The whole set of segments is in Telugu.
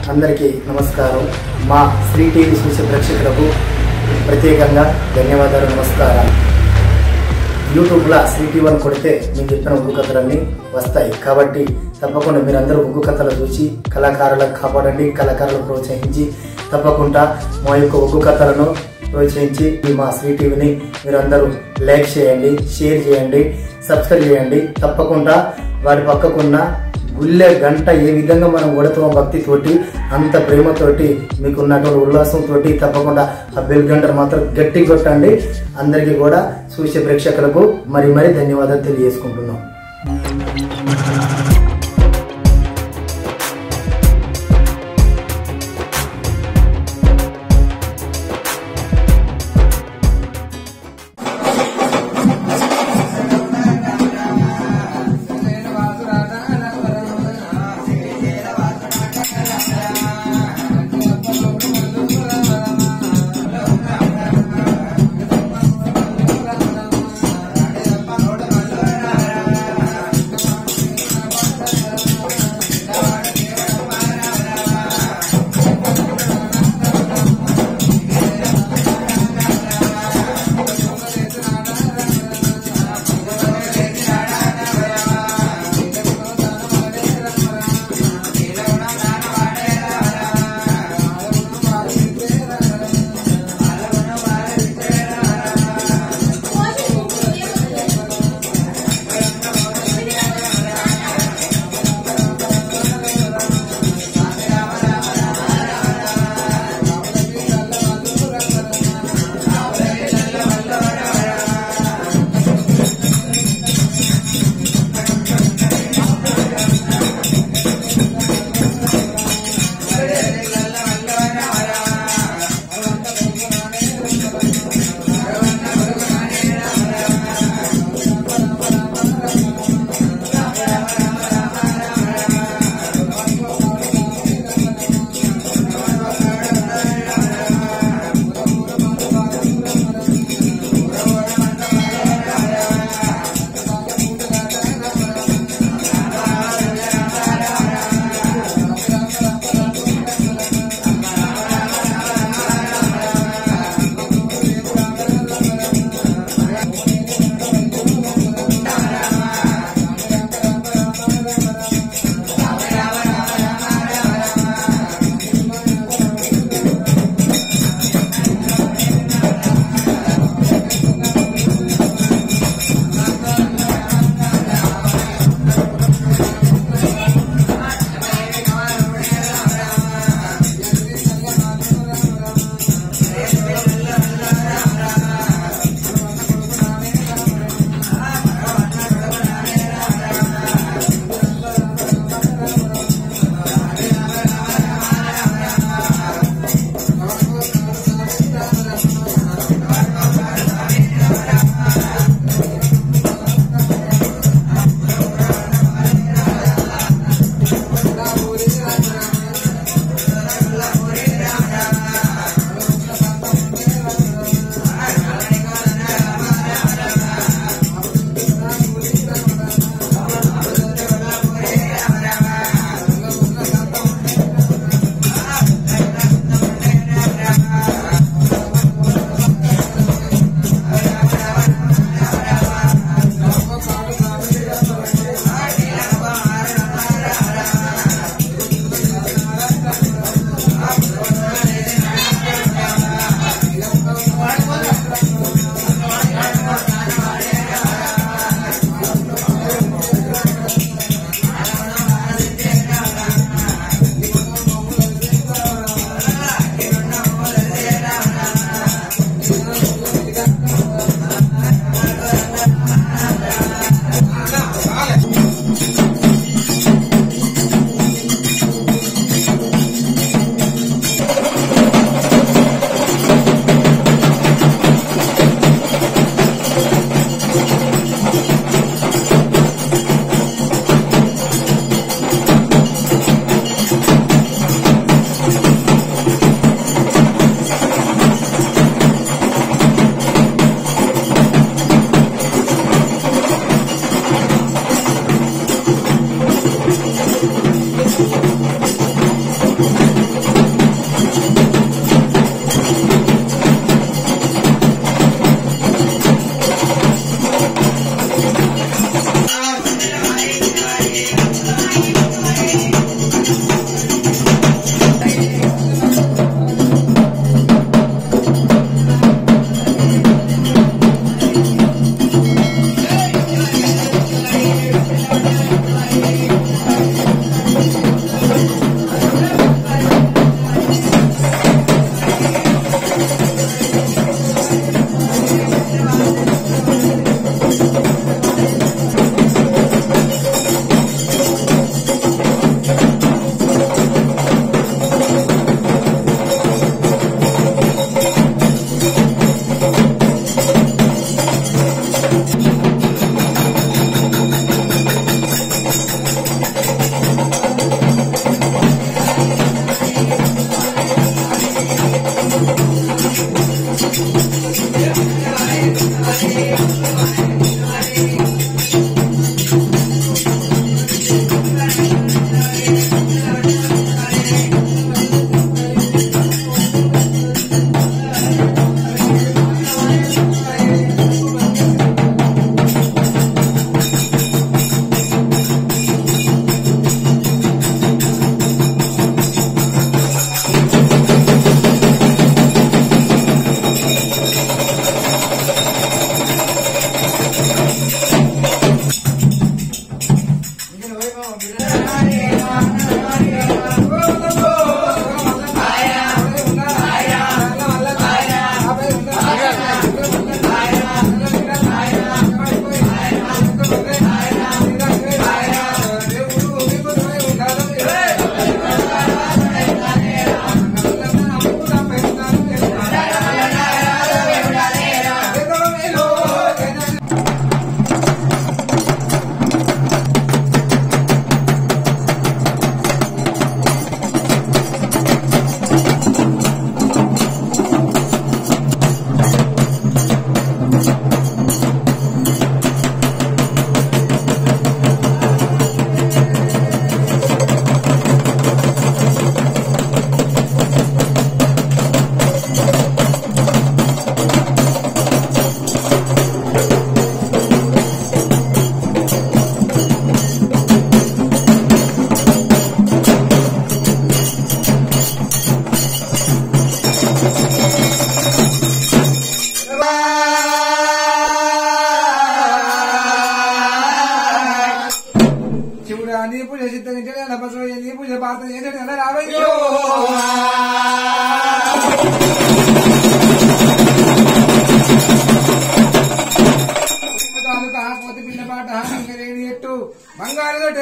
అందరికీ నమస్కారం మా శ్రీ టీవీ చూసే ప్రేక్షకులకు ప్రత్యేకంగా ధన్యవాదాలు నమస్కారాలు యూట్యూబ్లో శ్రీ టీవీ అని కొడితే మేము చెప్పిన ఉగ్గు కథలన్నీ వస్తాయి కాబట్టి తప్పకుండా మీరందరూ ఉగ్గు కథలు చూసి కళాకారులకు కాపాడండి కళాకారులను ప్రోత్సహించి తప్పకుండా మా యొక్క ఉగ్గు కథలను ప్రోత్సహించి ఈ మా శ్రీ టీవీని మీరందరూ లైక్ చేయండి షేర్ చేయండి సబ్స్క్రైబ్ చేయండి తప్పకుండా వాటి పక్కకున్న గుళ్ళె గంట ఏ విధంగా మనం కొడతామో భక్తితోటి అంత ప్రేమతోటి మీకు ఉన్నటువంటి ఉల్లాసంతో తప్పకుండా ఆ బెల్ గంటను మాత్రం గట్టి కొట్టండి అందరికీ కూడా చూసే ప్రేక్షకులకు మరి మరి ధన్యవాదాలు తెలియజేసుకుంటున్నాం ఆ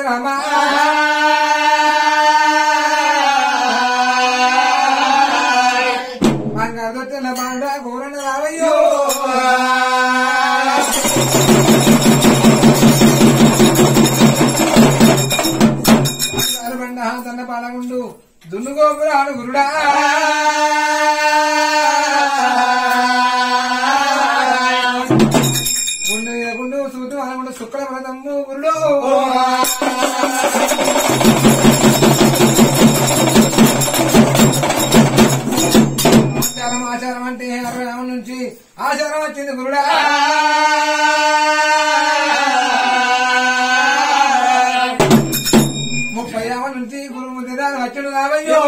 రామా మంగళ బాండ కూరణ రావయ్యో బండ తన్న పాలగుండు దున్నుగోపురాడు గురుడా గుండు మీద గుండు సూతు అనగుండు శుక్ల వ్రతము గురుడు ఆచారం ఆచారం అంటే అరవై నామం నుంచి ఆచారం వచ్చింది గురుడా ముప్పై యామ నుంచి గురు ముద్ద వచ్చుడు రావయ్యో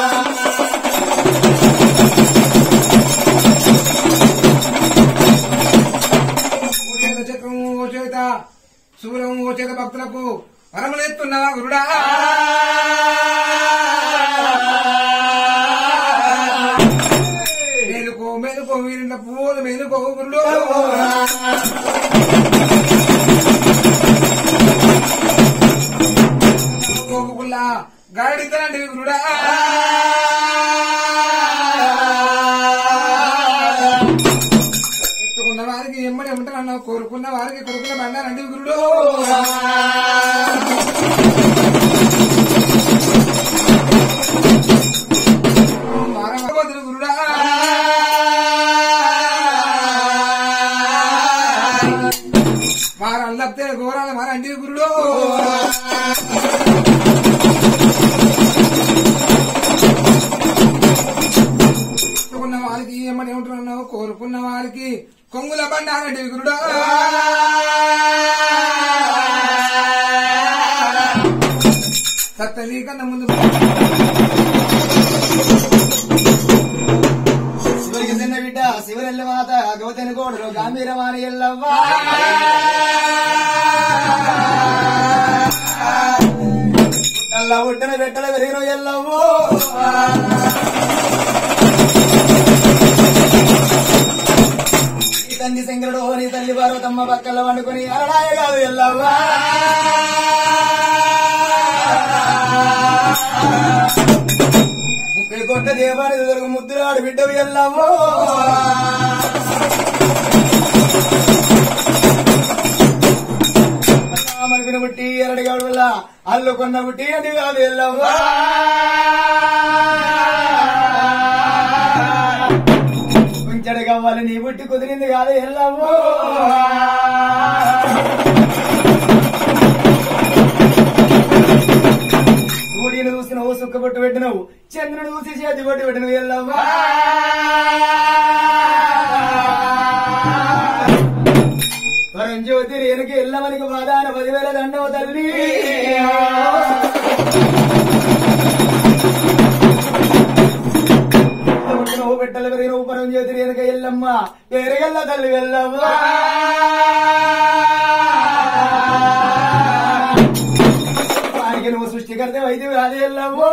ఓ చేత చక్రము ఓ చేత శూలము ఓ చేత భక్తులకు వరములెత్తున్నావా గురుడా మేలుకో మేలుకో వీరింట పువ్వులు మేలుకో గురుడు కోకుకుల్లా గాడితనండి గురుడా ఎత్తుకున్న వారికి ఎమ్మడి ఉంటారన్నావు కోరుకున్న వారికి కొడుకున్న బండారండి గురుడు మారవద్దు గురుడా మారల్లప్తే ఘోరాలు మారండి గురుడు కోరుకున్న వారికి ఏమని ఏమంటున్నావు కోరుకున్న వారికి కొంగుల బండారండి గురుడా సత్త నీకన్నా ముందు శివరికి చిన్న బిడ్డ శివరెల్లి మాత గౌతని కోడలు గాంభీరమాని ఎల్లవ్వ పుట్టల్ల పుట్టిన బిడ్డల పెరిగిన ఎల్లవ్వో నీ తండ్రి శంకరుడు నీ తల్లి పార్వతమ్మ పక్కల వండుకొని అరడాయ కాదు ఎల్లవ్వా ముప్పై కొట్ట దేవాని ఎదురుకు ముద్దులాడు బిడ్డవి ఎల్లవ్వో మరిపిన బుట్టి ఎరడిగాడు వల్ల అల్లు కొన్న బుట్టి అని కాదు ఎల్లవ్వా ఉంచడు కావాలి నీ బుట్టి కుదిరింది కాదు ఎల్లవ్వో సూర్యుని చూసి నువ్వు సుక్క పట్టు పెట్టినవు చంద్రుని చూసి చేతి పట్టు పెట్టినవు ఎల్లవ్వా వరం జ్యోతి రేణుకి ఎల్లమనికి బాధాన పదివేల దండవ తల్లి నువ్వు పెట్టలు పెరిగిన ఉపరం జ్యోతి రేణుక ఎల్లమ్మ ఎరగల్ల తల్లి వెళ్ళవ్వా వారికి నువ్వు సృష్టికర్త వైద్యం అది వెళ్ళవో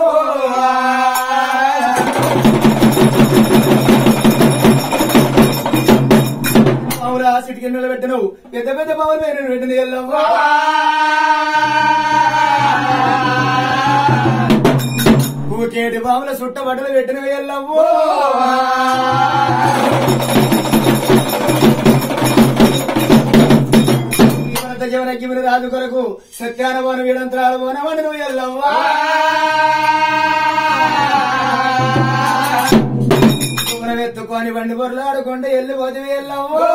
అవురా సిటికి నిలబెట్టను పెద్ద పెద్ద పవన్ పేరు పెట్టింది వెళ్ళవా ఊకేటి బావుల సుట్ట బట్టలు పెట్టిన వెళ్ళవో జీవనత జీవనకి మీరు రాజు కొరకు సత్యాన పోన వీడంతరాలు పోనవని నువ్వు వెళ్ళవ్వా దూరం ఎత్తుకొని బండి పొరలాడుకుంటే వెళ్ళిపోతే వెళ్ళవ్వో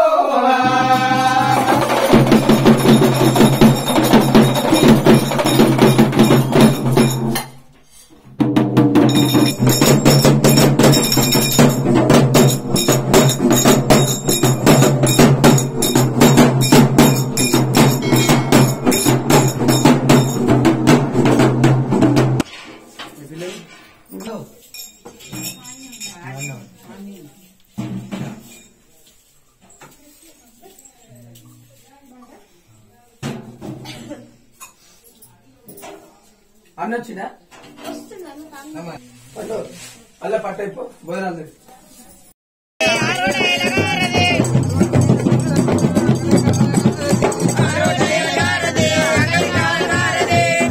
అన్న వచ్చిందా పట్టు అల్ల పట్టయిపో భోజనాలు రంగ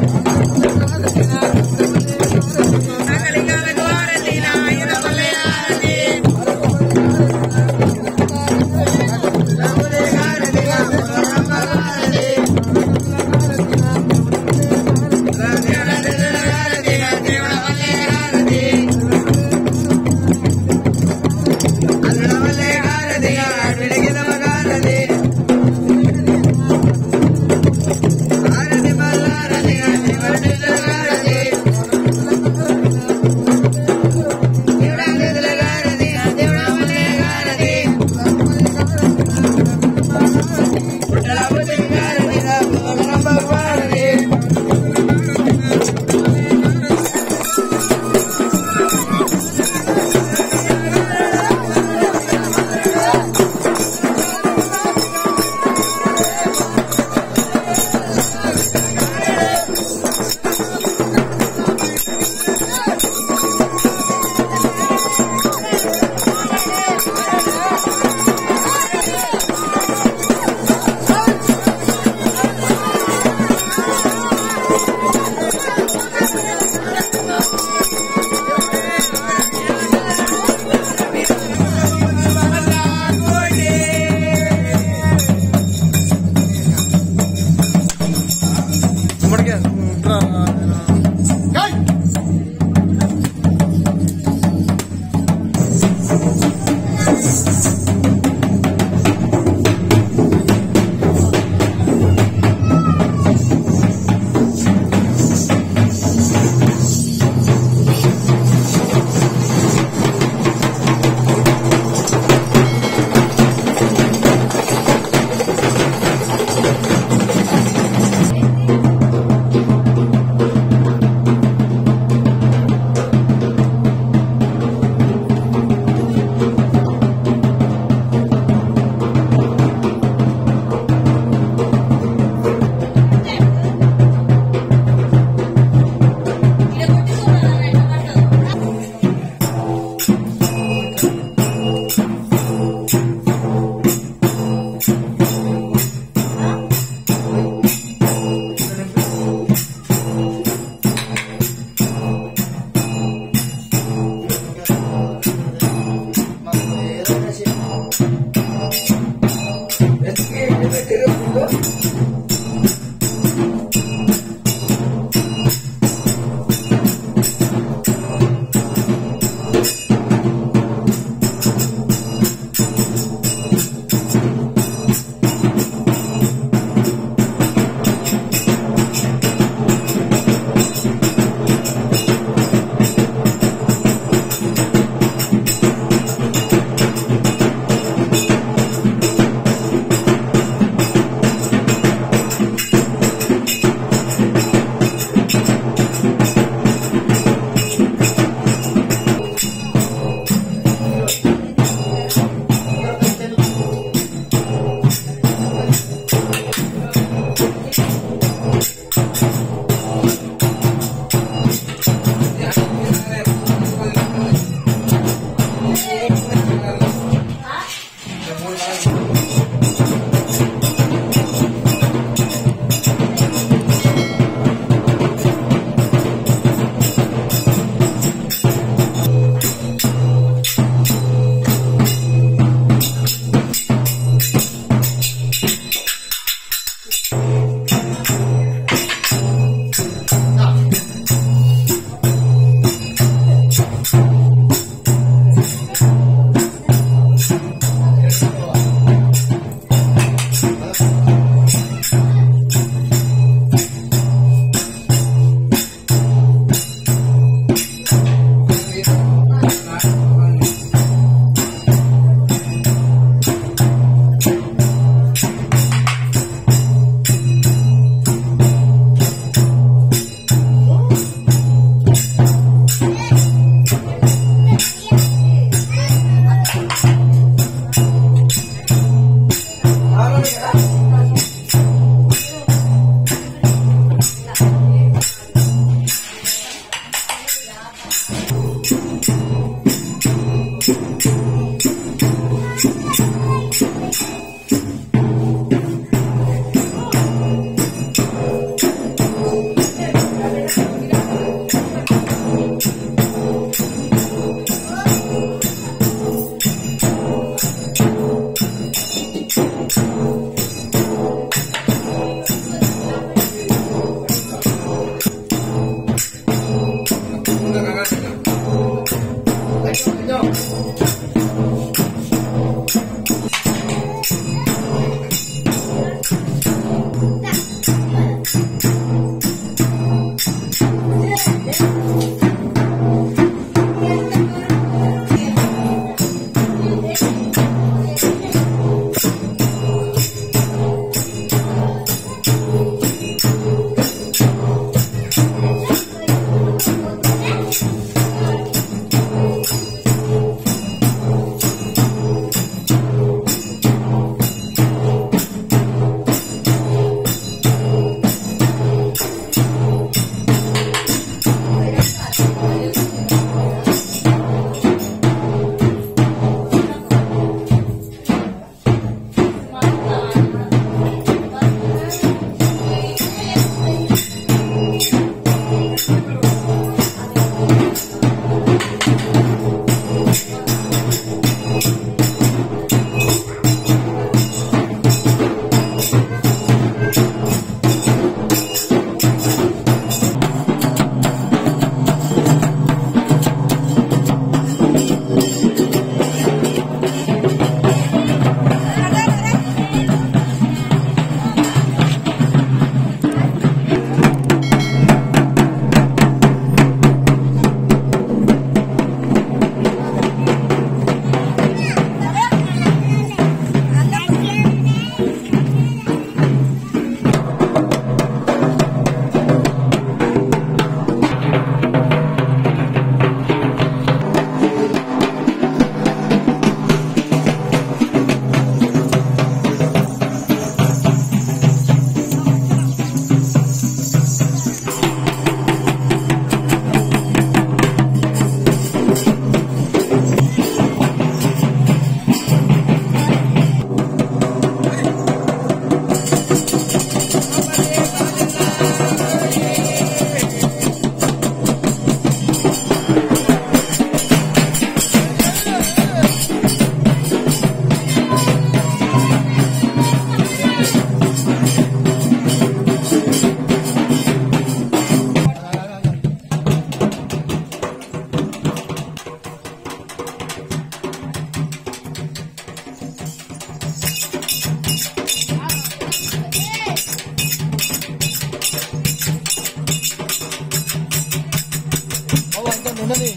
ఉన్నది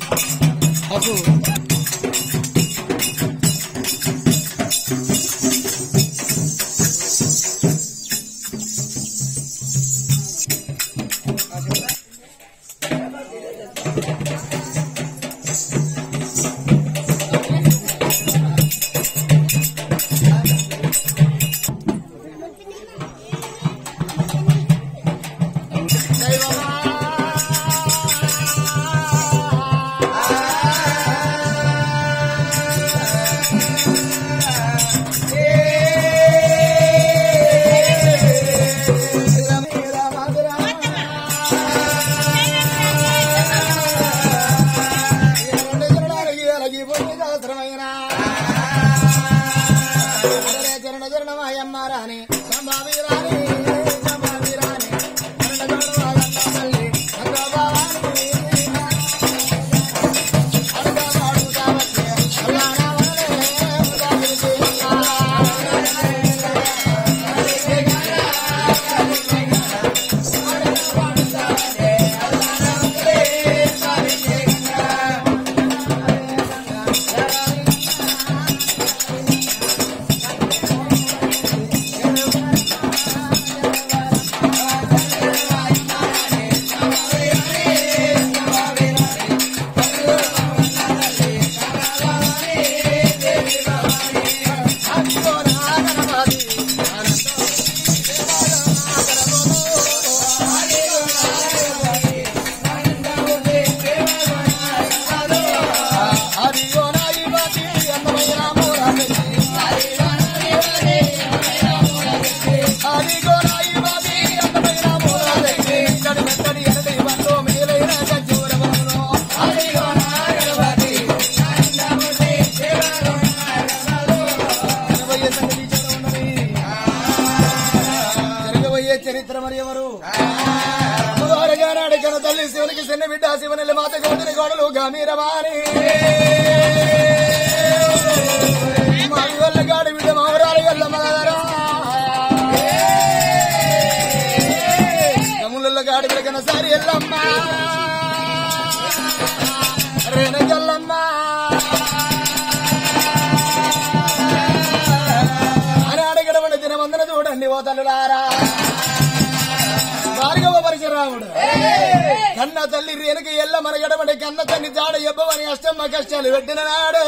నాకు ఆ మీరమాని మాది వల్ల గాడి బిడ్డ మౌరాలు ఎల్లమ్మ కదరా తమ్ముళ్ళ గాడి బిడ్డ కన్నా సారి ఎల్లమ్మ రేణగల్లమ్మ అని అడగడమని దినమందన చూడండి ఓ తల్లులారా భార్గవ పరశురాముడు కన్న తల్లి రేణుక ఎల్ల మనగడమని కన్న తల్లి జాడ ఎబ్బవని అష్టమ్మ కష్టాలు పెట్టిన నాడు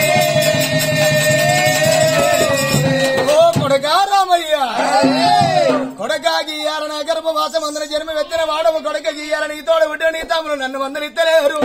ఓ కొడకా రామయ్య కొడకా గీయాలని గర్భవాసం అందరి జన్మ వెత్తిన వాడము కొడక గీయాలని ఈ తోడ బిడ్డ నీ తమ్ముడు నన్ను మందరు ఇత్తలేరు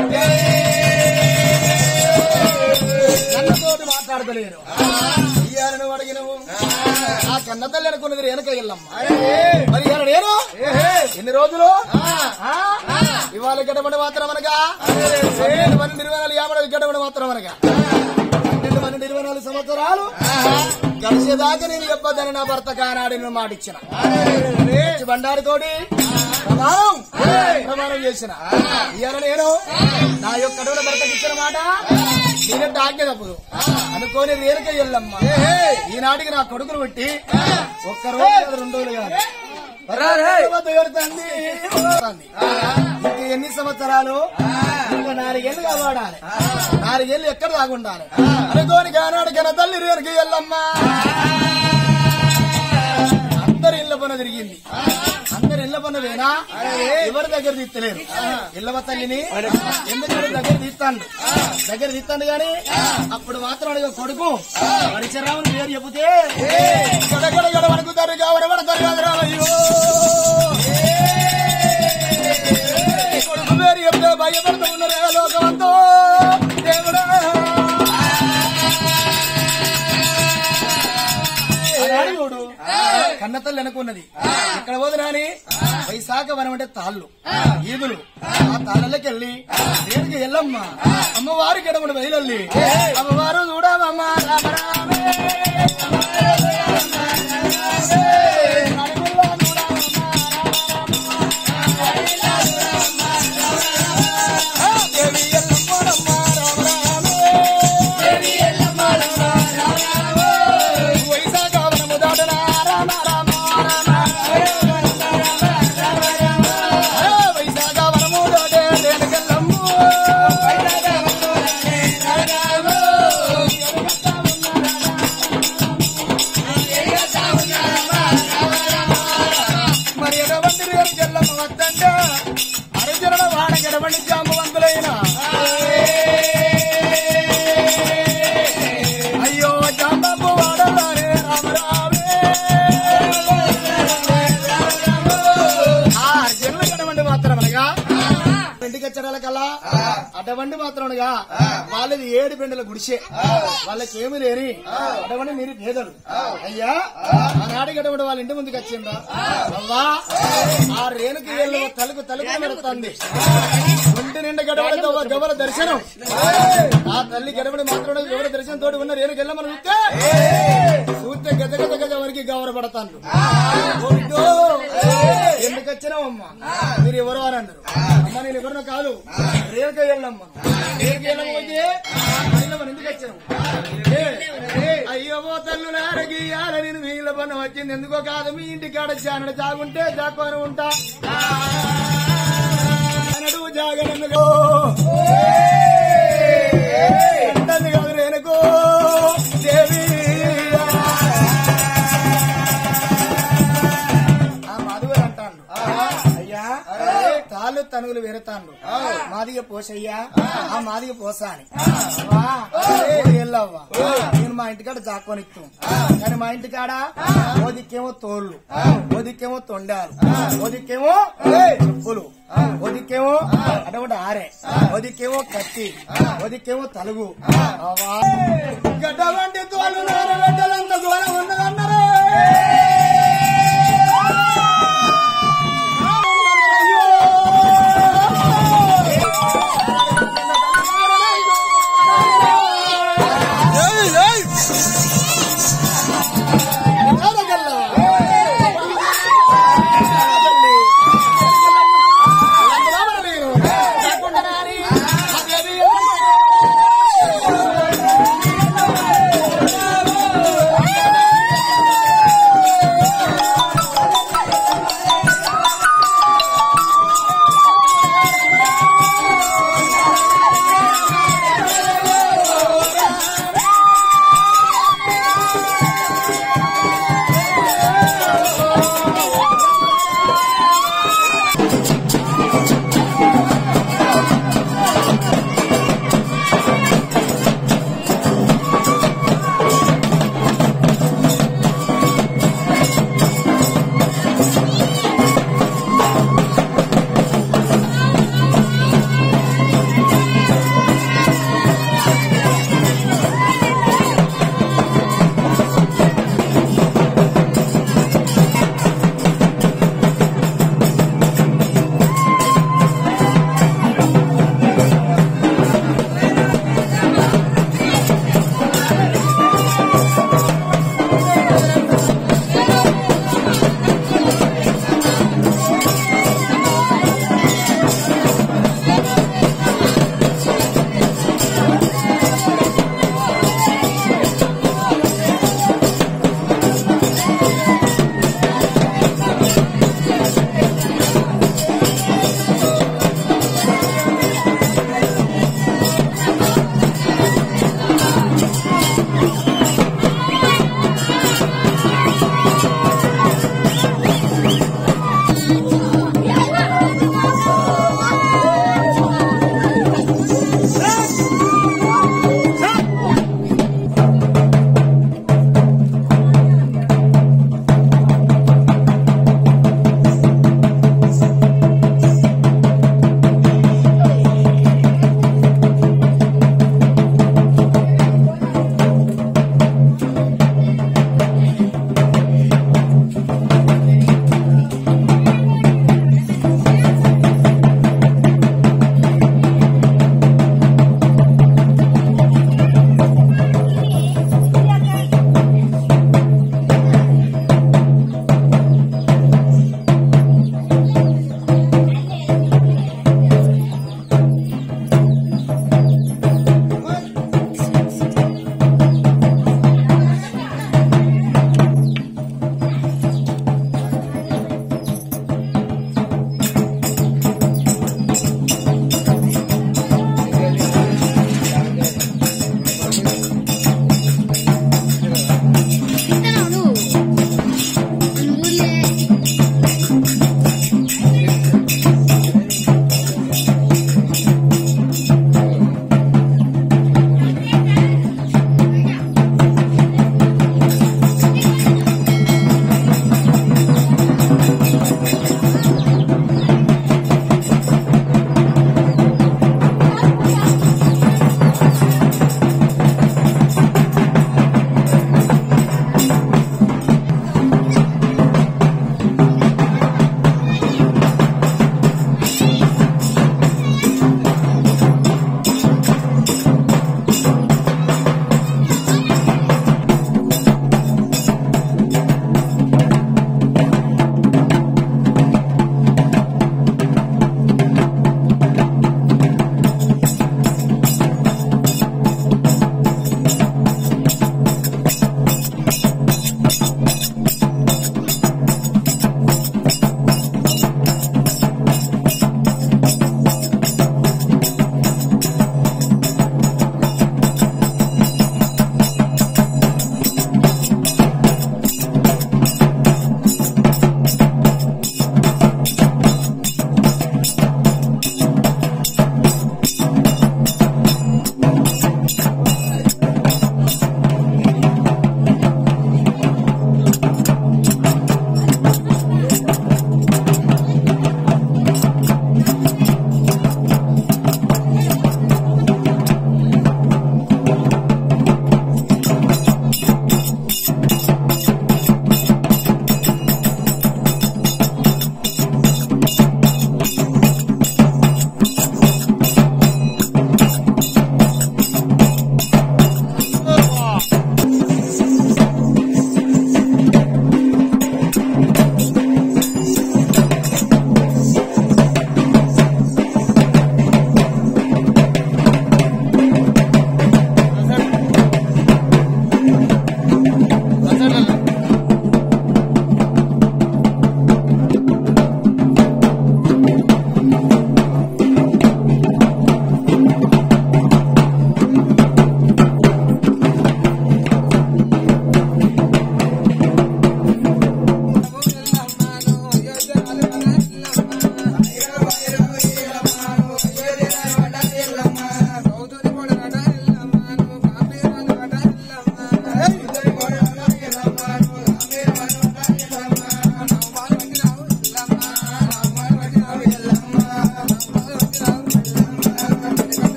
నన్నతోటి మాట్లాడతలేరు ఇయ్యాలని అడిగినవు ఆ కన్న తల్లి అనుకున్నది వెనక వెళ్ళమ్మ మరి ఇవాళ నేను ఎన్ని రోజులు ఆ? ఇవాళ గడబడి మాత్రం అనగా పన్నెండు పన్నెండు ఇరవై నాలుగు యాభై గడబడి మాత్రం అనగా పన్నెండు పన్నెండు ఇరవై నాలుగు సంవత్సరాలు కలిసేదాకా నేను చెప్పొద్దని నా భర్త కానాడి నేను మాట ఇచ్చిన వచ్చి బండారితోటి ప్రమాణం ప్రమాణం చేసిన ఇవాళ నేను నా యొక్క అడవుల భర్తకి ఇచ్చిన మాట నేనంటే ఆజ్ఞ తప్పదు అనుకోని రేణుక ఎల్లమ్మ ఈనాటికి నా కొడుకును పెట్టి ఒక్క రోజు కాదు, రెండు రోజులు కాదు తర్వాత ఎవరుతుంది? ఎవరుతుంది? ఇంక ఎన్ని సంవత్సరాలు ఇంకా నాలుగేళ్లు కావాడాలి నాలుగేళ్లు ఎక్కడ దాగుండాలి అనుకోని కానాడు కన తల్లి రేణుక ఎల్లమ్మ అందరు ఇళ్ల పన తిరిగింది అందరు ఇళ్ల పన వేనా ఎవరి దగ్గర తీస్తలేరు ఇళ్ళవ తల్లిని ఎందుకంటే దగ్గర తీస్తాను దగ్గర తీస్తాను గాని అప్పుడు మాత్రం అడిగే కొడుకు పరిచరాముని పేరు చెబితే గడగడ గడ వణుకుతారు కావడ పడతారు కాదురా అయ్యో కొడుకు పేరు చెప్తే భయపడుతూ ఉన్నారే లోకమంతో దేవుడా ఆనాడు చూడు కన్న తల్లి అనుకున్నది ఇక్కడ పోదునాని వైశాఖ వనం అంటే తాళ్ళు ఈదులు ఆ తాళ్ళకి వెళ్ళి దేనికి వెళ్ళమ్మ అమ్మవారికి ఎడమడు బయలల్లి అమ్మవారు చూడమమ్మ రామ రామే. దేవి ఎల్లమ్మ రామ రామే. వైశాఖ వనము దాటన రామ రామ రామ. వైశాఖ వనము దాటే దేనికెళ్ళమ్ము. మరి ఎడవంటి రేణుకెళ్ళమ్మ వద్దంటే అరజనుల వాడ గడవండి జాంబవంతులైన అయ్యో జాంబపు వాడలారే రామ రామే ఆ అర్జునుల గడవండి మాత్రమనగా ఇంటికి వచ్చారాల కల్లా అటువంటి మాత్రమనగా వాళ్ళది ఏడు పెండల గుడిసే వాళ్ళకి ఏమి లేని అటువంటి మీరు పేదలు అయ్యా ఆనాడు గడవడం వాళ్ళ ఇంటి ముందుకు వచ్చిందా అవ్వా ఆ రేణుకి ఏళ్ళు తలుకు తలుపు పెడుతుంది ఒంటి నిండా గడవడంతో ఒక గవల దర్శనం ఆ తల్లి గడవడి మాత్రం గవల దర్శనం తోటి ఉన్న రేణుకి వెళ్ళమని చూస్తే చూస్తే గజ గజ గజ వరకు గౌరవపడతాను ఎందుకు వచ్చినావమ్మా మీరు ఎవరు అని అన్నారు అమ్మ నేను ఎవరినో కాదు రేణుక వెళ్ళమ్మ రేణుక వెళ్ళమ్మ వచ్చి ఆయన మనం ఎందుకు వచ్చాము ఏ, ఏ, అయ్యో ఓ తల్లు నారగియాల నేను వీళ్ళ పని వచ్చింది ఎందుకో కాదు మీ ఇంటి కాడ జానడు జాగుంటే జాకొని ఉంటా అనడు జాగననుగో అంటుంది కాదు రేణుకో దేవి ఆ మాధుగారు అంటాడు అయ్యా తాళ్ళు తనుగులు వేరుతాండు మాదిగ పోసయ్యా ఆ మాదిగ పోసా అని అవ్వా, ఓ ఎల్లవ్వా నేను మా ఇంటికాడ జాక్కొనిస్తాం కానీ మా ఇంటికాడ ఓ దిక్కేమో తోళ్ళు ఓ దిక్కేమో తొండాలు ఓ దిక్కేమో చెప్పులు ఓ దిక్కేమో అటువంటి ఆరే ఓ దిక్కేమో కత్తి ఓ దిక్కేమో తలుగు అవ్వా గడ్డ వంటి తోళ్ళు నాన్న గడ్డలంత దూరం ఉన్నదన్నారే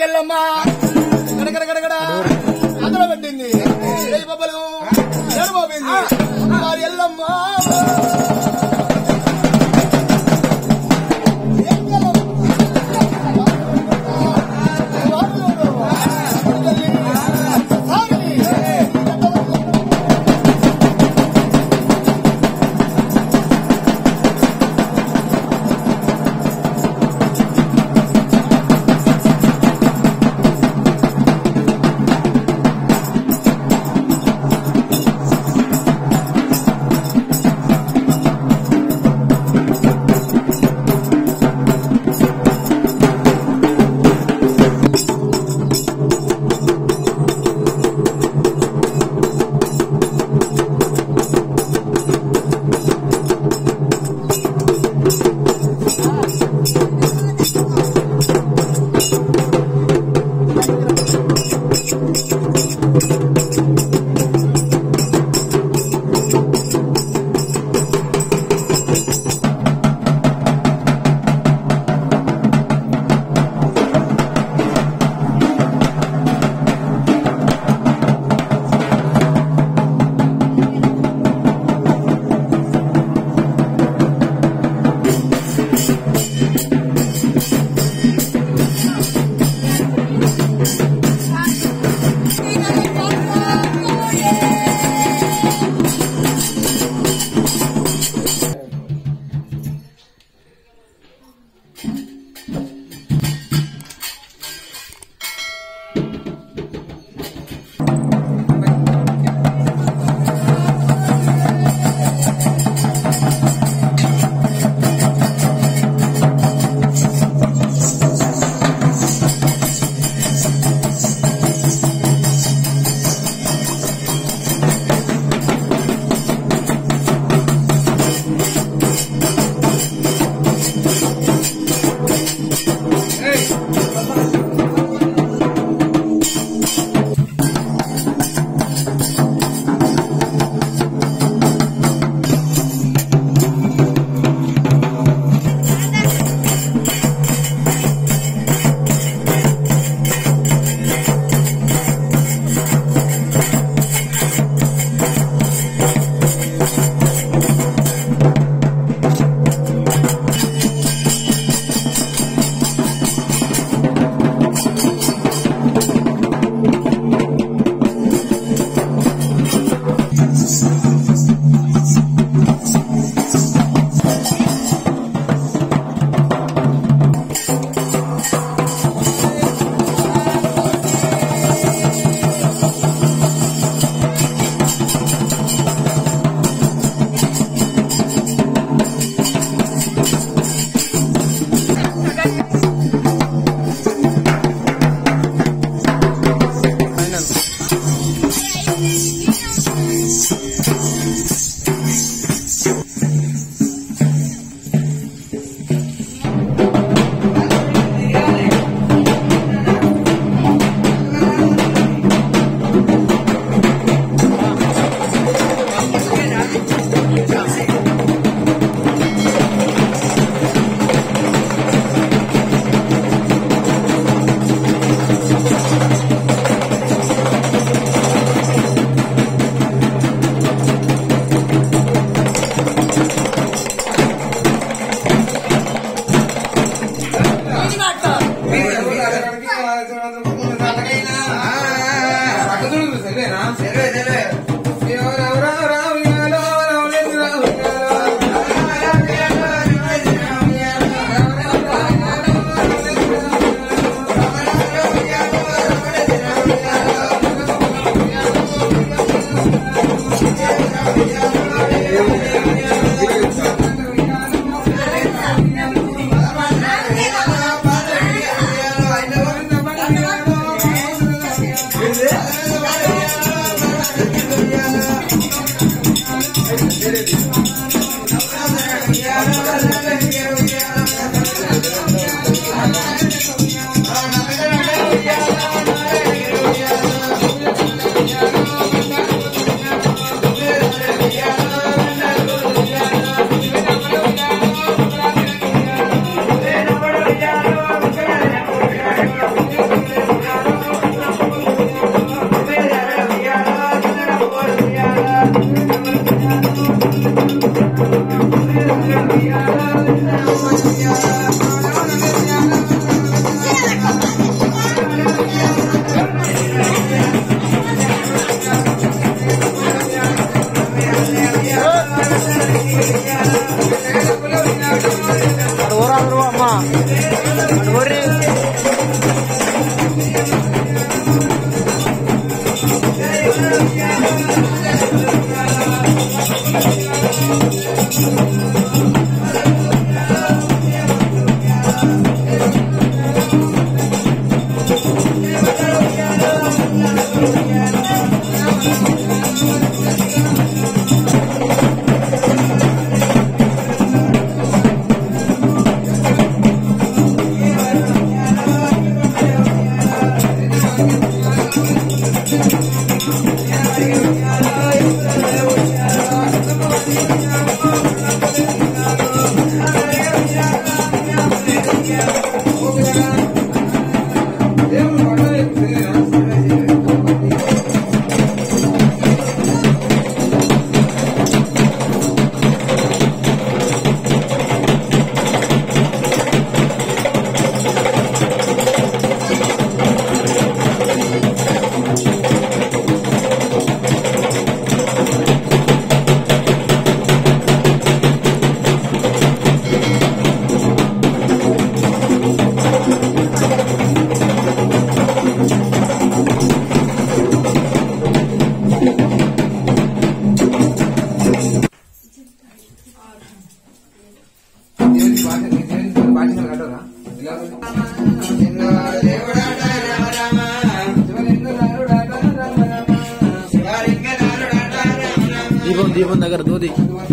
ఎల్లమ్మ గడగడ గడగడ అదర పెట్టింది రేయి బొబ్బలు ఎడబోపింది వారి ఎల్లమ్మ దీపం దీపం దగ్గర దూది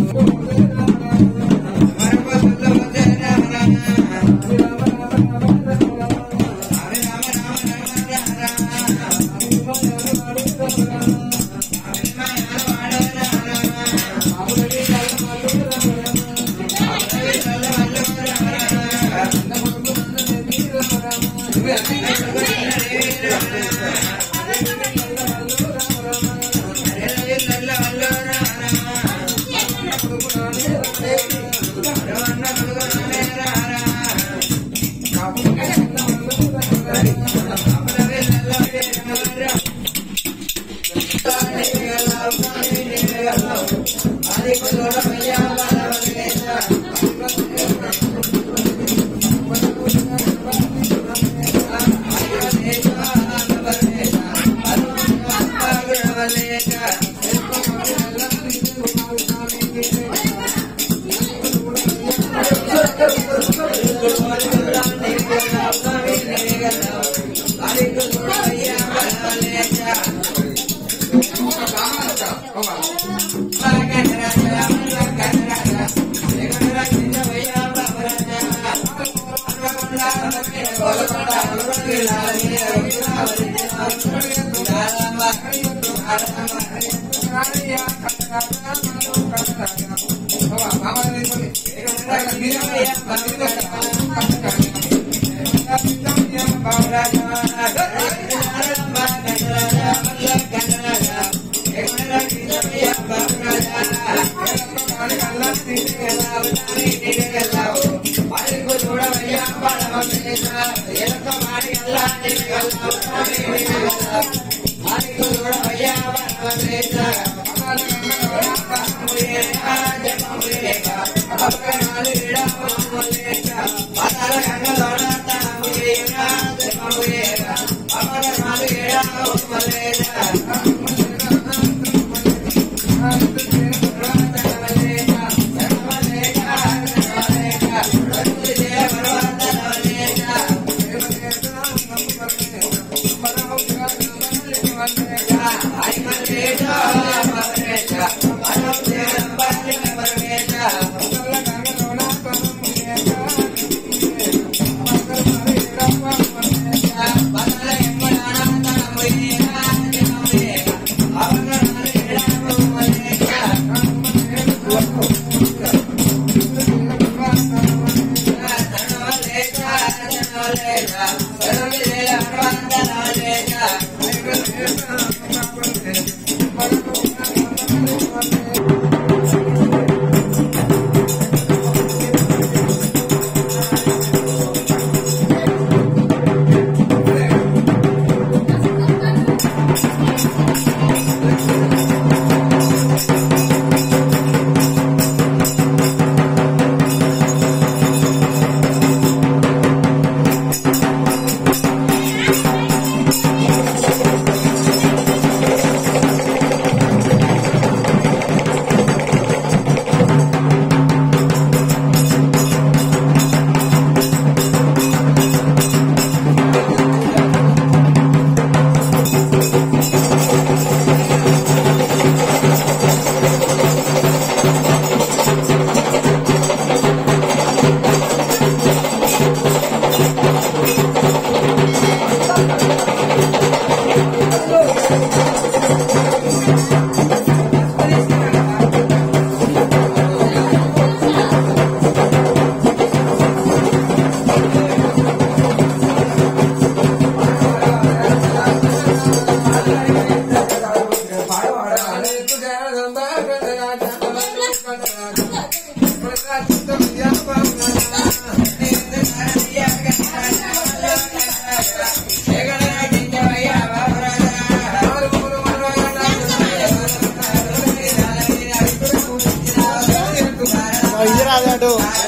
ఇయ్యరాదు అటు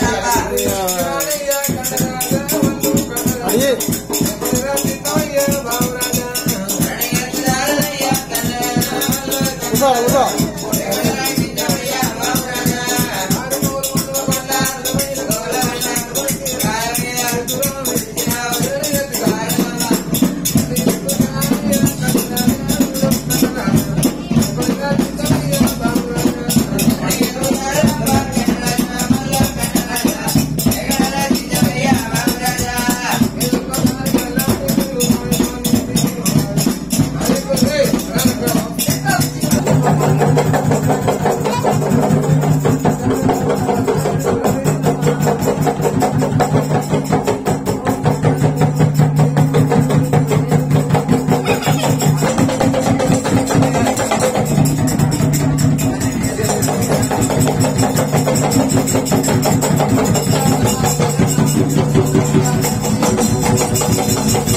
అది కూర్చో కూర్చో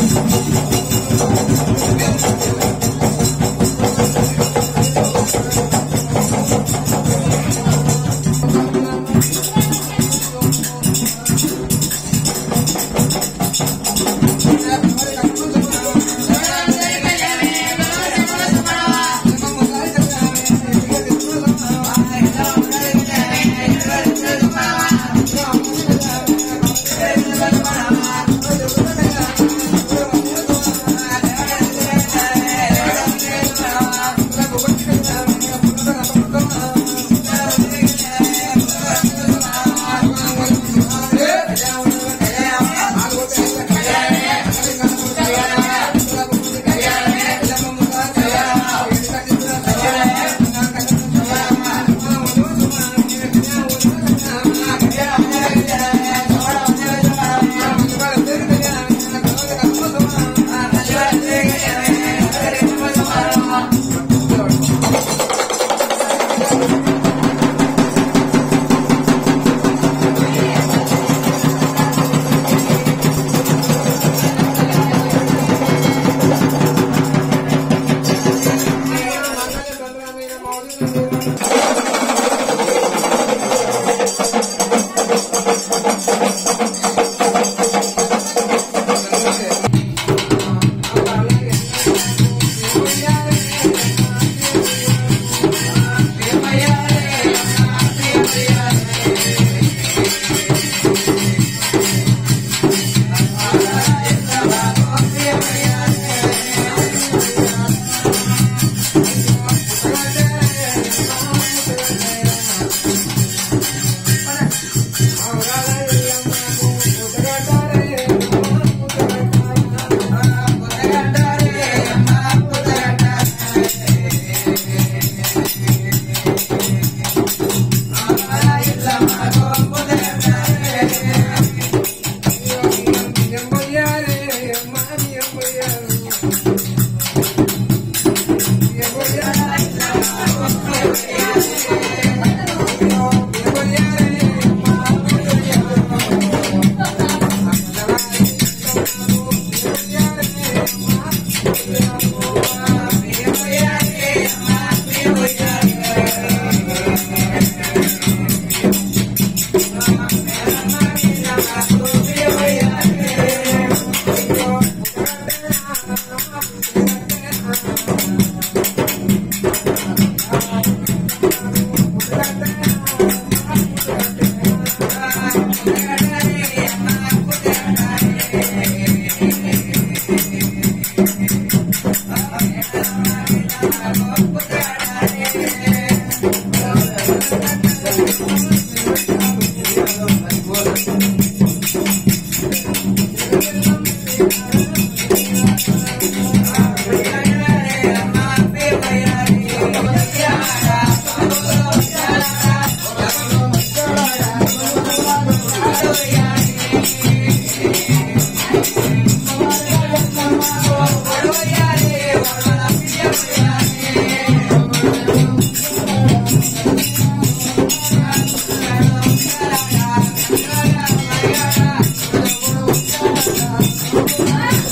ఆ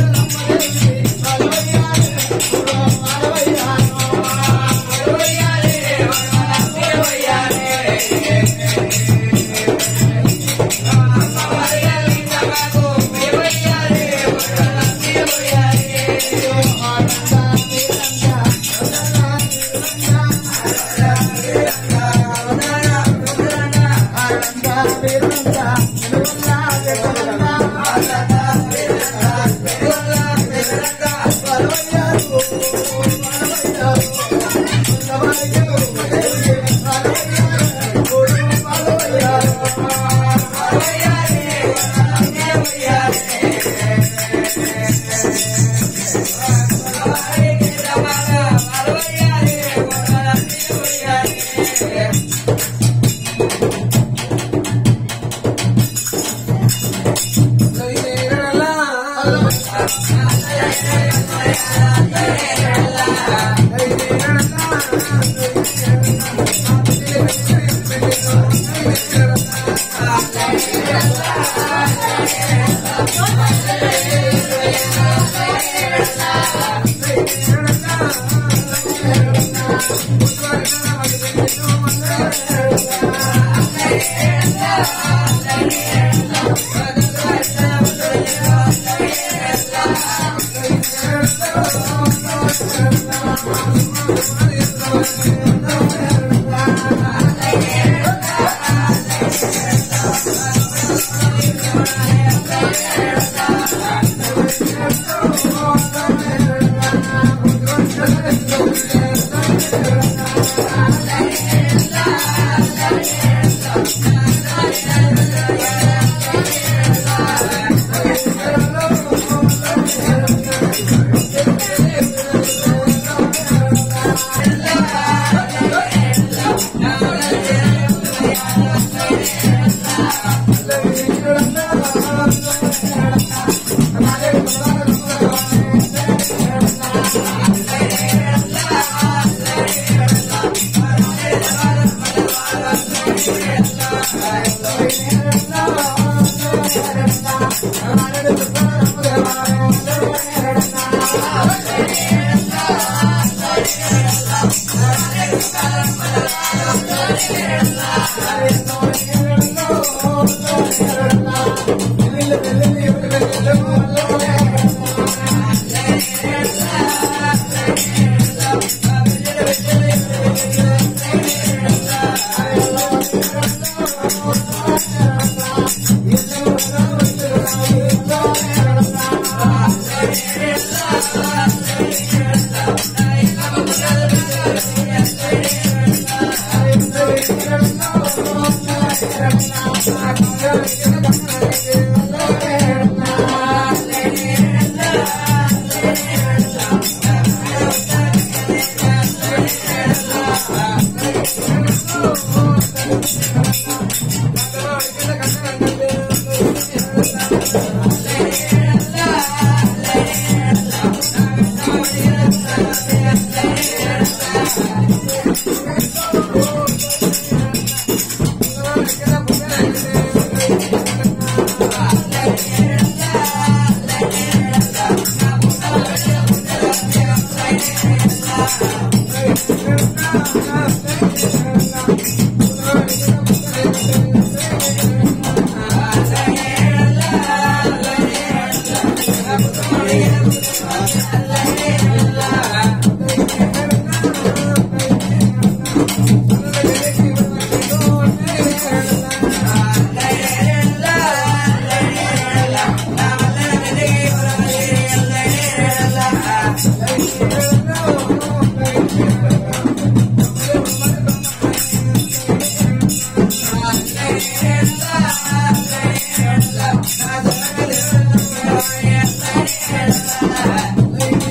Thank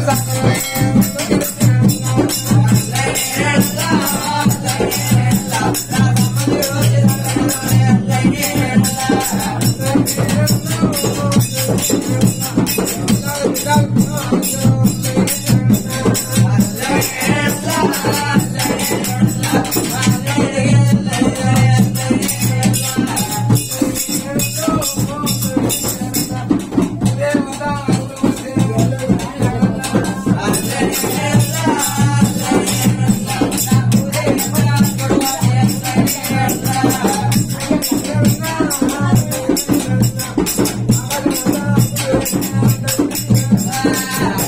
ఆ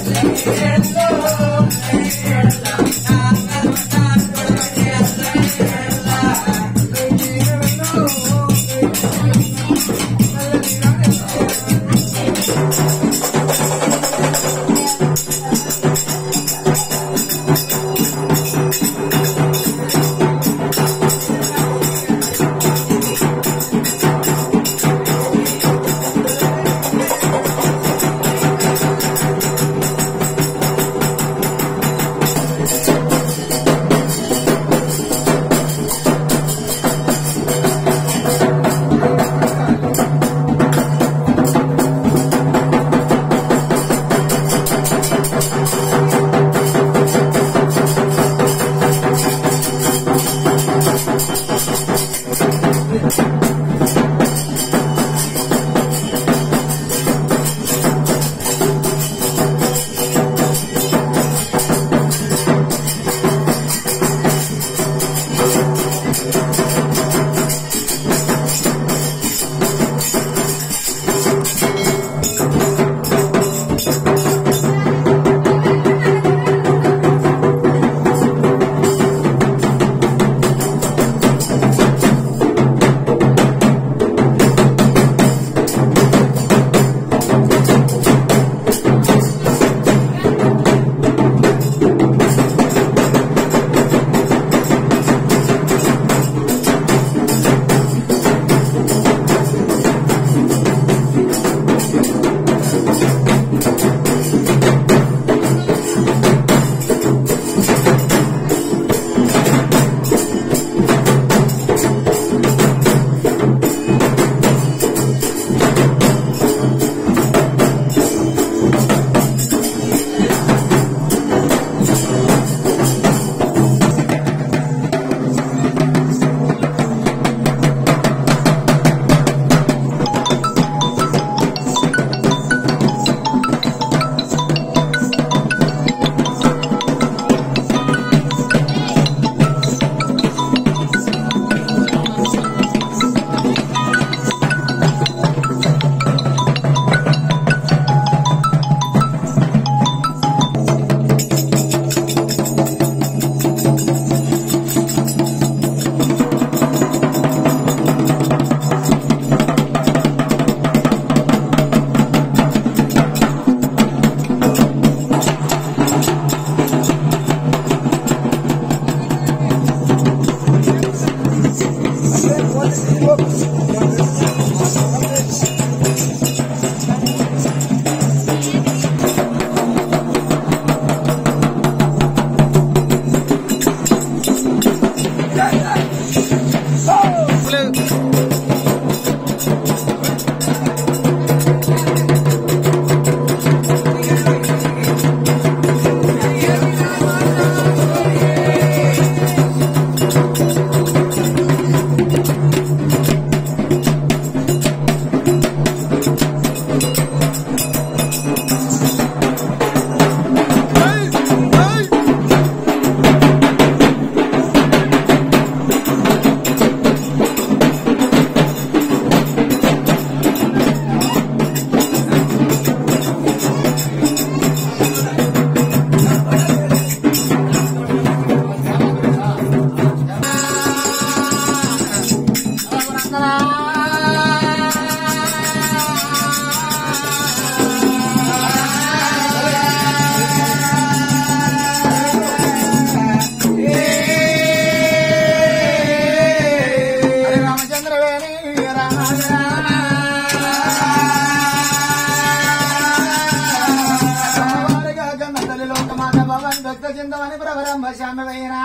భవన్ భక్త చింతమని ప్రవరంభ శామవైనా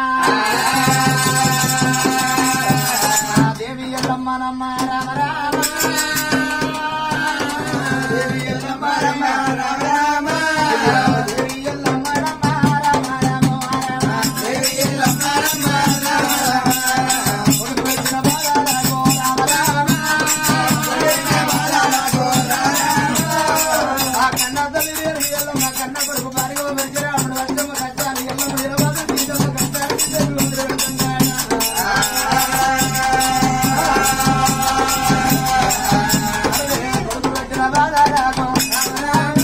దేవి ఎల్లమ్మ నమ్మ రామ రామ దేవి ఎల్లమ్మ రమ్మ రామ రామ దేవి ఎల్లమ్మ రమ్మ రామ రామ రామ దేవి ఎల్లమ్మ రమ్మ రామ రామ కొడుకు పెట్టిన బాలాలకు రామ రామ కొడుకు బాలాలకు రామ రామ ఆ కన్న తల్లి దేవి ఎల్లమ్మ కన్న కొడుకు భార్య వెంకరాముడు వచ్చమ్మ కట్టాలి ఎల్లమ్మ ఇరవై తీసమ్మ కట్టాలి దేవి కొడుకు పెట్టిన బాలాలకు రామ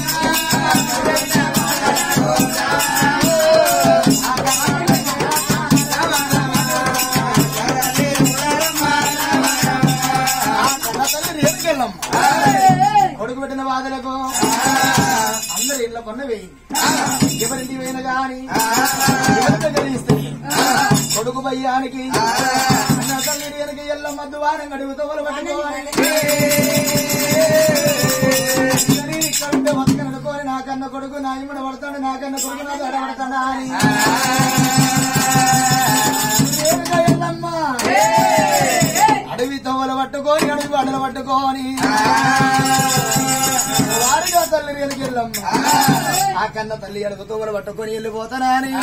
కొడుకు పెట్టిన బాధలకు అందరు ఇళ్ళ పన్ను వేయింది ఎవరింటి పోయిన గాని ఎవరి దగ్గర ఇస్తుంది కొడుకు భయ్యానికి అన్న తల్లి వెనక ఎల్ల మద్దు వారం గడుగుతో ఇక్కడుంటే బతకనుకోని నాకన్న కొడుకు నా ఇమ్మడ పడతాడు నాకన్న కొడుకు నా దడ పడతాడా అని రేణుక ఎల్లమ్మ అడవి తవ్వలు పట్టుకొని అడవి అడలు పట్టుకొని వారిగా తల్లి వెనుకెళ్ళమ్మ ఆ కన్న తల్లి అడుగు తవ్వలు పట్టుకొని వెళ్ళిపోతానని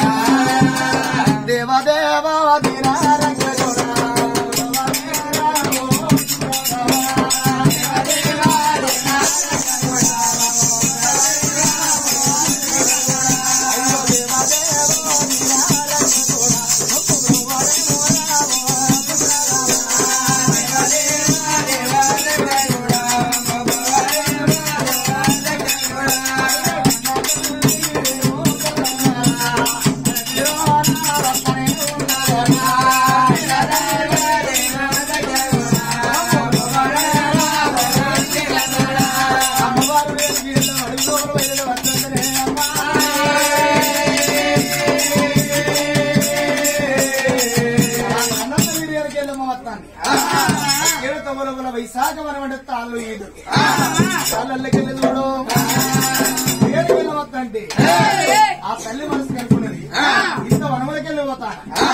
దేవదేవా అమ్మవారు లేని వీరిలో అడుగులో బయలు పడుతుందనే అమ్మా. అన్నంత వీర్యానికి వెళ్ళమ్మ వస్తాను. ఏడు తొమ్మిది వైశాఖ వనమంటే తాళ్ళు ఈడు తాళ్ళకెళ్ళి చూడు ఏడు వెళ్ళ వస్తంటే ఆ తల్లి మనసు కనుకున్నది ఇంత వనములకెళ్ళి పోతా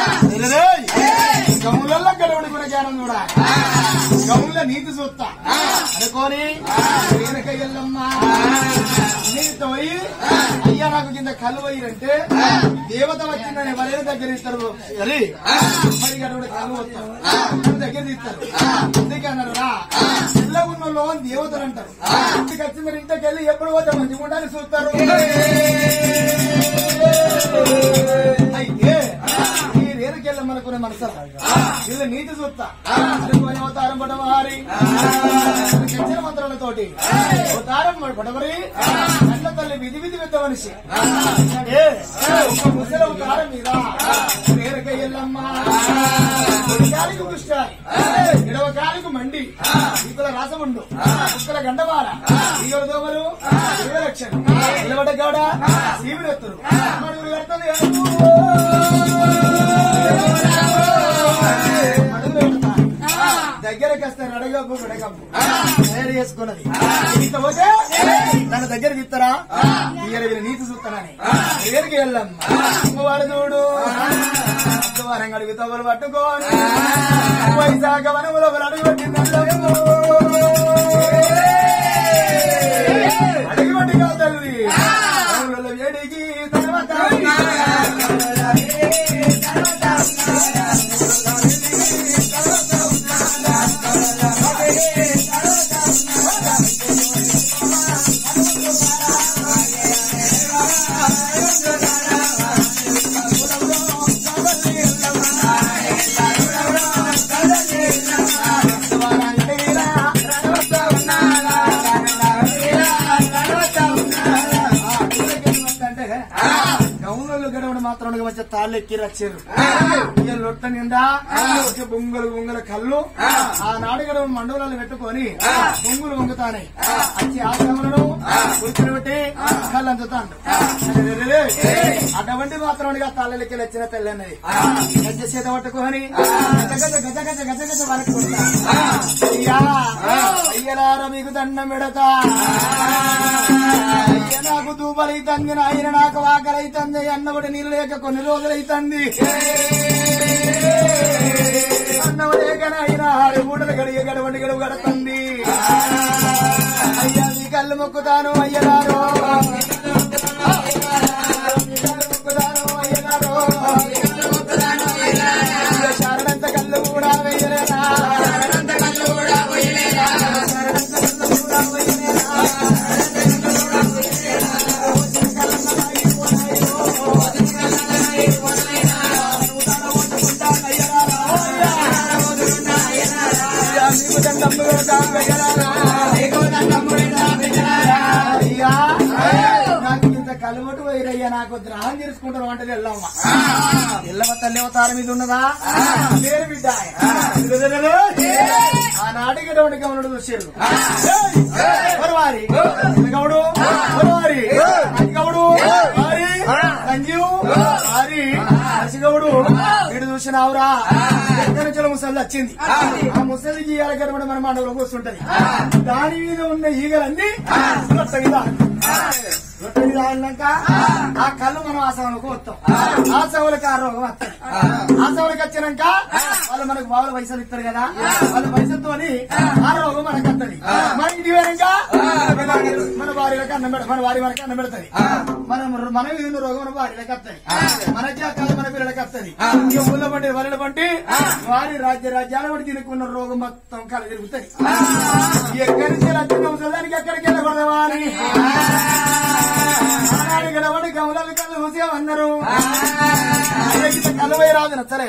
గములలో గడవడుకున్న జ్ఞానం చూడ గముల నీతి చూస్తా అనుకోని వెనక ఎల్లమ్మ నీతో పోయి అయ్యా నాకు కింద కళ్ళు పోయిరంటే దేవత వచ్చిందని ఎవరైనా దగ్గర ఇస్తారు అది మరి గడవడు కళ్ళు వస్తారు నన్ను దగ్గర తీస్తారు అందుకే అన్నారు రా పిల్ల ఉన్న లోన్ దేవతలు అంటారు ఇంటికి వచ్చిందని ఇంటికి వెళ్ళి ఎప్పుడు పోతే మంచిగా ఉండాలని చూస్తారు అయితే ఈ రేణుకెళ్ళమనుకునే మనసు వీళ్ళు నీతి చూస్తా అనుకుని అవతారం పడవారి చచ్చిన మంత్రాలతోటి అవతారం పడవరి కళ్ళ తల్లి విధి విధి పెద్ద మనిషి ఏ, ఒక ముసలి అవతారం మీద రేణుకెళ్ళమ్మ కాలికి పుష్టాలి ఇడవ కాలికి మండి ఇకుల రాసముండు కుక్కల గండమాల ఈగల దోమలు లక్షణం నిలబడ్డ గౌడ శివుడెత్తురు మడుగులు కడుతుంది దగ్గరకు వస్తే నడగప్పు విడగప్పు తయారు చేసుకున్నది ఇంత పోతే నన్ను దగ్గర తీస్తారా ఇయ్యర వీళ్ళు నీతి చూస్తానని దగ్గరికి వెళ్ళాం అమ్మవారు చూడు అమ్మవారం అడుగు తవ్వలు పట్టుకోని వైశాఖ వనములో అడుగు పెట్టింది అడిగి పట్టి కాదు తల్లి అవునుల వేడికి తర్వాత గౌన్లలో మాత్రం మంచి తాళ్ళు ఎక్కి వచ్చారు ఇక లొట్ట నిండా ఒక బొంగులు బొంగుల కళ్ళు ఆ నాడుగడ మండలాలు పెట్టుకొని బొంగులు వంగుతానే వచ్చి ఆ సమలను కూర్చుని పెట్టి కళ్ళు అంచుతాడు అటువంటి మాత్రం తాళ్ళ లెక్కలు వచ్చిన తెల్లన్నది గజ్జ చేత పట్టుకొని గజ గజ గజ గజ గజ గజ వరకుంటా అయ్యా అయ్యలారా మీకు దండం పెడతా అయ్య నాకు దూపలైతుంది నాయన నాకు ఆకలైతుంది అన్న కూడా నీళ్ళు లేక కొన్ని రోజులైతుంది అన్నం లేక నాయన ఆరు మూటలు గడిగ గడవండి గడువు గడుతుంది అయ్యా మీ కళ్ళు మొక్కుతాను అయ్యలారో మీ కళ్ళు మొక్కుతాను అయ్యలారో శరణంత కళ్ళు కూడా వేయలేనా శరణంత కళ్ళు కూడా వేయలేనా శరణంత కళ్ళు కూడా వేయలేనా అయ్యా నాకు ఇంత కలువటు పోయిరయ్యా నాకు ద్రాహం చేసుకుంటాను అంటే వెళ్ళమ్మ ఎల్లవ తల్లి అవతార మీద ఉన్నదా లేరు బిడ్డ ఆ నాటికి డౌడి గమనుడు చూసారు వారి గౌడు వారి గౌడు వారి సంజీవ్ వారి హర్షగౌడు వీడు చూసినావురా ఎక్కడి నుంచి ముసలి వచ్చింది ఆ ముసలి గీయాల గడపడ మన మండలో కూర్చుంటది దాని మీద ఉన్న ఈగలన్నీ రొట్ట మీద రొట్ట మీద ఆడినాక ఆ కళ్ళు మనం ఆ సవలకు వస్తాం ఆ సవలకు ఆ రోగం వస్తుంది ఆ సవలకు వచ్చినాక వాళ్ళు మనకు బాగా పైసలు ఇస్తారు కదా వాళ్ళ పైసలతోని ఆ రోగం మనకు వస్తుంది మన ఇంటి పోయినాక మన భార్యలకు అన్నం పెడ మన భార్య మనకి అన్నం పెడతది మనం మన మీద ఉన్న రోగం మన భార్యలకు వస్తుంది మనకి ఆ కళ మన పిల్లలకి వస్తుంది ఇక ఊళ్ళో పండి వరల పండి వారి రాజ్య రాజ్యాల పడి తినుకున్న రోగం మొత్తం కళ తిరుగుతుంది ఎక్కడి నుంచి వచ్చిన ముసలానికి ఎక్కడికి వెళ్ళకూడదవా అని ఆనాడు గడవడి గమలాలు కళ్ళు మూసేమన్నారు కళ్ళు పోయి రాదు నచ్చలే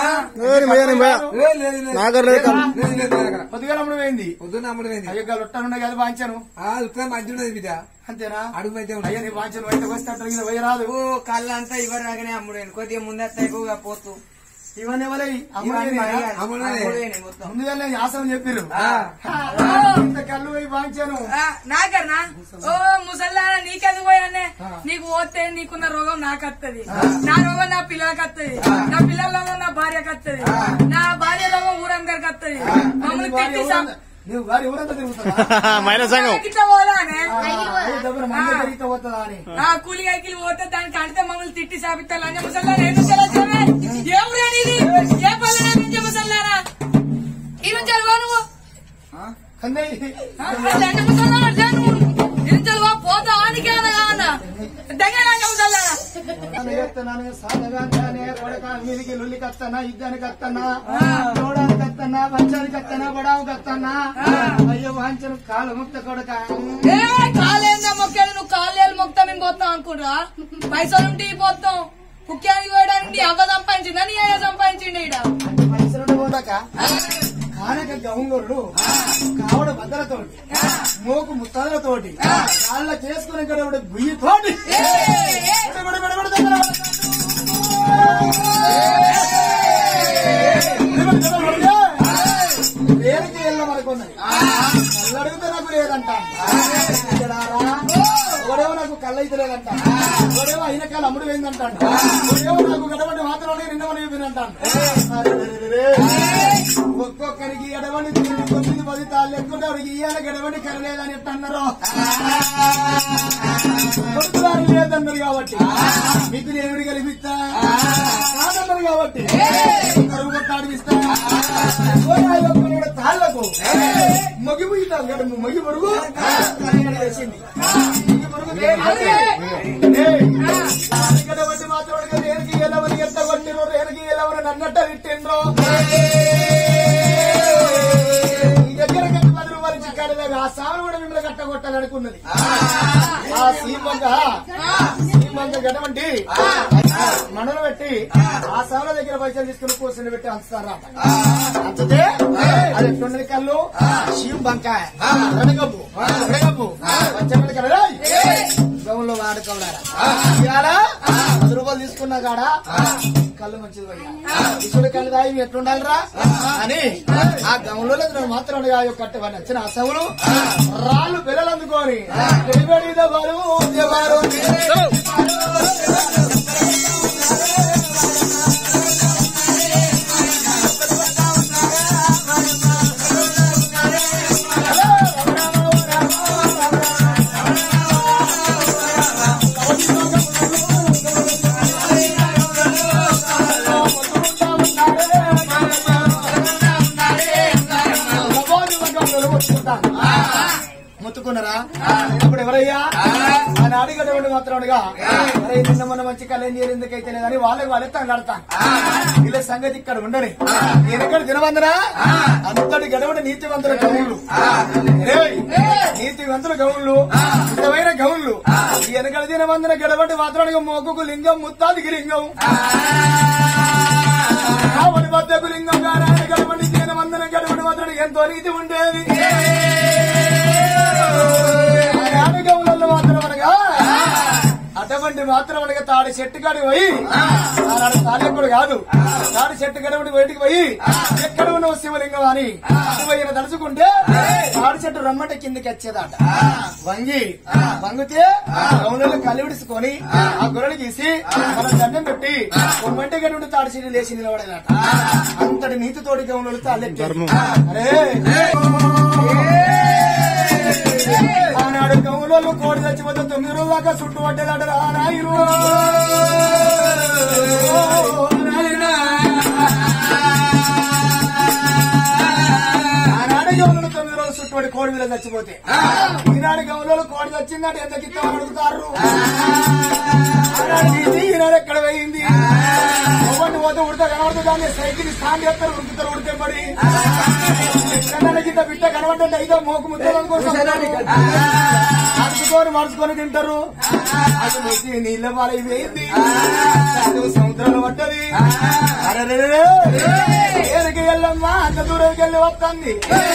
నాగర్ లేక పొద్దుగా అమ్ముడు పోయింది పొద్దున్న అమ్ముడమైంది అయ్యో లొట్టనుండే కదా వాంచాను ఆ ఉత్తరం మంచి ఉన్నది బిడ్డ అంతేనా అడుగు అయితే అయ్యా నీ వాంచను బయటకు వస్తే అట్లా మీద పోయి రాదు ఓ కళ్ళంతా ఇవ్వరు రాగానే అమ్ముడేను కొద్దిగా ముందత్త ఎక్కువగా పోతూ ఇవన్నీ ఎవరై ఇవన్నీ మరి అమ్ముడే. అమ్ముడేనే మొత్తం ముందుగా ఆసం చెప్పిర్రు ఇంత కళ్ళు పోయి వాంచాను ఆ, నాకన్నా ఓ ముసల్లారా నీకెందుకు పోయానే నీకు పోతే నీకున్న రోగం నాకు వత్తది నా రోగం నా పిల్లలకి వత్తది నా పిల్లల రోగం నా భార్యకి వత్తది నా భార్య రోగం ఊరందరికి వత్తది మమ్మల్ని తిట్టి సం- నువ్వు వారి ఊరంతా తిరుగుతావా మైన సంఘం ఇట్లా పోదానే అయ్యో దెబ్బన మంది పెరిగితే పోతుందా అని ఆ కూలి కైకిలు పోతే దానికి అంటే మమ్మల్ని తిట్టి సాపిస్తారు లంజ ముసల్లారా ఏం ముసల్లారా ఏం రానిది ఏ పల్లె నుంచి ముసల్లారా ఈ నుంచి వెళ్ళవా నువ్వు కన్నయ్య ఆ, లంజ ముసల్లారా అంటే నువ్వు ఈ నుంచి వెళ్ళవా పోతా ఆనికి కాదన్నా దగ్గర లంజ ముసల్లారా ఎత్తనాను సాధగానే కొడక మీదికి లొల్లి కత్తనా ఇద్దానికి కత్తనా చూడానికి కత్తనా పంచానికి కత్తనా బడావు కత్తనా అయ్యో వాంచను కాలు ముక్త కొడక ఏ కాలేందా మొక్కేది నువ్వు కాలేలు మొక్తా మేము పోతాం అనుకుంటా పైసలు ఉంటే పోతాం ముఖ్యానికి పోయడానికి అవ్వ సంపాదించిందా నీ అయ్య సంపాదించిండి ఈడ పైసలు పోదాక కానక గౌంగురుడు కావడ బద్దలతోటి మోకు ముత్తలతోటి కాళ్ళ చేసుకుని ఇక్కడ బుయ్యితోటి బడ బడ బడ దగ్గర దేనికి వెళ్ళమనుకున్నది కళ్ళు అడిగితే నాకు లేదంట ఇక్కడారా? ఎవడేమో నాకు కళ్ళు అయితే లేదంట ఎవడేమో అయిన కాళ్ళు అమ్ముడు పోయిందంటాడు ఎవడేమో నాకు గడవండి మాత్రం నిన్నమని చెప్పిందంటాడు ఒక్కొక్కరికి ఎడవండి తొమ్మిది పది తాళ్ళు ఎక్కుంటారు ఇయ్యాల గడవండి కరలేదని ఎట్ట అన్నారు కొడుకుదారు లేదన్నారు కాబట్టి మీకు నేను కలిపిస్తా కాదన్నారు కాబట్టి కరువు కొట్టాడిస్తా తాళ్లకు మొగి ముగితారు కదా మొగి పొరుగు వేసింది మొగి పొరుగు గడవండి మాత్రం రేనికి ఎలవని ఎంత కొట్టిరో రేనికి ఎలవని అన్నట్ట తిట్టిండ్రో ఈ దగ్గర కట్టి పది రూపాయలు చిక్కాడలేదు ఆ సామెను కూడా మిమ్మల్ని కట్టగొట్టాలి అనుకున్నది ఆ సీమంగా సీమంగా గడవండి మనలు పెట్టి ఆ సామెల దగ్గర పైసలు తీసుకుని కూర్చొని పెట్టి అంచుతారా అంచితే అది ఎట్లున్నది కళ్ళు శివ బంకాయ రెడగబ్బు రెడగబ్బు పంచమిడి కల గౌన్లో వాడుకోవడారా ఇవాళ పది రూపాయలు తీసుకున్నా కాడా కళ్ళు మంచిది పోయా ఇసుడు కళ్ళు దాయి ఎట్లుండాలిరా అని ఆ గౌన్లో మాత్రం కట్టవని వచ్చిన అసవులు రాళ్ళు పిల్లలు అందుకొని ఎడిబడి దెబ్బలు, దెబ్బలు. ముత్తుకున్నారా ఇప్పుడు ఎవరయ్యా ఆయన అడిగేటువంటి మాత్రముగా అరే నిన్న మొన్న మంచి కళ్యాణ్ చేయరు ఎందుకైతే లేదని వాళ్ళకి వాళ్ళే తంగడతాను వీళ్ళ సంగతి ఇక్కడ ఉండని ఎనకడ దినవందరా అంతటి గడవడ నీతివంతుల గౌళ్ళు ఏయ్, నీతివంతుల గౌళ్ళు ఇష్టమైన గౌళ్ళు ఈ వెనకడ దినవందన గడవటి మాత్రానికి మోకుకు లింగం ముత్తాదికి లింగం కావడి మధ్యకు లింగం గారాయన గడవడి దినవందన గడవడి మాత్రానికి ఎంతో నీతి ఉండేది ఆనాడు గౌలలో మాత్రం అనగా అటువంటి మాత్రం అనగా తాడి చెట్టు కాడి పోయి ఆనాడు తాళెక్కుడు కాదు తాడి చెట్టు గడవడి బయటికి పోయి ఎక్కడ ఉన్న శివలింగం అని పోయిన తలుచుకుంటే తాడి చెట్టు రమ్మంటే కిందకి వచ్చేదట వంగి వంగితే గౌలలో కలివిడుచుకొని ఆ గొర్రెలు గీసి మనం దండం పెట్టి ఒమ్మంటే గడువుడు తాడి చెట్టు లేచి నిలబడేదట అంతటి నీతితోటి గౌనులు తాళ్ళెట్టి అరే ఆనాడు గౌలలో కోడి చచ్చిపోతే తొమ్మిది రోజుల దాకా చుట్టూ పట్టేదట రా నాయను ఆనాడు గౌలలో తొమ్మిది రోజులు చుట్టుపడి కోడి మీద చచ్చిపోతే ఈనాడు గౌలలో కోడి చచ్చిందంటే ఎంత గిత్తం అడుగుతారు ఆనాడు తీసి ఈనాడు ఎక్కడ పోయింది ఒకటి పోతే ఉడత కనబడుతుంది దాన్ని సైకిల్ స్టాండ్ చేస్తారు ఉడుకుతారు ఉడితే పడి ఎక్కడ కింద బిడ్డ కనబడ్డంటే అయితే మోకు ముద్దలు అనుకోని మరుచుకొని మరుచుకొని తింటారు అసలు వచ్చి నీళ్ళ పాలైపోయింది అది సముద్రంలో పడ్డది అరే ఏరికి వెళ్ళమ్మా అంత దూరంకి వెళ్ళి వస్తుంది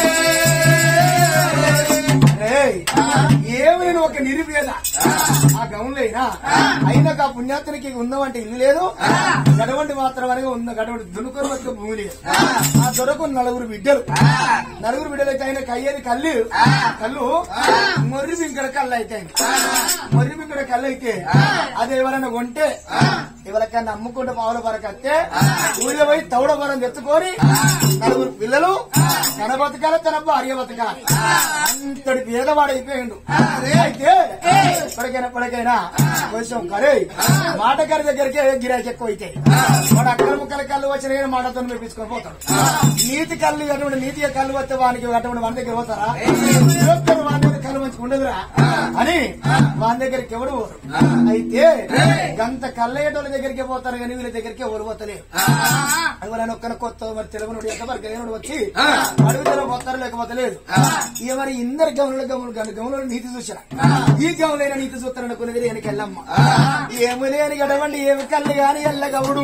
ఏయ్, ఏమి నేను ఒక నిరుపేద ఆ గౌన్లైనా అయినా ఆ పుణ్యాత్తునికి ఉందామంటే ఇల్లు లేదు గడవండి మాత్రం అనగా ఉన్న గడవండి దునుకొని వచ్చే భూమి లేదు ఆ దొరకు నలుగురు బిడ్డలు నలుగురు బిడ్డలు అయితే ఆయన కయ్యేది కళ్ళు కళ్ళు మొర్రి బింకడ కళ్ళు అయితే మొర్రి బింకడ కళ్ళు అయితే అది ఎవరైనా కొంటే ఎవరికైనా అమ్ముకుంటే పావుల వరకు వస్తే ఊళ్ళో పోయి తౌడ వరం తెచ్చుకొని నలుగురు పిల్లలు తన బతకాలి తన భార్య బతకాలి అంతటి పేదవాడు అయిపోయిండు అయితే ఇప్పటికైనా ఇప్పటికైనా కొంచెం కరే మాటగారి దగ్గరికి గిరాకీ ఎక్కువ అయితే వాడు అక్కడ ముక్కల కళ్ళు వచ్చిన కానీ మాటతో మెప్పించుకొని పోతాడు నీతి కళ్ళు అటువంటి నీతి కళ్ళు వస్తే వానికి అటువంటి వాని దగ్గర పోతారా ఒక్కరు వాని దగ్గర కళ్ళు మంచిగా ఉండదురా అని వాని దగ్గరికి ఎవరు పోరు అయితే గంత కళ్ళయ్యేటోళ్ళ దగ్గరికి పోతారు కానీ వీళ్ళ దగ్గరికి ఎవరు పోతలేరు ఎవరైనా ఒక్కన కొత్త మరి తెలుగునుడు ఎంత మరి గైనుడు వచ్చి అడుగుతారో పోతారు లేకపోతే లేదు ఇక మరి ఇందరు గమనుల గమనులు గను గమనులు నీతి చూసారా ఈ గమలైన నీతి చూస్తారు అనుకునేది వెనక వెళ్ళమ్మ ఏమి లేని గడవండి ఏమి కళ్ళు గాని ఎల్ల గౌడు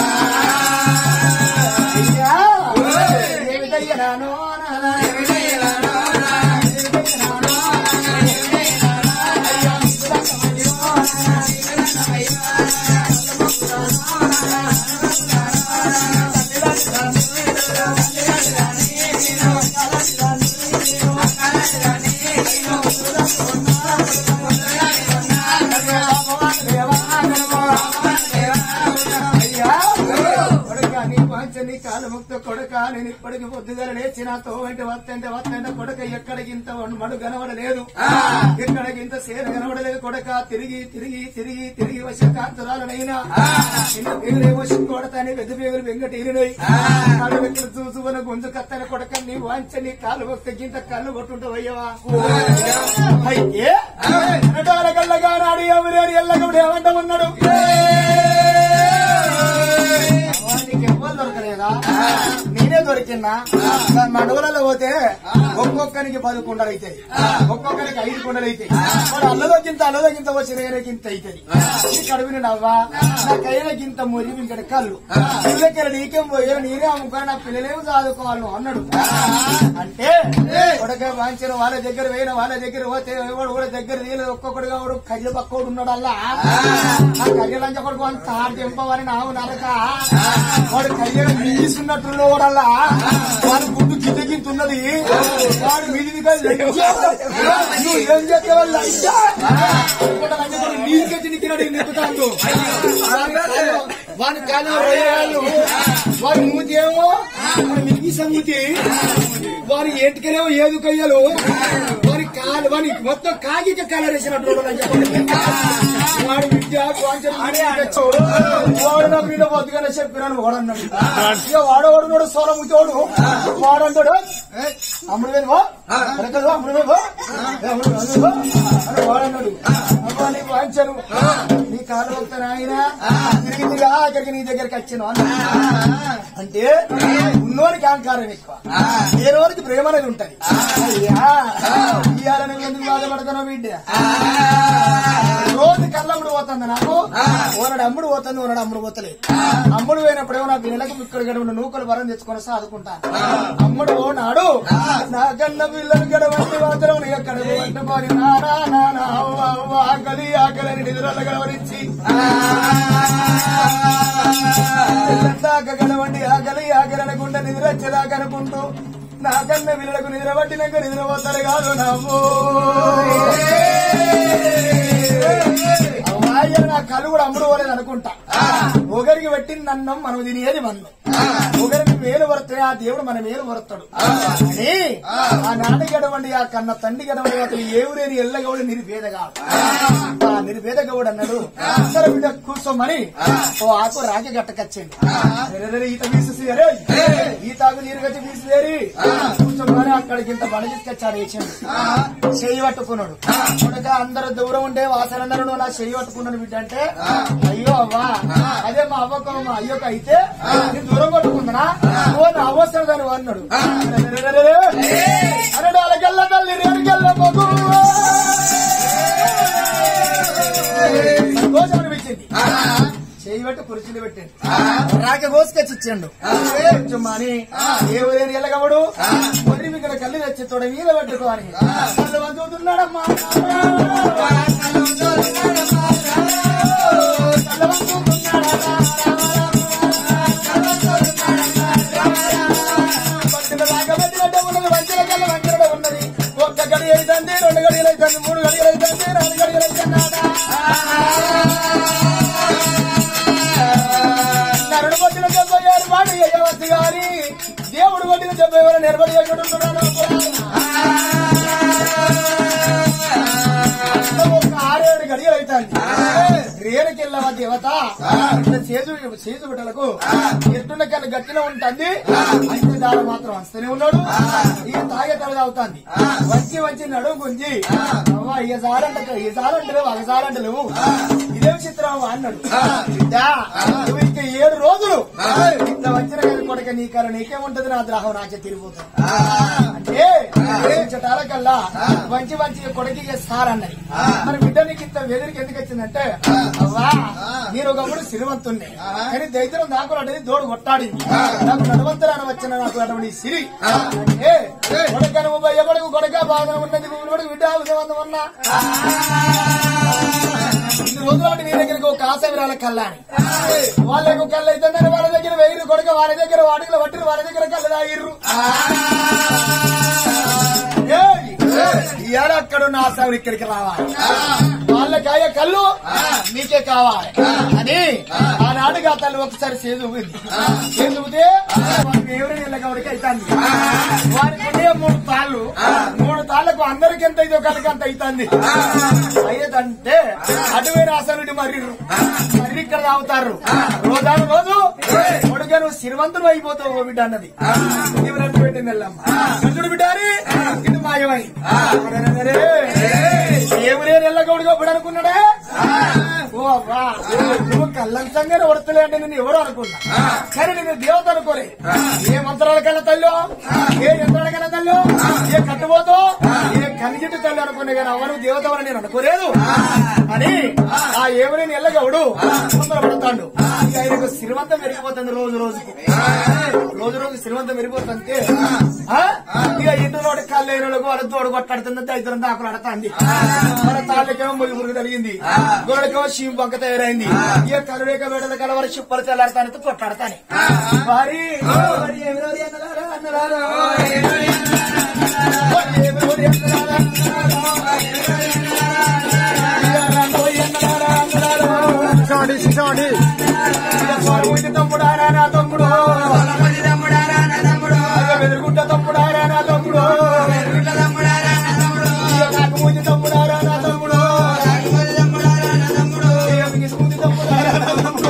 అయ్యా, ఏమిటయ్యనానో నానా, ఏమిటయ్యనానో నానా, ఏమిటయ్యనానో అయ్యా, కొడుకా, నీ వాంఛ నీ కాలముక్త కొడక నేను ఇప్పటికి పొద్దుగల లేచి నాతో వెంట వస్తంటే వస్తంటే కొడక ఎక్కడికి ఇంత మడు కనబడలేదు ఎక్కడికి ఇంత సేన కనబడలేదు కొడక తిరిగి తిరిగి తిరిగి తిరిగి వచ్చే కాంతరాలనైనా చిన్న పేగులే వచ్చి కొడతాని పెద్ద పేగులు వెంకటీరినై కళ్ళు వెంకట చూసుకున్న గొంతు కత్తన కొడక నీ వాంఛ నీ కాలు మొక్త గింత కళ్ళు కొట్టుంటావు అయ్యవా అయితే అనటాల కళ్ళగా నాడు ఎవరేరు ఎల్లగప్పుడు ఏమంట ఉన్నాడు వానికి ఎవ్వరు దొరకలేదా నేనే దొరికినా దాని మండవలలో పోతే ఒక్కొక్కరికి పది కుండలు అవుతాయి ఒక్కొక్కరికి ఐదు కుండలు అవుతాయి వాడు అల్లదో గింత అల్లదో గింత వచ్చి వేరే గింత అవుతుంది ఈ కడుపుని నవ్వా నా కైన గింత మురి ఇక్కడ కళ్ళు పిల్లకి నీకేం పోయారు నేనే అమ్ముకొని నా పిల్లలేమో చదువుకోవాలి నువ్వు అన్నాడు అంటే కొడక వాంచిన వాళ్ళ దగ్గర వేయిన వాళ్ళ దగ్గర పోతే ఎవడు కూడా దగ్గర నీళ్ళు ఒక్కొక్కడుగా వాడు కయ్య పక్కోడు ఉన్నాడు అల్లా ఆ కయ్య లంచ కొడుకు అంత దింపవని నావు నరక వాడు కయ్య మీసున్నట్టు వాడల్లా వాడు గుడ్డు గిద్ద గింత ఉన్నది వాడు మీది నువ్వు ఏం చేస్తావు లంచ నీకే తినికినాడు నిప్పుతాడు వాని కాదు రొయ్యలు వారి మూతేమో మిగి సంగతి వారి ఏటికలేమో ఏదు కయ్యలు వారి కాలు వారి మొత్తం కాగిక కలర్ వేసినట్టు వాడు విద్య వాంఛన వాడు నా మీద బతుకనే చెప్పినాను వాడన్నాడు ఇక వాడవాడు నోడు సోల ముతోడు వాడంటాడు అమ్ముడు వేనువా అరకదు అమ్ముడు వేనువా అమ్ముడు వేనువా అని వాడన్నాడు అమ్మా నీ వాంచను నీ కాలు వస్తాను ఆయన తిరిగి తిరిగి ఆఖరికి నీ దగ్గరికి వచ్చాను అంటే ఉన్నోనికి అహంకారం ఎక్కువ లేనోనికి ప్రేమ అనేది ఉంటది అయ్యా ఇయ్యాలని ఎందుకు బాధపడుతున్నావు బిడ్డ రోజు కళ్ళమ్ముడు పోతుంది నాకు ఓనడు అమ్ముడు పోతుంది ఓనడు అమ్ముడు పోతలేదు అమ్ముడు పోయినప్పుడేమో నా పిల్లలకు ఇక్కడ గడవ నూకలు వరం తెచ్చుకొని సాదుకుంటా అమ్ముడు ఓనాడు నా కన్న పిల్లలు గడవంటి మాత్రం నీ ఎక్కడ వంట పని నానా నానా అవ్వ అవ్వ ఆకలి ఆకలి అని నిద్రల గడవరించి దాకా గడవండి ఆకలి ఆకలి అనకుండా నిద్ర వచ్చేదాకా అనుకుంటూ నా కన్న పిల్లలకు నిద్ర పట్టినాక నిద్ర పోతారు కాదు నవ్వు అమ్మాయి నా కళ్ళు కూడా అమ్ముడు పోలేదు అనుకుంటా ఒకరికి పెట్టింది అన్నం మనం తినేది మన్నం ఒకరికి మేలు పడితే ఆ దేవుడు మన మేలు పడతాడు అని ఆ నాటి గడవండి ఆ కన్న తండ్రి గడవండి అతను ఏవులేని ఎల్లగౌడు నిరుపేదగాడు ఆ నిరుపేదగౌడు అన్నాడు సరే బిడ్డ కూర్చోమని ఓ ఆకు రాకి గట్టకచ్చింది అరే, అరే, ఈత వీసి అరే ఈ తాగు నీరు కట్టి వీసి కూర్చోమని అక్కడికి ఇంత బండ తీసుకొచ్చాడు వేసిండు చెయ్యి పట్టుకున్నాడు కొడుక అందరు దూరం ఉండే వాసనందరూ నువ్వు నా చెయ్యి పట్టుకున్నాను బిడ్డ అంటే అయ్యో అవ్వా అదే మా అవ్వకు మా అయ్యోక అయితే నేను దూరం పట్టుకుందనా నువ్వు నా అవసరం దాని అన్నాడు అన్నాడు అలాగెల్ల తల్లి రేడుకెళ్ళ మగు సంతోషం అనిపించింది చేయి పెట్టి కుర్చీలు పెట్టండి రాక కోసుకొచ్చి ఇచ్చిండు కొంచెం అని దేవుడేని ఎల్లగవడు మరి ఇక్కడ కళ్ళు తెచ్చి తోడ మీద పట్టుకోని కళ్ళు వంచుతున్నాడమ్మా కళ్ళు ఉన్నది ఒక్క గడి అవుతుంది రెండు గడియలు అవుతుంది మూడు గడియలు అవుతుంది నాలుగు గడియలు అవుతుంది నరుడు కొట్టిన డెబ్బై ఆరు మాట వేయవచ్చు గాని దేవుడు కొట్టిన డెబ్బై ఆరు నిలబడి ఎక్కడుంటున్నాడు ఒక ఆరేడు గడియలు అవుతాయి రేణుకెళ్ళవ దేవత ఇట్లా చేజు చేజు బిడ్డలకు ఎట్టున్న కన్నా గట్టిన ఉంటుంది అయితే దాని మాత్రం వస్తూనే ఉన్నాడు ఇక తాగే తల తాగుతుంది వచ్చి వచ్చి నడుము గుంజి అవ్వ ఇక సారంట ఇక సారంటలేవు అగ సారంటలేవు ఇదేం చిత్రం అన్నాడు బిడ్డా, నువ్వు ఇంకా ఏడు రోజులు ఇంత వచ్చిన కానీ కొడక నీ కర నీకేముంటది నా ద్రాహం నాకే తిరిగిపోతుంది అంటే చటాల కల్లా మంచి మంచి కొడకి సార్ అన్నది మరి బిడ్డ నీకు ఇంత వెదిరికి ఎందుకు వచ్చిందంటే అవ్వా నేను ఒకప్పుడు సిరివంతుండే కానీ దైత్యం నాకు అంటే దోడు కొట్టాడింది నాకు నడవంతరాన వచ్చిన నాకు అటువంటి సిరి అంటే కొడక నువ్వు భయపడకు కొడక బాగా ఉన్నది నువ్వు కూడా బిడ్డ ఉదయవంతం ఉన్నా ఇన్ని రోజుల బట్టి నీ దగ్గరికి ఒక ఆశ విరాల కళ్ళాని వాళ్ళకు కళ్ళు అవుతుందని వాళ్ళ దగ్గర వెయ్యి కొడుక వాళ్ళ దగ్గర వాటిలో పట్టిన వాళ్ళ దగ్గర కళ్ళు తాగిర్రు ఇవాళ అక్కడ ఉన్న ఆశాలు ఇక్కడికి రావాలి వాళ్ళకాయ కళ్ళు మీకే కావాలి అని ఆనాడుగా తల్లి ఒకసారి చేదుకుంది చేదుకుతే వారికి ఎవరి నిలగవరికి అవుతుంది వారికి ఉండే మూడు తాళ్ళు మూడు తాళ్లకు అందరికి ఎంత అయితే ఒకరికి అంత అవుతుంది అయ్యేదంటే అటువైన ఆశలుడి మరి మరి ఇక్కడ తాగుతారు రోజాను రోజు కొడుగా నువ్వు సిరివంతుడు అయిపోతావు ఓ బిడ్డ అన్నది తీవ్రంగా పెట్టింది వెళ్ళమ్మ గంజుడు బిడ్డారి ఇది మాయమై దేవుడే ఎల్లగౌడిగా ఇప్పుడు అనుకున్నాడే ఓ అవ్వా నువ్వు కళ్ళంతంగానే వడతలే అంటే నేను ఎవరు అనుకున్నా కానీ నేను దేవత అనుకోలే ఏ మంత్రాలకైనా తల్లో ఏ యంత్రాలకైనా తల్లో ఏ కట్టుబోతో ఏ కనిజిట్టు తల్లి అనుకున్నా కానీ అవను దేవత అని నేను అనుకోలేదు అని ఆ ఏమని ఎల్లగవుడు ముందర పడతాడు ఇక ఆయనకు శ్రీమంతం పెరిగిపోతుంది రోజు రోజుకు రోజు రోజు శ్రీమంతం పెరిగిపోతుంటే ఆ? ఇక ఇంటి నోటి కళ్ళు అయిన వాళ్ళకు వాళ్ళ తోడు కొట్టాడుతుంది ఇద్దరు ఆకులు ఆడుతుంది మన తాళ్ళకేమో ముగి మురుగు తగిలింది గోడకేమో షీం బంక తయారైంది ఇక కలువేక వేడల కలవరి చిప్పలు తెల్లాడతాను కొట్టాడతాను వారి వారి ఏమి రోజు అన్నలారా అన్నలారా వారి ఏమి రోజు అన్నలారా తమ్ముడారా నా తమ్ముడు వెదురుగుంట తమ్ముడారా నా తమ్ముడు కాకమూజి తమ్ముడారా నా తమ్ముడు మిగిసుకుంది తమ్ముడారా నా తమ్ముడు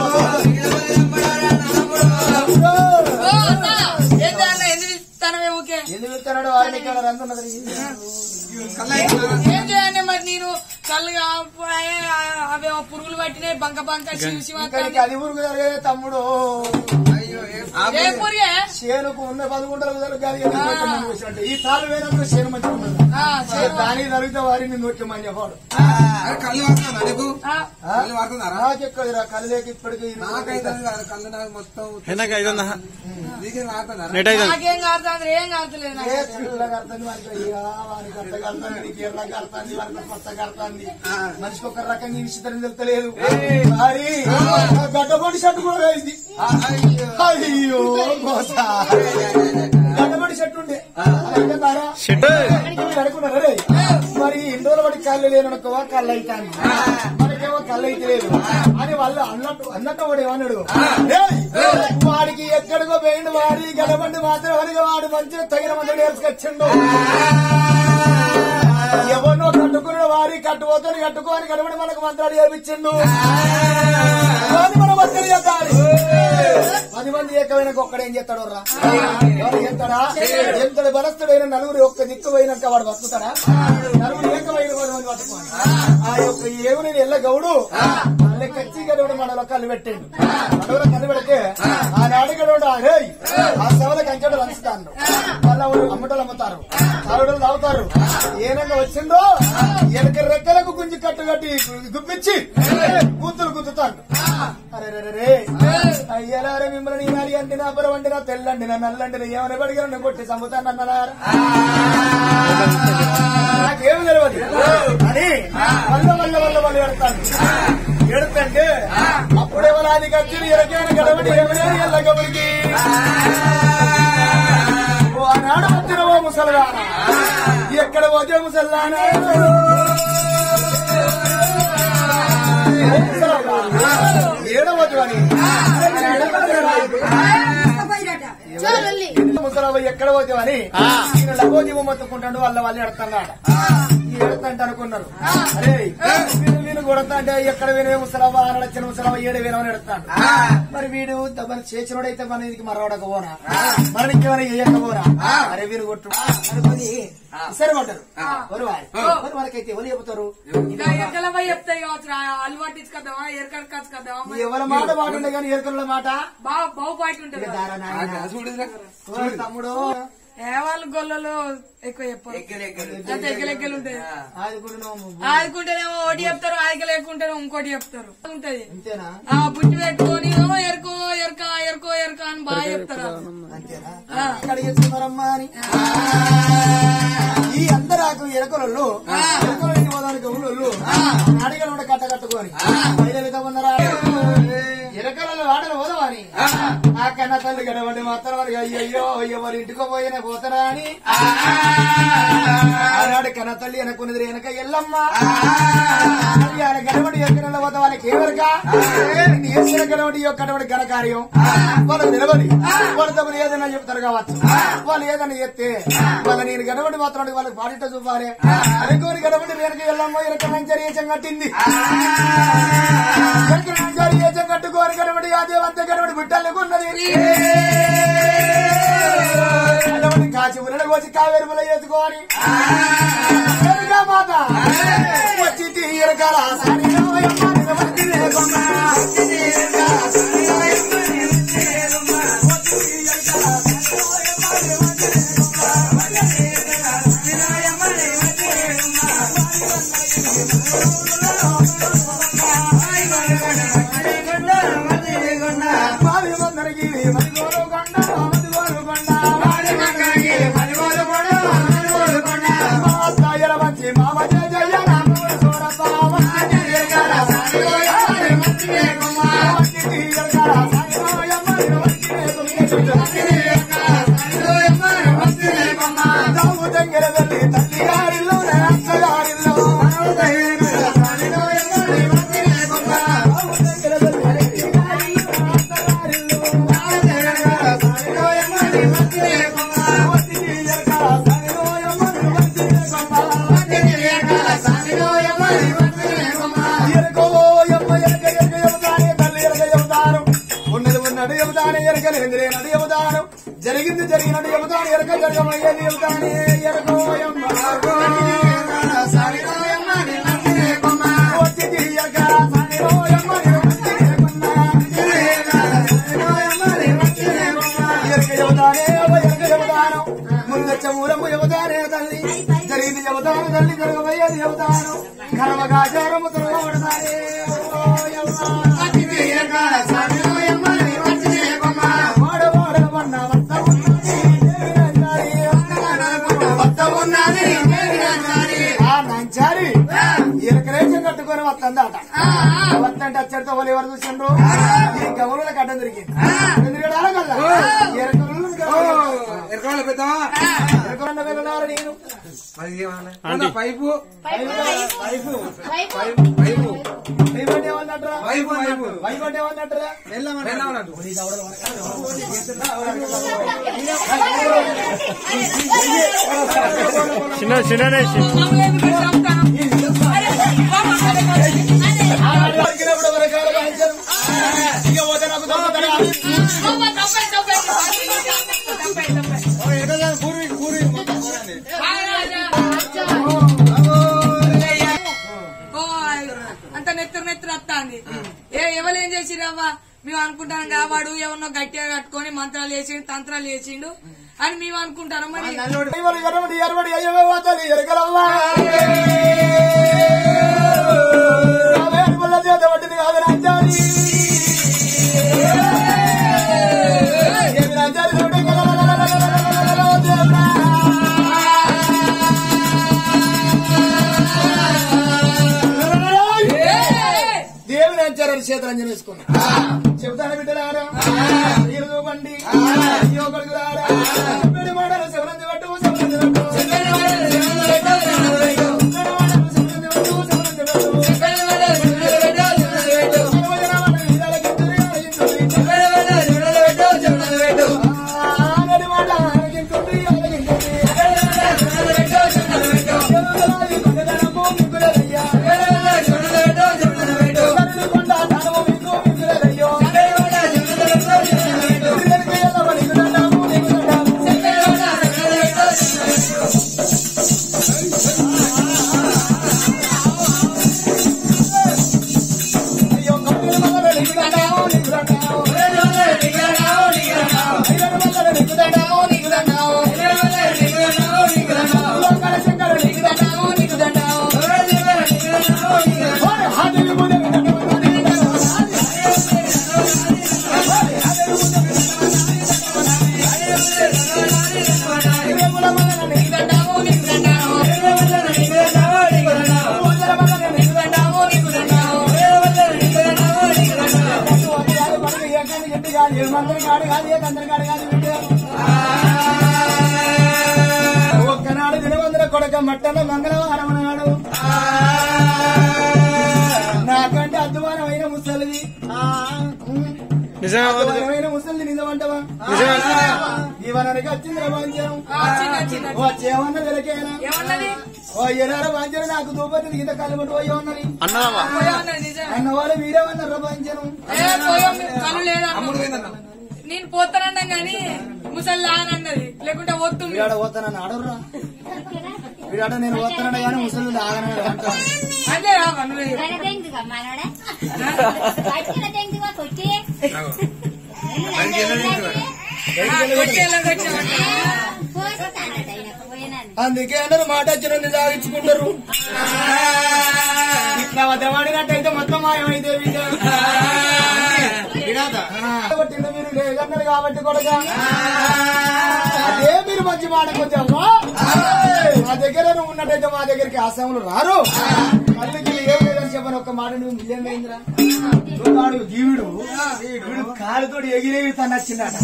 ఓ అన్న ఏంటి అన్న ఎందుకు తనమే ఊకే ఎందుకు వెళ్తున్నాడు ఆయన ఇక్కడ రంగున్నది ఏం చేయాలి మరి నేను కళ్ళుగా అవే పురుగులు పట్టినాయి బంక బంక శివ శివ ఇక్కడికి అది ఊరుకు జరిగే తమ్ముడు ఏ పురిగే చేనుకు ఉన్న పదకొండల గాలి వచ్చినట్టు ఈ తాళ్ళు వేరే చేను మంచిగా ఉన్నది ఆ, చేను. దానికి జరిగితే వారిని నోట్ల మంచి వాడు అరే కళ్ళు వాడుతున్నా నీకు ఆ, కళ్ళు వాడుతున్నారా నాకెక్కడిరా కళ్ళలేక ఇప్పటికి నాకైతే కాదు, కళ్ళు నాకు మొత్తం ఎనక ఐదొంద నీకే వాడుతున్నారా నెట్ ఐదు నాకేం కాదుతుంది ఏం కాదులేదు ఏ పిల్లగా కడతాంది వానికి అయ్యా, వానికి అట్ట కడతాంది నీకు ఎర్ర కడతాంది వానికి పచ్చ కడతాంది మనిషికి ఒక రకంగా ఈ విషయం తెలుస్తలేదు మరి గడ్డపడి షర్ట్ కూడా అయింది అయ్యో మోస. గడ్డపడి షర్ట్ ఉండే అయితే తారా? షెట్ మీరు అనుకున్నారా రే? మరి ఇన్ని రోజుల బట్టి కళ్ళు లేననుకోవా కళ్ళు అయితాను మనకేమో కళ్ళు అయితే లేదు అని వాళ్ళు అన్నట్టు అన్నట్టు వాడు ఏమన్నాడు "ఏయ్, వాడికి ఎక్కడికో పోయిండు వాడి గడబండి మాత్రం వాడికి వాడు మంచిగా తగిన మంది నేర్చుకొచ్చిండు ఎవరినో కట్టుకున్న వారి కట్టుపోతాను కట్టుకోని కట్టుబడి మనకు మంత్రాలు చేపించిండు కానీ మనం మంత్రాలు చేద్దాలి పది మంది ఏకమైన ఒక్కడేం చేస్తాడు రా ఎవరు చేస్తాడా ఎంతటి బలస్తుడైన నలుగురు ఒక్క దిక్కు పోయినాక వాడు బతుకుతాడా నలుగురు ఏకమైన పది మంది పట్టుకోండి ఆ యొక్క ఏముని ఎల్ల గౌడు వాళ్ళ కచ్చి గడువుడు మనలో కళ్ళు పెట్టిండు నలుగురు కళ్ళు పెడితే ఆనాడు గడువుడు అరే ఆ సవల కంచెడు లంచుతాను వాళ్ళ అమ్మటలు అమ్ముతారు ఆవిడలు తాగుతారు ఏనంగా వచ్చిందో వెనక రెక్కలకు గుంజి కట్టు కట్టి గుప్పించి కూతురు గుద్దుతాడు అరే రే, రే, రే. అయ్యలారా మిమ్మల్ని నాలి అండినా బరవండినా తెల్లండినా నల్లండినా ఏమైనా పడిగిన కొట్టి చంపుతానన్నారా నాకేమి తెలియదు అని వల్ల వల్ల వల్ల వల్ల ఎడతాను ఎడతంటే అప్పుడే వాళ్ళ అది కచ్చి ఎరకైన గడవడి ఏమైనా ఎల్లగబడికి ఓ ఆనాడు వచ్చిన ఓ ముసల్దానా ఎక్కడ పోతే ముసల్దానా ఏడవద్దు అని ముసలవ్వ ఎక్కడ పోతావని ఈయన లగోజీవ మొత్తుకుంటాడు వాళ్ళ వాళ్ళు ఎడతాడు ఈ ఎడతంటే అనుకున్నారు అరే వీడు వీడు కొడతా అంటే ఎక్కడ వినే ముసలవ్వ అనడచ్చిన ముసలవ్వ ఏడు వినవని ఎడతాడు మరి వీడు మన చేసినోడైతే మన ఇది మరవడకపోనా మన ఇంకేమైనా చేయకపోనా అరే వీరు కొట్టు అనుకుని సరే పడ్డారు వరు వారి వరు వారికైతే ఎవరు చెబుతారు ఇక ఎక్కల పోయి చెప్తాయి కావచ్చు రా, అలవాటు ఇచ్చుకొద్దామా ఎరకడ కచ్చుకొద్దామా మరి ఎవరి మాట మాటుండే కానీ ఎరుకల మాట బాగా బాగు పాయింట్ ఉంటుంది కదా. దారా నాయనా. చూడరా ఓ తమ్ముడు ఏ వాళ్ళు గొల్లలో ఎక్కువ చెప్పరు అంతే ఎక్కలెక్కలు ఉంటాయి అది కూడా నువ్వు ఆదుకుంటేనేమో ఒకటి చెప్తారు ఆదిక లేకుంటేనేమో ఇంకోటి చెప్తారు ఉంటది అంతేనా ఆ బుట్టి పెట్టుకొని "ఓ, ఎరుకో ఎరక ఎరుకో ఎరక అని బాగా చెప్తారు అంతేనా ఆ. అడిగేస్తున్నారమ్మా అని ఈ అందరాకు ఎరకలు ఎరకలు ఇంటి పోదానికి ఊళ్ళు అడిగలు కూడా కట్ట కట్టుకొని బయలుదేరుతా ఉన్నారా ఎరకలలో వాడలు పోదామని ఆ కన్న తల్లి గడవండి మాత్రం వారికి అయ్యయ్యో ఎవరి ఇంటికో పోయినా పోతారా అని ఆనాడు కన్న తల్లి అనుకున్నది వెనక ఎల్లమ్మ మరి ఆయన గడవడి ఎక్కడ పోతా వాళ్ళకి ఏమరక ఏసిన గడవడి యొక్క గడవడి ఘనకార్యం వాళ్ళు నిలబడి వాళ్ళు తమను ఏదైనా చెప్తారు కావచ్చు వాళ్ళు ఏదైనా చెప్తే వాళ్ళ నేను గడవడి మాత్రం వాళ్ళకి పాడిట చూపాలి అనుకోని గడవడి వెనక ఎల్లమ్మ వెనక మంచి ఏచం కట్టింది వెనక మంచి ఏచం కట్టుకోని గడవడి ఆ దేవంత గడవడి బిడ్డలుకున్నది గడవడి కాచి ఉరడు వచ్చి కావేరి ముల ఎత్తుకోని ఎరుక మాత వచ్చి తీరకాల సాని జరగలేదు నడి చెబుతాను జరిగింది జరిగినట్టు చెబుతాను ఎరక జరగమయ్యేది చెబుతానే ఎరకోయమ్మ వచ్చి తీయక సానిరోయమ్మ ఎరక చెబుతానే అవ్వ ఎరక చెబుతాను ముందచ్చ మూలము చెబుతానే తల్లి జరిగింది చెబుతాను తల్లి జరగమయ్యేది చెబుతాను కర్మకాచారము తొలగబడతానే వాడ వాడ వన్న వత్త ఉన్నది ఆ నంచారి ఎరకరేచం కట్టుకొని వస్తుందట వత్తంటే అచ్చడితో వాళ్ళు ఎవరు చూసిండ్రు ఈ గమనుల కట్టం దొరికింది ఎందుకంటే కదా ఎరకలు ఎరకాల పెద్దవా ఎరకలు వెళ్ళారు నేను మరి ఏమన్నా? ఉందా పైపు వైపు పైపు వైపు ఏమన్నట్రా పైపు పైపు వైపు ఏమన్నట్రా వెళ్ళమన్నట్టు. చిన్న చిన్ననే దొరికినప్పుడు రకాల వాయించారు ఇక పోతే నాకు దొరుకుతాడా అంత నెత్తురు నెత్తురు వస్తాంది ఏ ఎవరు ఏం చేసిరవ్వా మేము అనుకుంటాం కావాడు ఎవరినో గట్టిగా కట్టుకొని మంత్రాలు చేసిండు తంత్రాలు చేసిండు అని మేము అనుకుంటాను మరి ఇవాళ ఎరవడి ఎరవడి అయ్యవే పోతాలి ఎరగలవ్వా వల్ల చేత పట్టింది కాదు రాజ్యాలి ఏమి రాజ్యాలి చూడండి దేవుని అంచారని చేతులంజన వేసుకున్నా చెబుతాను బిడ్డలారా నీరు చూపండి అయ్యో కొడుకులారా చెప్పేది మాటలు శివరంజి పట్టు శివరంజి పట్టు చెప్పేది మాటలు శివరంజి పట్టు శివరంజి పట్టు శివరంజి వీరాల గింజలు ఆలకించుడి, ఆనడి మాట ఆలకించుడి, ఆలకించుడి. చెవులాది కొండదనము మిగులదయ్యా. కరుడు కొండ ధనము మీకు మిగులదయ్యో. పిల్లలకి ఎల్లవ నిగుదన్నాము, నిగుదన్నాము. అయ్యో కప్పుల మల్లె నిగుదన్నాము, నిగుదన్నాము. ఐరన్ మల్లె నిగుదన్నాము, నిగుదన్నాము. లోకల శంకర నిగుదన్నాము, నిగుదన్నాము. ఓయ్ హాదిరి ముదే నిగుదన్నాము, నిగుదన్నాము. రేముల మల్లె నిగుదన్నాము, నిగుదన్నాము. పూజల మల్లె నిగుదన్నాము, నిగుదన్నాము. ఒక్కగాడు పడుకు ఏకాని గట్టి కాదు, ఏ మందరి కాడు కాదు, ఏ కందరి కాడు కాదు, బిడ్డ. ఒక్కనాడు దినవందర కొడక మట్టన మంగళవారం నాడు నాకంటే అద్దుమానమైన ముసలిది నిజంగా అద్దుమానమైన ముసలిది నిజమంటవా ఇవనరికి వచ్చింది రవాంజనం వచ్చేమన్న వెలకేనా ఏమన్నది ఓ ఎరార వాంజనం నాకు దూపతి గీత కలుగుంటూ పోయి ఉన్నది అన్నదమ్మా పోయమన్నది నిజమే. అన్న వాళ్ళు మీరేమన్నారు రవాంజనం ఏ పోయాం కళ్ళు లేదా నేను పోతానన్నా గాని ముసలి అన్నది లేకుంటే వస్తుంది వీడాడ పోతానని ఆడరురా వీడాట నేను పోతానని కానీ ముసలి ఆగనని అంటాను అంటే నువ్వే అందుకే అందరూ మాట వచ్చిన సాగించుకుంటారు ఇట్లా వద్దవాడినట్టయితే మొత్తం మాయమైతే బిడ్డ. కాబట్టి మీరు లేదన్నారు కాబట్టి కొడక అదే మీరు మంచి మాట కొంచెం మా దగ్గర నువ్వు ఉన్నట్టయితే మా దగ్గరికి ఆసాములు రారు కళ్ళకి ఏం లేదని చెప్పని ఒక్క మాట నువ్వు మిలియం అయిందిరా వాడు జీవుడు వీడు కాలుతో ఎగిరేవి తను నచ్చిందట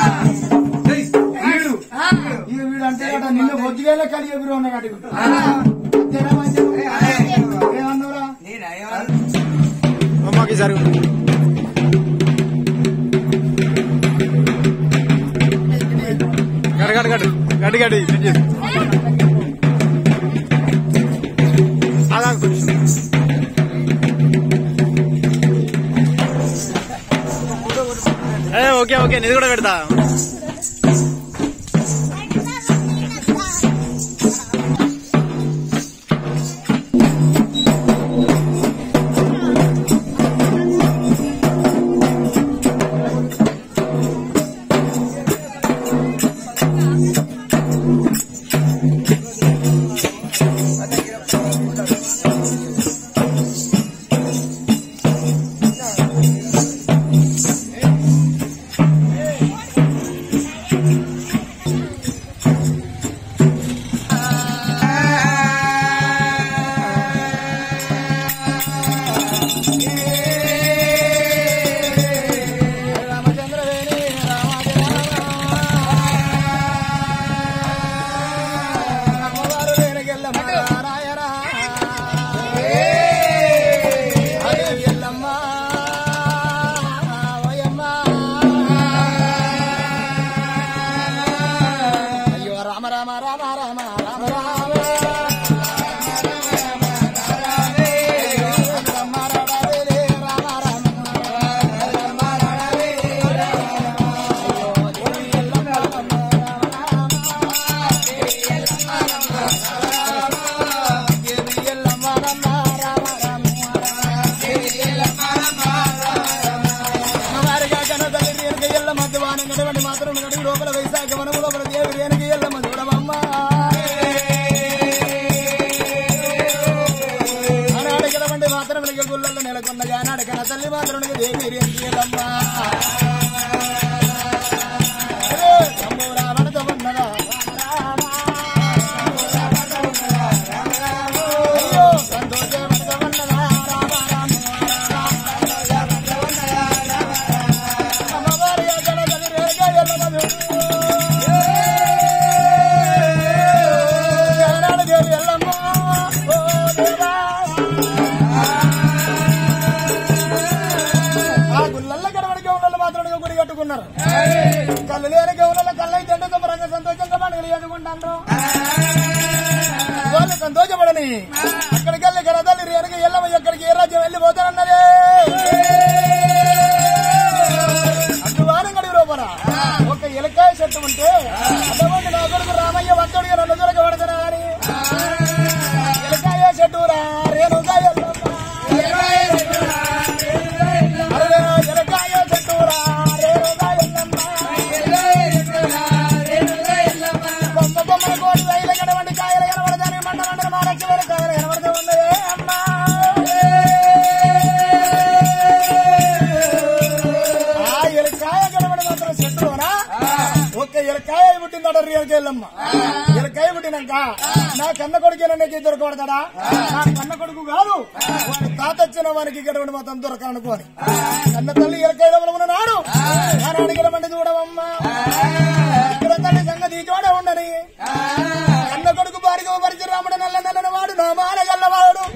వీడు ఈ వీడు అంటే అట నిన్న బొద్దుగేలా కలి ఎగురు ఉన్నాడు అటు అంతేనా మంచిది? ఏమన్నావురా అమ్మకి జరుగు గడు గడు గడు గడి గడి సెట్ చేసి ఆగాగు కొంచెం. ఏ ఓకే ఓకే నీది కూడా పెడతా అయ్యో రామ రామ రామ రామ రామ రామ మాత్రం లోపల వైశాఖ వనము లోపల దేవుడు వెనక ఎల్లమ్మ చూడమమ్మా ఆనాడు గెలవండి మాత్రం వెనక గుళ్ళల్లో నెలకొన్నగా ఆనాడు కన తల్లి మాత్రం దేవి ఎల్లమ్మా శంభు రావణతో ఉన్నదా అయ్యో సంతోషమనతో ఉన్నదా అమ్మవారి అక్కడ తల్లి రేగా ఎల్లమ్మ ఆనాడు దేవి ఎల్లమ్మ ఓ దేవా ఆ గుళ్ళల్లో గడవడికి ఉన్న మాత్రం గుడి కట్టుకున్నారు కళ్ళు లేని గౌరవ కళ్ళై తండ్రి శుభ్రంగా సంతోషంగా పండుగలు చేసుకుంటారు వాళ్ళు సంతోషపడని అక్కడికి వెళ్ళి గరదల్లి రేణుక ఎల్లమ్మ ఎక్కడికి ఏ రాజ్యం వెళ్ళి పోతానన్నదే అడ్డువారం గడి లోపల ఒక ఎలకాయ చెట్టు ఉంటే అటువంటి నా కొడుకు రామయ్య వక్కడిగా నన్ను దొరక పడతారా అని ఎలకాయ చెట్టు రా రేణుక ఎల్లమ్మ అరే ఎలకాయ చెట్టు రా రేణుక ఎల్లమ్మ బొమ్మ బొమ్మల కోటి రైలు కడవండి కాయలు కనబడతాని మండ మండల మారక్షల కాయలు కనబడుతూ ఉన్నదే అమ్మా ఆ ఎలకాయ కనబడి మాత్రం చెట్టులోనా ఒక్క ఎలకాయ పుట్టిందట రియల్కెళ్ళమ్మ ఎలకాయ పుట్టినాక నా కన్న కొడుకు నీకు దొరకబడతాడా నా కన్న కొడుకు కాదు వాడి తాత వచ్చిన వానికి గడవడి మొత్తం దొరకనుకోని కన్న తల్లి ఎలకాయ ఉన్న నాడు నానాడికి రమ్మంటే చూడవమ్మా ఇక్కడ తల్లి సంగతి చూడ ఉండని కన్న కొడుకు బారిగా పరిచి రాముడు నల్ల నల్లని వాడు నా మాల గల్లవాడు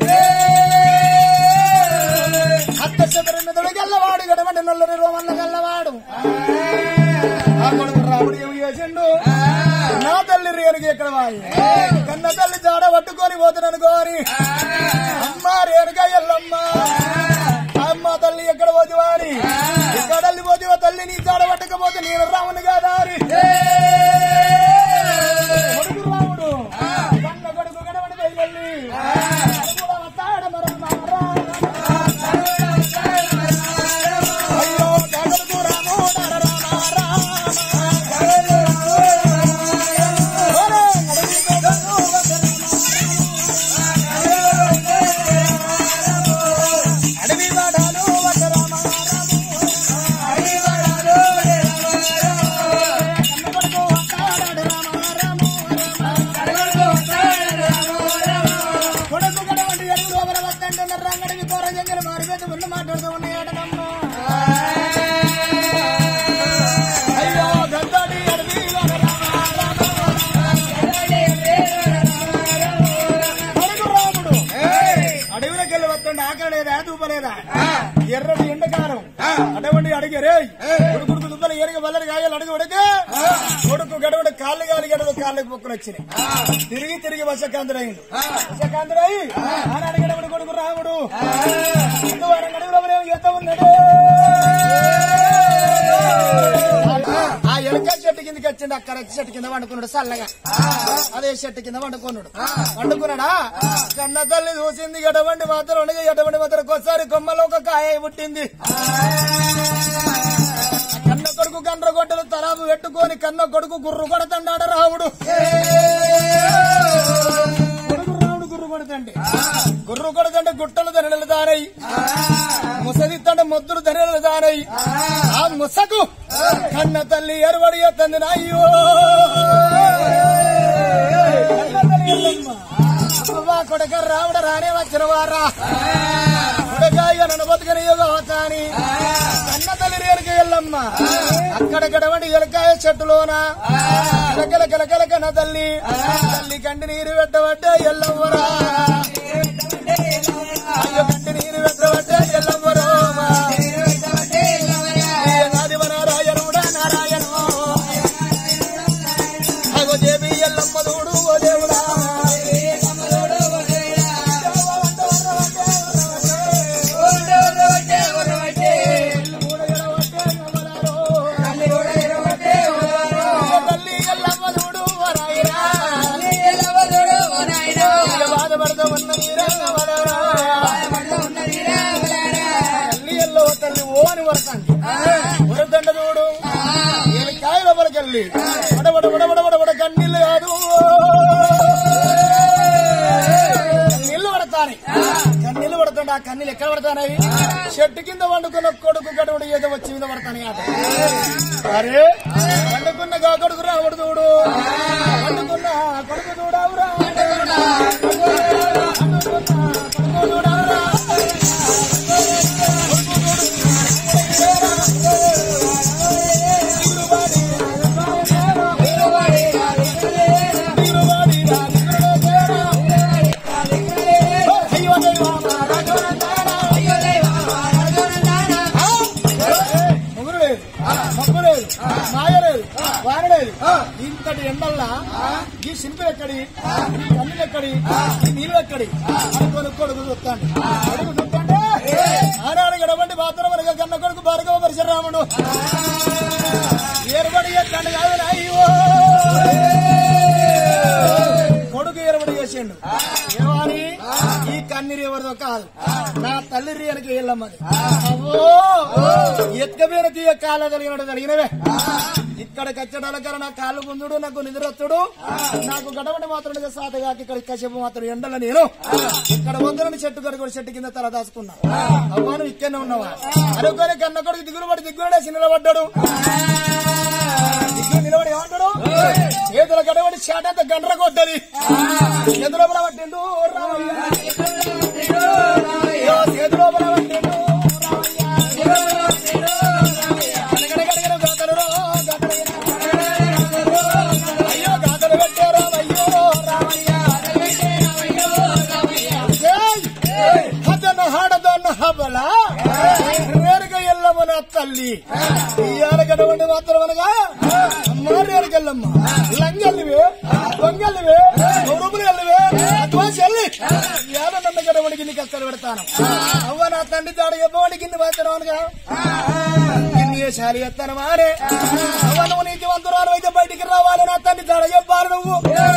అత్త శబరి మెదడు గల్లవాడు గడవండి నల్లని రోమల్ల గల్లవాడు ఆ కొడుకు రాముడు ఏమి చేసిండు నా తల్లి రేణుకి ఎక్కడ వాయి కన్న తల్లి జాడ పట్టుకొని పోతున్నాను గోరి అమ్మ రేణుక ఎల్లమ్మ అమ్మ తల్లి ఎక్కడ పోతివా అని ఎక్కడ తల్లి పోతివా తల్లి నీ జాడ పట్టకపోతే నేను రాముని కాదా అని. కొడుకు రాముడు కన్న కొడుకు గడవడి వెళ్ళి కూడా వస్తాడ మరో మారా. అయ్యో గడవడు రాముడు రామ అడవి వాడాలు వడ్డరామ కన్నకొడుకు వస్తాడు రామ కొడుకు గడవండి ఎరువు లోపల వద్దంటున్నారు రంగడికి కూర జంగలు మారిపోతే ఉన్న మాట్లాడుతూ ఉన్నాయటనమ్మ అయ్యో గంగాడి అడవి కొడుకు రాముడు అడవిలోకి వెళ్ళి వస్తుండే ఆకలేదా దూపలేదా ఎర్రటి ఎండకారం అటువంటి అడిగే రే కొడుకు దుబ్బలు ఏరిగ వల్లరి కాయాలి అడుగు ఉడకే కొడుకు గడవడు కాళ్ళు గాలి గడవ కాళ్ళకి పొక్కులు వచ్చినాయి తిరిగి తిరిగి వశకాంతుడైండు వశకాంతుడై ఆనాడు గడవడు కొడుకు రాముడు అందువారం గడువులో ఎంత ఉన్నాడు వచ్చిండు అక్కడ వచ్చి చెట్టు కింద వండుకున్నాడు చల్లగా అదే చెట్టు కింద వండుకున్నాడు వండుకున్నాడా కన్న తల్లి చూసింది ఎటువంటి మాత్రం ఉండగా ఎటువంటి మాత్రం ఒకసారి కొమ్మలో ఒక కాయ పుట్టింది కన్న కొడుకు కండ్ర గొడ్డలు తలాపు పెట్టుకొని కన్న కొడుకు గుర్రు కొడతండాడు రాముడు కొడుకు రాముడు గుర్రు కొడతండి గుర్రు కొడతంటే గుట్టలు ధరలు దారై ముసదిత్తంటే ముద్దులు ధరలు దారై ఆ ముసకు కన్న తల్లి ఎరువడి ఎత్తంది నాయ్యో అవ్వా కొడక రాముడు రానే వచ్చిన వారా కొడక ఇక నన్ను బతుకని యోగవతాని కన్న తల్లి రేరుకి వెళ్ళమ్మ అక్కడక్కడ వంటి ఎలకాయ చెట్టులోన కలకల కలకల కన్న తల్లి తల్లి కంటి నీరు పెట్టబట్టే ఎల్లవ్వరా అయ్యో కంటి నీరు పెట్టబట్టే ఎల్లవ్వరో నారాయణుడా నారాయణ అగో దేవి ఎల్లమ్మ చూడు ఓ దేవుడా తల్లి ఎల్లమ్మ చూడు ఓ నాయనా. ఇక బాధపడుతూ ఉన్న వీరమ్మలారా. తల్లి ఎల్లవ తల్లి ఓ అని వరకండి వరదండ చూడు ఈయన కాయ లోపలికెళ్ళి వడబడ వడబడ వడబడ కన్నీళ్ళు కాదు కన్నీళ్ళు పడతాయి కన్నీళ్ళు పడుతుండే ఆ కన్నీళ్ళు ఎక్కడ పడతాయి చెట్టు కింద వండుకున్న కొడుకు గడువుడు ఏదో వచ్చి మీద పడతాయి ఆట అరే వండుకున్న గా కొడుకు రావడు చూడు వండుకున్న కొడుకు చూడవురా కొడుకు చూడవురా అయ్యో ముగ్గురు లేదు మబ్బు లేదు మాయ లేదు వాన లేదు ఇంతటి ఎండల్లా ఈ శిల్పి ఎక్కడి ఈ కన్నులు ఎక్కడి ఈ నీళ్ళు ఎక్కడి అనుకోని కొడుకు చూస్తాండి కొడుకు చూస్తాండి ఆనాడు గడవండి బాత్రం అనగా కన్న కొడుకు భార్గవ పరశురాముడు ఏర్పడి ఎక్కండి కాదు అయ్యో కొడుకు ఏర్పడి చేసిండు ఏమని ఈ కన్నీరు ఎవరిదో కాదు నా తల్లి రియలకి వెళ్ళమ్మది అవ్వో ఎత్కబీర తీయ కాళ్ళ జరిగినట్టు జరిగినవే ఇక్కడ కచ్చడాల కల నా కాళ్ళు ముందుడు నాకు నిద్రొత్తుడు నాకు గడవడి మాత్రం సాతగాకి ఇక్కడ కసేపు మాత్రం ఎండల నేను ఇక్కడ వద్దని చెట్టు కడుకొని చెట్టు కింద తల దాచుకున్నా అవ్వా నువ్వు ఇక్కడనే ఉన్నావా అనుకోని కన్న కొడుకు దిగులు పడి దిగుడేసి నిలబడ్డాడు దిగులు నిలబడి ఏమంటాడు చేతుల గడవడి చేటంత గండ్ర కొట్టది చేతుల పట్టిండు రామయ్య అయ్యో, చేతుల పట్టిండు గడగడగడగడ గాథలు రో, గాథలు. అయ్యో గాథలు పెట్టారు అయ్యో రామయ్య ఏయ్! హదన హాడదన్న హబల రేరుగా ఎల్లమ్మన తల్లి ఇయ్యాల గడవండి మాత్రం అనగా అమ్మ రేరుగా ఎల్లమ్మ లంగల్లివే వంగల్లివే గౌరవులు వెళ్ళివే అడ్వాన్స్ వెళ్ళి ఇయ్యాల నన్న గడవడికి నీకు అక్కడ పెడతాను అవ్వ నా తండ్రి తాడు చెప్పవాడికి ఇన్ని మాత్రం అనగా ఇన్ని వేసాలి ఎత్తాను మారే అవ్వ నువ్వు నీతివంతురాలు అయితే బయటికి రావాలి నా తండ్రి తాడ చెప్పాలి నువ్వు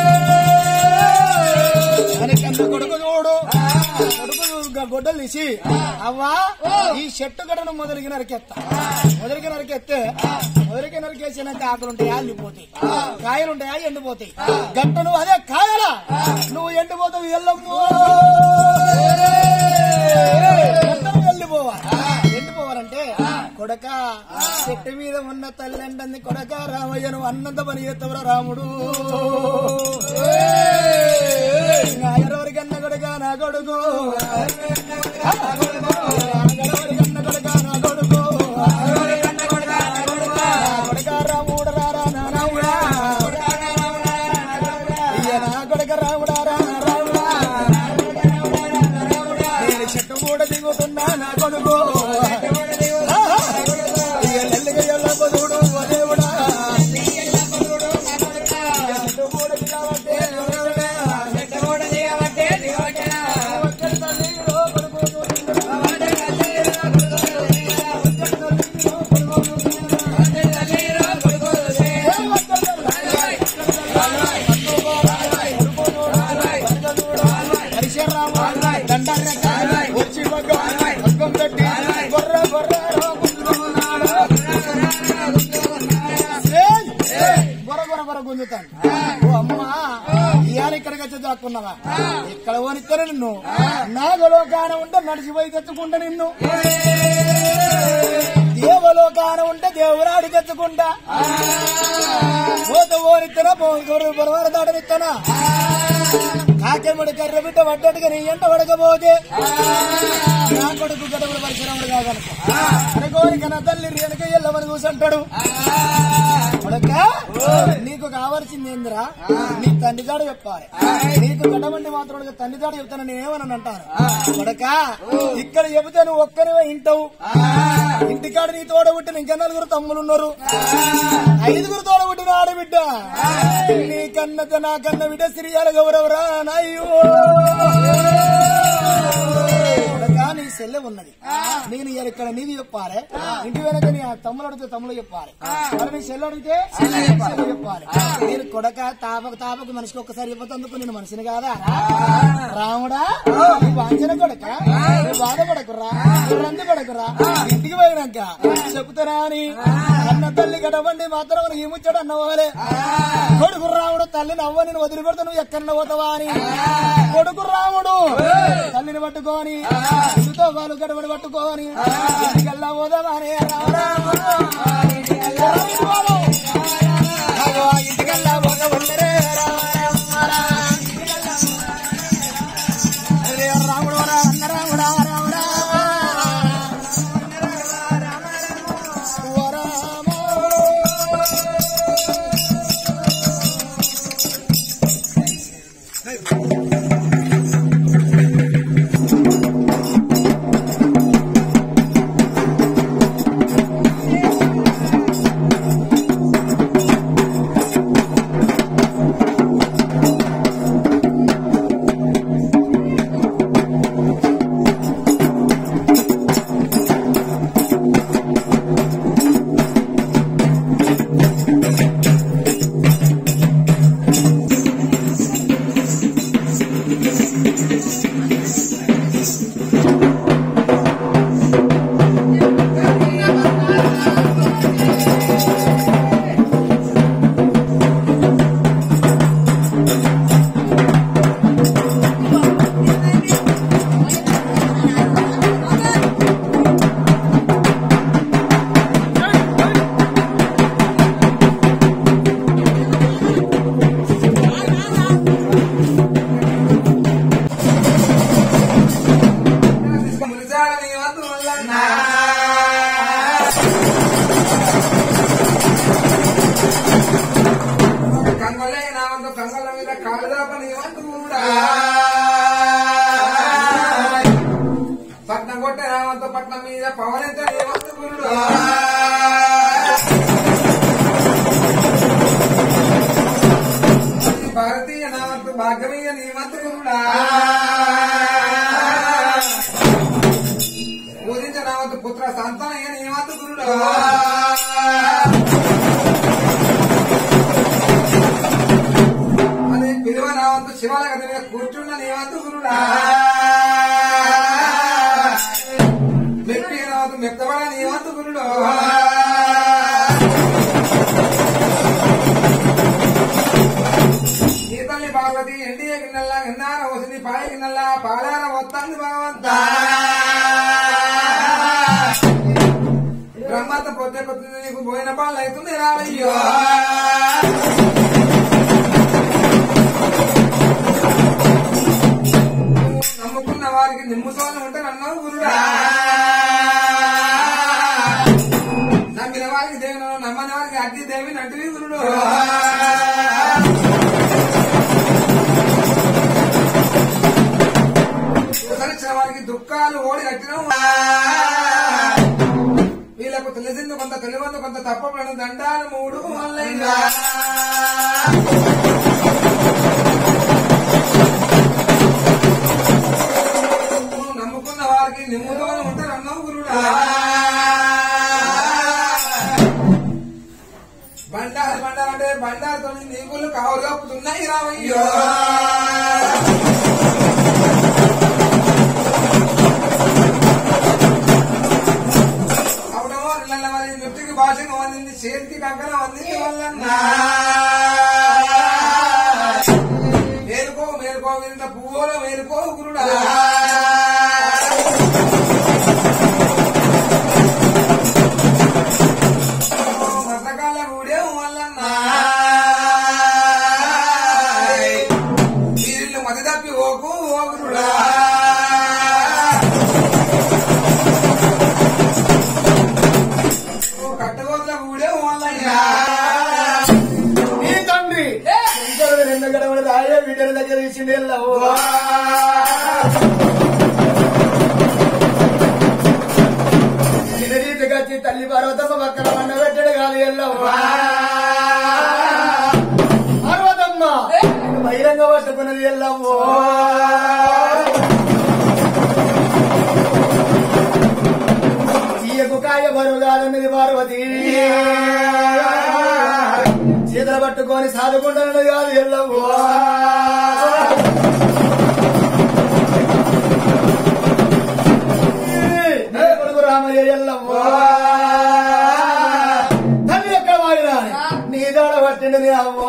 అని కన్న కొడుకు చూడు కొడుకు గా గొడ్డలు తీసి అవ్వా ఈ చెట్టు గడను మొదలికి నరికెత్తా మొదలికి నరికెత్తే మొదలికి నరికేసినాక ఆకులుంటాయా ఎండిపోతాయి కాయలుంటాయా ఎండిపోతాయి గట్ట నువ్వు అదే కాయలా నువ్వు ఎండిపోతావు ఎల్లమ్మో గట్టను వెళ్ళిపోవాలి ఎండిపోవాలంటే కొడక చెట్టు మీద ఉన్న తల్లి అంటుంది కొడక రామయ్య నువ్వు అన్నంత పని చేస్తావురా రాముడు ఎవరికన్నా కొడుక నా కొడుకు ఎవరికన్నా కొడుక నా కొడుకు కొడుక రాముడు రారా నా రాముడా అయ్య నా కొడుక రాముడా రా రాముడా నేను చెట్టు కూడా దిగుతున్నా నా కొడుకు ఇక నెల్లిగా ఎల్లమ్మ చూడు ఓ దేవుడా ఇక చెట్టు కూడా దిగావంటే దేవుడా. ఒక్కరి తల్లి ఓ కొడుకు చూడు. పొందుతాను ఓ అమ్మా ఇవాళ ఇక్కడికి వచ్చి దాక్కున్నావా ఇక్కడ ఓనిస్తారు నిన్ను నాగలోకాన ఉంటే నడిచిపోయి తెచ్చుకుంటా నిన్ను దేవలోకాన ఉంటే దేవురాడి తెచ్చుకుంటా పోత ఓనిత్తనా పోరు పొరవారు దాటనిత్తనా కాకెమ్మడి కర్ర బిడ్డ పడ్డట్టుగా నీ ఎంట పడకపోతే నా కొడుకు గడవడు పరిశ్రమడు కాగలక అనుకోని కన తల్లి రేణుక ఎల్లవని కూసంటాడు కొడక నీకు కావాల్సింది ఏందిరా నీ తండ్రి జాడు చెప్పాలి నీకు గడవండి మాత్రం తండ్రి జాడు చెప్తాను నేనేమని అంటాను కొడక ఇక్కడ చెబితే నువ్వు ఒక్కరివే ఇంటావు ఇంటికాడ నీ తోడ పుట్టిన ఇంకా నలుగురు తమ్ములు ఉన్నారు ఐదుగురు తోడ పుట్టిన ఆడబిడ్డ నీ కన్నత నా కన్న బిడ్డ శ్రీయాల గౌరవరా నాయ్యో కొడకా, నీ సెల్లె ఉన్నది నేను ఇవాళ ఇక్కడ నీది చెప్పాలి ఇంటి వెనక నీ తమ్ముడు అడిగితే తమ్ముడు చెప్పాలి మరి నీ సెల్లు అడిగితే సెల్లు చెప్పాలి నేను కొడక తాపకు తాపకు మనిషికి ఒక్కసారి చెప్పతందుకు నేను మనిషిని కాదా రాముడా నీ వాంఛన కొడక నువ్వు బాధపడకురా నువ్వు రంది పడకురా ఇంటికి పోయినాక చెప్తారా అని అన్న తల్లి గడవండి మాత్రం ఈ ముచ్చడు అన్నవాలే కొడుకు రాముడు తల్లిని అవ్వ నేను వదిలిపెడతా నువ్వు ఎక్కడ పోతావా అని కొడుకు రాముడు తల్లిని పట్టుకొని ఇంటితో వాళ్ళు గడబడి పట్టుకొని ఇంటికెళ్ళా పోదామా అని ఇంటికెళ్ళా పోగా ఉండరే రాముడు రా అన్న రాముడా రాముడా ఓ రామో. ములిచాలని వద్దు వల్లన్నా. కంగొల్లే నా వంతు కంగొల్ల మీద కాలు దాపని వంతు కూడా పట్నం కొట్టే నా వంతు పట్నం మీద పవనెంత నీ వంతు గురుడు భారతీయ నా వంతు భాగ్యమీయ నీ వంతు గురుడా పూజించ నా వంతు పుత్ర సంతానయ్య నీ వంతు గురుడు అదే పిలువ నా వంతు శివాల గది మీద కూర్చున్న నీ వంతు గురుడా మెప్పి నా వంతు మెత్తబడ నీ వంతు గురుడు నీ తల్లి పార్వతి ఎండియ గిన్నెల్లా గిన్నార వసింది పాయ గిన్నెల్లా పాలార వత్తాంది భగవంత బ్రహ్మత పొద్దు కొద్ది నీకు పోయిన పాలు అవుతుంది రావయ్యో నమ్ముకున్న వారికి నిమ్ముతోనే ఉంటే నన్నావు గురుడా నమ్మిన వారికి దేవుడు నమ్మని వారికి అగ్ని దేవి నంటివి గురుడు ఉదరించిన వారికి దుఃఖాలు ఓడి కట్టిన వీళ్ళకు తెలిసింది కొంత తెలియదు కొంత తప్పబడిన దండాలు మూడు మల్లయ్య నమ్ముకున్న వారికి నిమ్ముతో ఉంటారు అన్నావు గురుడా బండారు బండారు అంటే బండారుతో నీకులు కావులు కప్పుతున్నాయి రావయ్యో అవునవో ఇళ్ళ మరి నృత్యకి భాషను అందింది చేతికి కంకణం అందింది వల్లన్నా మసకాల ఊడే మల్లన్న వీరిల్లు మతి తప్పి ఓకు ఓకురుడా ఓ కట్టగోట్ల ఊడే మల్లన్న నీ తండ్రి శంకరుడు నిన్న గడవడు రాయే బిడ్డల దగ్గర ఇచ్చింది వచ్చి తల్లి పర్వతమ్మ పక్కన పండ పెట్టడు కాదు ఎల్లవ్వా పర్వతమ్మ నిన్ను బహిరంగ పట్టుకున్నది ఎల్లవ్వో ఈయకు కాయ బరువుగాలన్నది పార్వతి చేతులు పట్టుకొని సాదుకుంటున్నది కాదు ఎల్లవ్వో నీ కొడుకు రామయ్య ఎల్లవ్వో తల్లి ఎక్కడ వాడినా నీ దాడ పట్టింది అవ్వో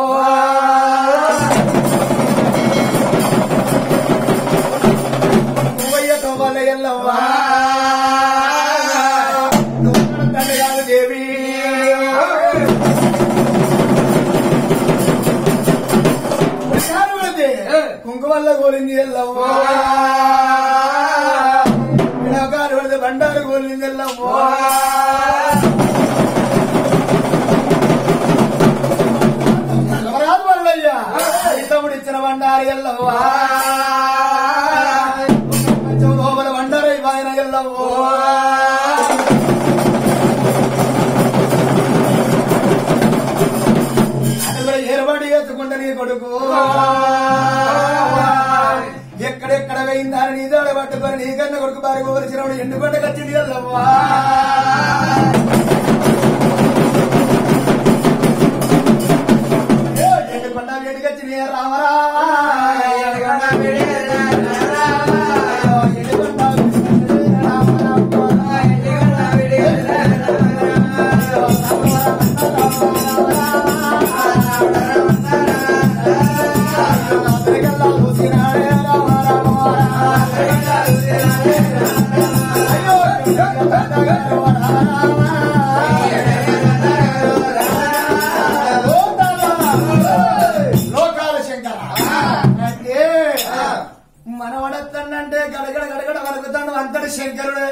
నువ్వయ్య తోమల ఎల్లవ్వా నువ్వు తల్లి కాదు దేవి కుంకుమల్ల కోలింది ఎల్లవ్వో విడాకాలు పడితే బండారు కోలింది ఎల్లవ్వో రాదు వల్లయ్యా తమ్ముడు ఇచ్చిన బండారు ఎల్లవ్వా కొంచెం లోపల బండారు ఆయన ఎల్లవ్వో అక్కడ ఏర్పాటు చేసుకుంటే నీ కొడుకు ఎక్కడెక్కడ పోయిందని నీ దాడ పట్టుకొని నీ కన్న కొడుకు బారి కోరిచినప్పుడు ఎండు పంట కచ్చింది కదమ్మా ఎండు పంట వేడికి వచ్చింది రామరా ఎండు పంట లోకాల శంకర అంటే మనవడత్తంటే గడగడ గడగడ వలుకుతాడు అంతటి శంకరుడు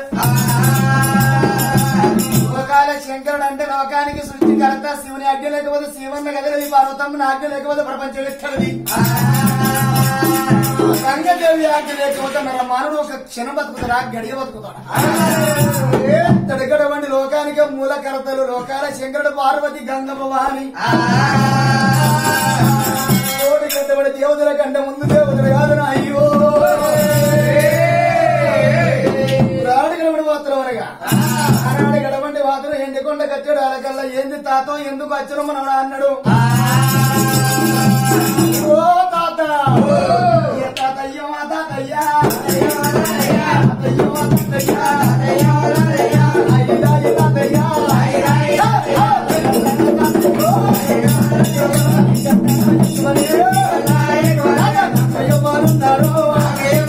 లోకాల శంకరుడు అంటే లోకానికి సృష్టికర్త శివుని అడ్డు లేకపోతే శివన్న కదలది పార్వతమ్మ అడ్డు లేకపోతే ప్రపంచం ఎక్కడది గంగదేవి ఆజ్ఞ లేకపోతే మన మానవుడు ఒక క్షణం బతుకుతాడా గడియ బతుకుతాడా తడగడ వంటి లోకానికి మూలకర్తలు లోకాల శంకరుడు పార్వతి గంగమ్మ వాణి కోటి కట్టబడి దేవతల కంటే ముందు దేవతలు కాదు నా అయ్యో రాడు గడబడి పోతారు అనగా ఆనాడు గడబండి వాతలు ఎండికొండ కచ్చాడు అలకల్లా ఏంది తాతో ఎందుకు వచ్చరు మనవడా అన్నాడు ఓ తాత ఏ తాతయ్య మా తాతయ్య తాతయ్య మా తాతయ్య అయ్య రాయి తాతయ్య అయ్యో మారున్నారు అయ్యో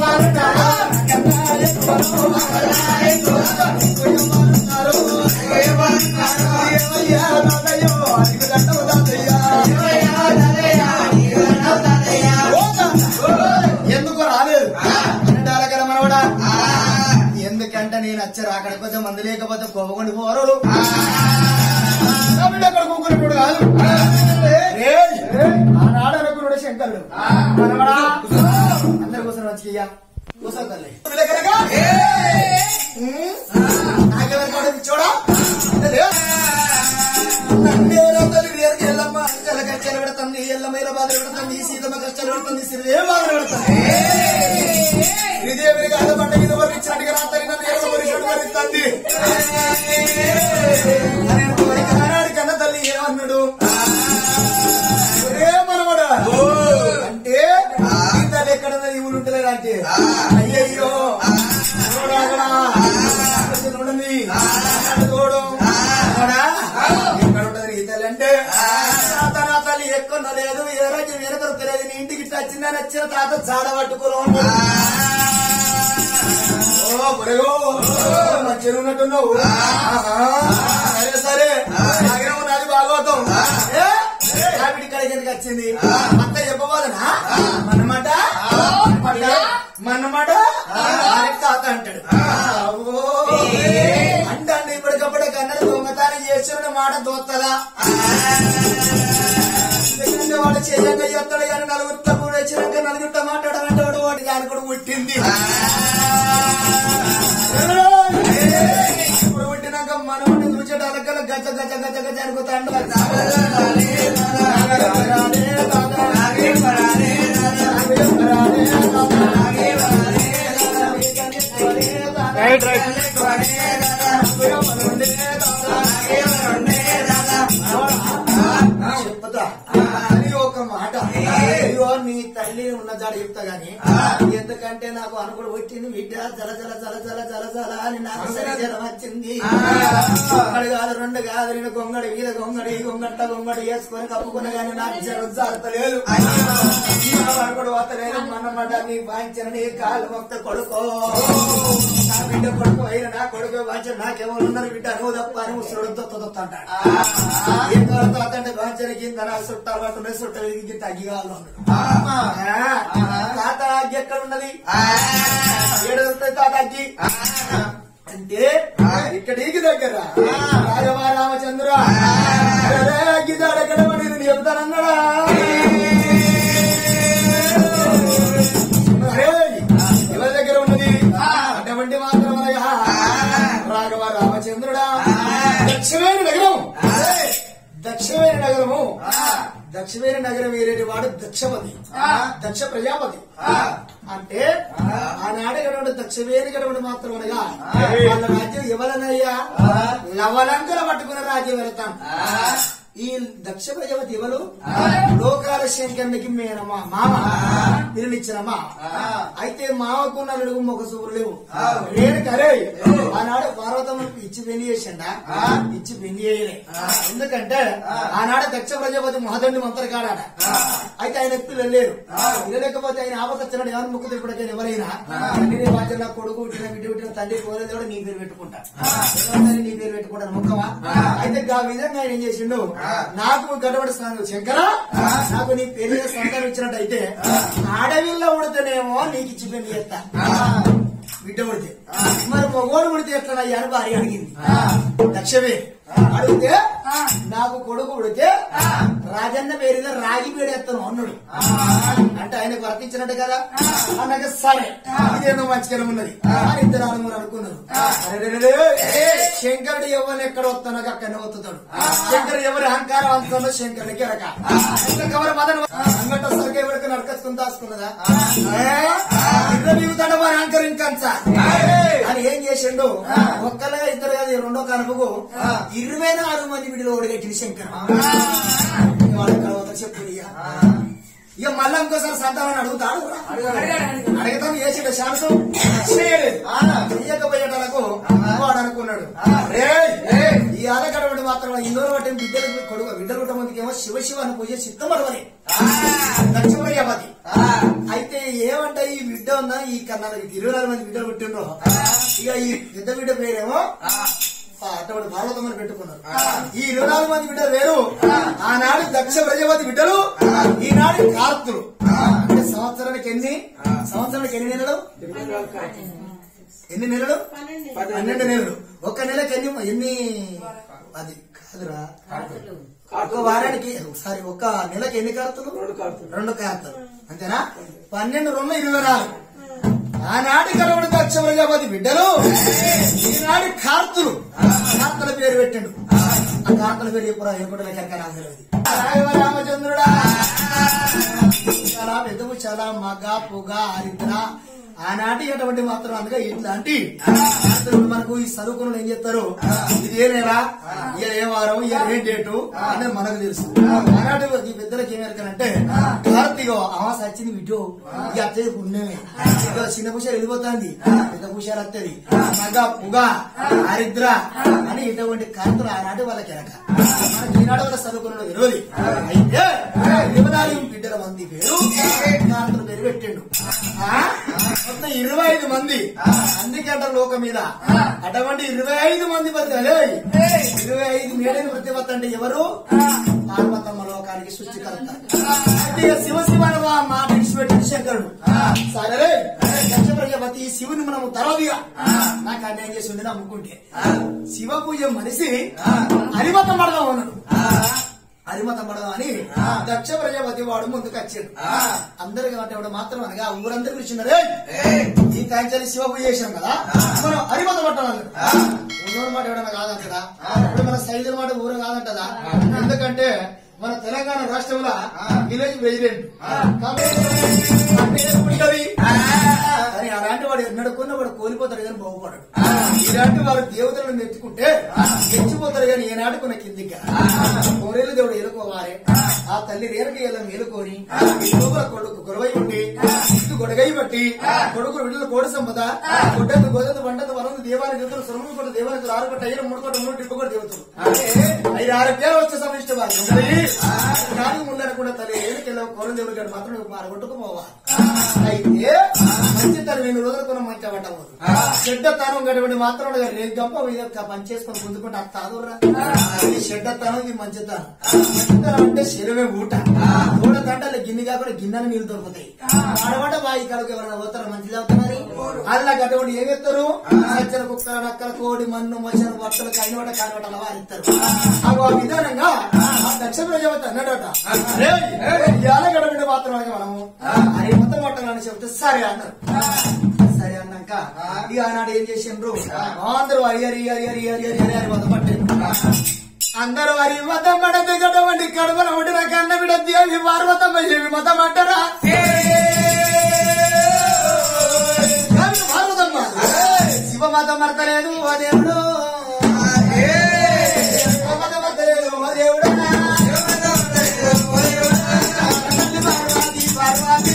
ఎందుకు రాలేదు ఎండాల కదా మనవడా ఎందుకంటే నేను వచ్చి రాకపోతే మంది లేకపోతే పోగొండి పోరు కాబట్టి అక్కడ కూకున్నప్పుడు కాదు ఏయ్! ఆనాడు అనుకున్నాడు శంకరుడు మనవడా అందరు కూర్చొని మంచిగా కూర్చో తల్లి విలకనగా? ఉమ్, నాకెవరు కూడా చూడా నన్నేరో తల్లి వేరుకి ఎల్లమ్మ అంచెల కచ్చెలు పెడుతుంది ఎల్లమ్మ ఇలా బాధలు పెడుతుంది సీతమ్మ కష్టాలు పెడుతుంది సిరివే బాధలు పెడుతుంది శ్రీదేవిని కాదు పంట మీద వరించినట్టుగా నా తల్లి నన్ను ఏదో వరించినట్టు వరిస్తుంది నేను కోరిక నానాడి కన్న తల్లి ఏమన్నాడు ఒరే మనవడా అంటే ఈ తల్లి ఎక్కడ ఇవులు ఉంటలేదు అంటే అయ్యయ్యో చూడాగడా కొంచెం ఉండండి తోడు మనవడా, ఎక్కడ ఉంటది ఈ తల్లి అంటే తాత నా తల్లి ఎక్కువ లేదు ఏ రోజు వెనక తెలియదు నీ ఇంటికి ఇట్లా వచ్చిందని వచ్చిన తాత జాడ పట్టుకుని ఉన్నాడు బురగో మంచిగా ఉన్నట్టున్నావు ఆహా. సరే సరే నాగరం ఉన్నది భాగవతం ఏ? రాబిడి కడికి ఎందుకు వచ్చింది అంత చెప్పబోదనా మన్నమాట మన్నమాట తాత అంటాడు అవ్వో. అంటే అంటే ఇప్పటికప్పుడు కన్నడ దొంగతాన్ని చేస్తున్న మాట దోత్తదా ఎందుకంటే వాడు చేయంగా చెప్తాడు కానీ నలుగురితో కూడా వచ్చినాక నలుగురితో మాట్లాడాలంటే వాడు వాడి దాని కూడా పుట్టింది ఇప్పుడు పుట్టినాక మనం చూసేటాలకల్లా గజ గజ గజ గజ అనుకుతాడు రైట్ రైట్ చెప్తా అని ఒక మాట అయ్యో నీ తల్లి ఉన్న జాడ చెప్తా గాని ఎందుకంటే నాకు అనుకుడు వచ్చింది బిడ్డ జల జల జల జల జల జల అని నాకు శరీరం వచ్చింది ఒకటి కాదు రెండు కాదు నేను గొంగడి మీద గొంగడి గొంగట్ట గొంగడి వేసుకొని కప్పుకున్న గాని నాకు జ్వరం జారతలేదు అనుకుడు పోతలేదు మన్నమాట నీ వాయించిన నీ కాలు మొత్తం కొడుకో నా బిడ్డ కొడుకు అయిన నా కొడుకు వాయించిన నాకెవరు ఉన్నారు బిడ్డ నువ్వు తప్ప అని ముసరుడు దొత్త అంటాడు ఏం తర్వాత అంటే వాంచన కింద నా చుట్టాలు పట్టుకునే చుట్టాలు ఇది తగ్గిగాలు తాత అగ్గి ఎక్కడ ఉన్నది ఏడు వస్తుంది తాత అగ్గి అంటే ఇక్కడికి దగ్గర రాఘవ రామచంద్ర అరే అగ్గి దాడ ఎక్కడ పడింది నేను చెప్తానన్నాడా అరేయ్, ఎవరి దగ్గర ఉన్నది అటువంటి మాత్రం అనగా రాఘవ రామచంద్రుడా దక్షిణమైన నగరం దక్షిణమైన నగరము దక్షిణమైన నగరం ఏరేటి వాడు దక్షపతి దక్ష ప్రజాపతి అంటే ఆనాడు గడవడు దక్షవేణి గడవడు మాత్రం అనగా వాళ్ళ రాజ్యం ఎవరనయ్యా లవలంకల పట్టుకున్న రాజ్యం వెళతాం ఈ దక్ష ప్రజాపతి ఎవరు లోకాల శంకరునికి మేనమా మామ తిరునిచ్చినమా అయితే మామకు నలుగు మొగ సూరు లేవు నేను కరే ఆనాడు పార్వతమ్మ ఇచ్చి పెళ్లి చేసిండా ఇచ్చి పెళ్లి చేయలే ఎందుకంటే ఆనాడు దక్ష ప్రజాపతి మహదండి మంత్ర కాడాడ అయితే ఆయన ఎత్తులు వెళ్ళారు వెళ్ళలేకపోతే ఆయన ఆపకొచ్చినాడు ఎవరు ముక్కు తిప్పటికైనా ఎవరైనా తండ్రి వాచన నా కొడుకు పుట్టిన బిడ్డ పుట్టిన తండ్రి కోరేది కూడా నీ పేరు పెట్టుకుంటా ఎవరిని నీ పేరు పెట్టుకుంటాను ముక్కవా అయితే ఆ విధంగా ఆయన ఏం చేసిండు నాకు గడబడి స్నానం శంకర నాకు నీ పెళ్లి సంతానం ఇచ్చినట్టయితే ఆడవిల్ల ఉడితేనేమో నీకు ఇచ్చి పెళ్లి చేస్తా బిడ్డ ఉడితే మరి మగోడు ఉడితే ఎట్లనయ్యా అని భార్య అడిగింది లక్ష్యమే అడిగితే నాకు కొడుకు ఉడితే రాజన్న పేరుగా రాగి పేడేస్తాను అన్నాడు అంటే ఆయనకు వర్తించినట్టు కదా అన్నాక సరే ఇదేదో మంచిగానే ఉన్నది అని ఇద్దరు అనుకుని అనుకున్నారు అరెరెరెరే, శంకరుడు ఎవరిని ఎక్కడ వస్తానో అక్కడనే వస్తాడు శంకరుడు ఎవరి అహంకారం అందుతుందో శంకరుడికి ఎరక ఎవరి మదన అంగట సరిగ్గా ఎవరికి నడకచ్చుకుని దాచుకున్నదా ఇద్దరు దిగుతాడు వారి అహంకారం ఇంకంచా అని ఏం చేసిండు ఒక్కలే ఇద్దరు కాదు ఈ రెండో కనుపుకు ఇరవై నాలుగు మంది విడిలో ఓడిగట్టిన శంకర్ వాళ్ళ తర్వాత చెప్పు ఇక ఇక మళ్ళా ఇంకోసారి సంతానం అడుగుతాడు అడగతాను చేసాడు శాంతం చెయ్యకపోయేటలకు వాడు అనుకున్నాడు రేయ్, ఈ ఆలకడబడి మాత్రం ఇందోరు పట్టిన బిడ్డలు కొడుకు బిడ్డలు పుట్ట మందికి ఏమో శివ శివ అని పూజ చిత్తమడవని దక్షిణపతి అయితే ఏమంటే ఈ బిడ్డ ఉందా ఈ కన్నాలకి ఇరవై నాలుగు మంది బిడ్డలు పుట్టిండ్రు ఇక ఈ పెద్ద బిడ్డ పేరేమో ఆ, అటువంటి భారతమని పెట్టుకున్నారు ఈ ఇరవై నాలుగు మంది బిడ్డలు వేరు ఆనాడు దక్ష ప్రజాపతి బిడ్డలు ఈనాడు కార్తులు అంటే సంవత్సరానికి ఎన్ని సంవత్సరానికి ఎన్ని నెలలు ఎన్ని నెలలు పన్నెండు నెలలు ఒక్క నెలకి ఎన్ని ఎన్ని అది కాదురా ఒక వారానికి సారీ ఒక నెలకి ఎన్ని కార్తులు రెండు కార్తులు అంతేనా పన్నెండు రెండు ఇరవై నాలుగు ఆనాటి కలవడి దక్ష ప్రజాపతి బిడ్డలు ఈనాడు కార్తులు కార్తల పేరు పెట్టండు ఆ కార్తల పేరు చెప్పురా ఎప్పుడు లెక్క నాకు తెలియదు రాఘవ రామచంద్రుడా చాలా పెద్దవు చాలా మగ పొగ హరిద్ర ఆనాటి అటువంటి మాత్రం అందుగా ఇట్లాంటి కార్తీకులు మనకు ఈ చదువుకున్న ఏం చెప్తారు ఇది ఏ నెల ఇక ఏ వారం ఇక ఏ డేటు అనేది మనకు తెలుసు ఆనాటి ఈ పెద్దలకి ఏం ఎరకనంటే కార్తీక అమాస వచ్చింది విటో ఇక అత్తది పుణ్యమే ఇక చిన్న పూష వెళ్ళిపోతుంది పెద్ద పూషాలు వస్తుంది మగ పొగ హరిద్ర అని ఇటువంటి కార్తీకులు ఆనాటి వాళ్ళకి ఎరక మనకి ఈనాడు వాళ్ళ చదువుకున్న తెలియదు అయితే ఇరవై నాలుగు బిడ్డల మంది పేరు కార్తీకుల పేరు పెట్టిండు ఆ? మొత్తం ఇరవై ఐదు మంది అందుకంట లోకం మీద అటువంటి ఇరవై ఐదు మంది బతకలే ఇరవై ఐదు మేడని ప్రతిపత్త అంటే ఎవరు పార్వతమ్మ లోకానికి సృష్టికర్త అయితే ఇక శివ శివ అని ఆ మాట విడిచిపెట్టింది శంకరుడు సరే దక్ష ప్రజాపతి ఈ శివుని మనము తరవిగా నాకు అన్యాయం చేసి ఉండి నమ్ముకుంటే శివ పూజ మనిషి హరిమతం పడదాం అన్నాడు హరిమతం పడదాం అని దక్ష ప్రజాపతి వాడు ముందుకు వచ్చాడు అందరికి అంటే వాడు మాత్రం అనగా ఊరందరూ పిలిచినారే ఈ కాంచాలి శివ పూజ చేశాం కదా మనం హరిమతం పట్టాలి ఉన్నోడు మాట ఎవడన్నా కాదంటదా ఇప్పుడు మన సైజుల మాట ఊరు కాదంటదా ఎందుకంటే మన తెలంగాణ రాష్ట్రంలో విలేజ్ ప్రెసిడెంట్ ఉంటది కానీ అలాంటి వాడు ఎన్నడుకున్న వాడు కోల్పోతాడు కానీ బాగుపడాడు ఇలాంటి వారు దేవతలను మెచ్చుకుంటే మెచ్చిపోతారు కానీ ఏనాడుకున్న కిందికి కోరేలు దేవుడు ఎలుకోవాలి ఆ తల్లి రేరకి ఎలా మేలుకొని ఈ లోపల కొడుకు గొడవై ఉండి ఇటు గొడగై బట్టి కొడుకు విడుదల కోడి సంపద గుడ్డకు గోదత పంటకు వరం దేవాలయ దేవతలు సొమ్ము కొట్టు దేవాలయ ఆరు కొట్ట ఐదు మూడు కొట్ట మూడు టిప్పు కొట్ట దేవతలు ఐదు ఆరు పేరు వచ్చే సమిష్ట వారు కానీ ముందరకుండా తల్లి ఏలికెళ్ళ కోరం దేవుడు గారు మాత్రం నువ్వు మారగొట్టుకు పోవాలి అయితే మంచి తను నేను రోజులకున్న మంచి పట్టవు చెడ్డ తనం గడిపడి మాత్రం రేపు గంప మీద పని చేసుకొని ముందుకుంటే అంత ఆదురా ఈ చెడ్డ తనం ఇది మంచితనం మంచితనం అంటే శరీరమే ఊట తోడ తంటలు గిన్నె కాకుండా గిన్నెని నీళ్ళు దొరుకుతాయి ఆడవాడ బాయి కాడకు ఎవరైనా పోతారు మంచిది అవుతున్నారు అలా గడవడి ఏం ఎత్తారు సజ్జల కుక్కల నక్కల కోడి మన్ను మచ్చలు బట్టలు కైనవట కానివట వారిస్తారు అగో ఆ విధానంగా ఆ దక్ష ప్రజాపతి అన్నాడట ఇవాళ గడబడి మాత్రం అనగా మనము అరే మొత్తం పట్టాలని చెప్తే సరే అన్నారు సరే అన్నాక ఇక ఆనాడు ఏం చేసిండ్రు అందరూ అరి అరి అరి అరి అరి అరి అరి అరి మొత్తం పట్టారు అందరూ అరి మతం పడదు గడవండి కడుపున ఉండిన కన్న బిడ్డ దేవి పార్వతమ్మ ఏమి మతం అంటారా కాదు పార్వతమ్మ శివ మతం మర్తలేదు ఓ దేవుడు శివ మతం మర్తలేదు ఓ దేవుడా పార్వతి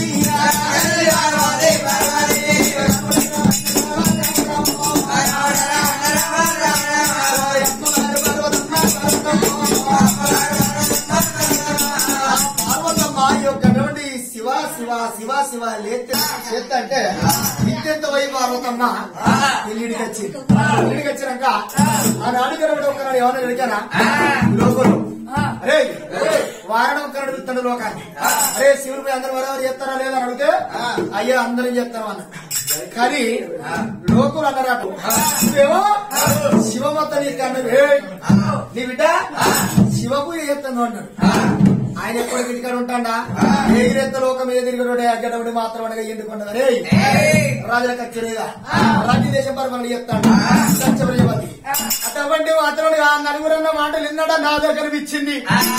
పార్వతమ్మ యొక్క నుండి శివ శివ శివ శివ లేతే చేత అంటే ఇంతెంత వై పార్వతమ్మ పెళ్లిడికి వచ్చింది పెళ్లిడికి వచ్చినాక ఆ నాన్నగారు కూడా ఒకనాడు ఏమన్నా అడిగానా లోకలు అరే వారణ ఒక్కనాడు పిలుస్తాడు లోకాన్ని అరే శివుడిపై అందరూ ఎవరెవరు చేస్తారా లేదా అని అడిగితే అయ్యా అందరం చేస్తాం అన్న కానీ లోకులు అన్నారట నువ్వేమో శివమత్త నీకు అన్నది "ఏయ్, నీ బిడ్డ శివ పూజ చేస్తాను అన్నాడు ఆయన ఎప్పుడు గిటికాడు ఉంటాడా ఎగిరెత్త లోకం మీద తిరిగడు అగ్గడవుడి మాత్రం అనగా ఎందుకున్నది రే రాజుల కచ్చలేదా రాజ్య దేశం పరిపాలన చెప్తాడు సత్యప్రజపతి అటువంటి మాత్రం ఆ నలుగురన్న మాటలు విన్నాడా నా దగ్గర ఇచ్చింది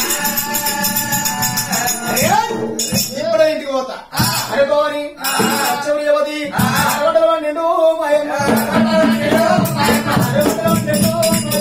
ఇప్పుడే ఇంటికి పోతా అరే భవాని సత్యప్రజపతి అరవడలో నిండు మాయమ్మ నిండు మాయమ్మ నిండు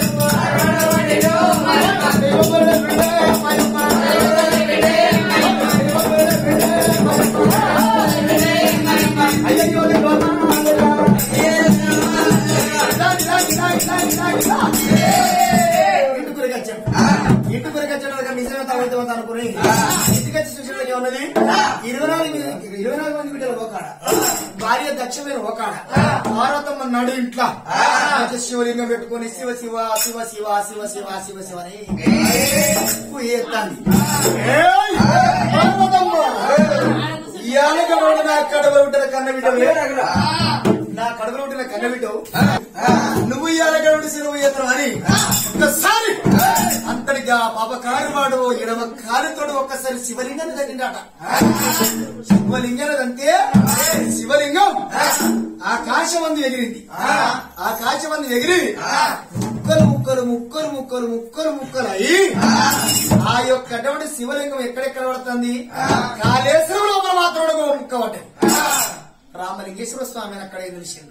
ఇంటి గురికి వచ్చాడు ఇంటి గురికి వచ్చాడు నిజమే తగ్గుతుంది అనుకుని ఇంటికి వచ్చి చూసిన ఉన్నది ఇరవై నాలుగు మంది- ఇరవై నాలుగు మంది బిడ్డలు ఒకాడ భార్య దక్షమైన ఒకాడ పార్వతమ్మ నడు ఇంట్లో మంచి శివలింగం పెట్టుకొని శివ శివ శివ శివ శివ శివ శివ శివ అని ఎత్తాంది ఏయ్! పార్వతమ్మ ఇయాల కడవడు నా కడవ ఉంటున్న కన్న బిడ్డ నా కడవలో ఉంటున్న కన్న బిడ్డ నువ్వు ఇయాల కడవడు సిరువు ఎత్తడం అని ఒక్కసారి అంతటిగా పాప కారువాడు ఎడమ కారుతోడు ఒక్కసారి శివలింగాన్ని తగ్గిందట శివలింగాన్ని అంతే శివలింగం ఆకాశమంది ఎగిరింది ఆకాశమంది ఎగిరి ముక్కలు ముక్కలు ముక్కలు ముక్కలు ముక్కలు ముక్కలు అయి ఆ యొక్క అటువంటి శివలింగం ఎక్కడెక్కడ పడుతుంది కాళేశ్వరం లోపల మాత్రం ఒక ముక్క పడ్డది రామలింగేశ్వర స్వామిని అక్కడే తెలిసిండు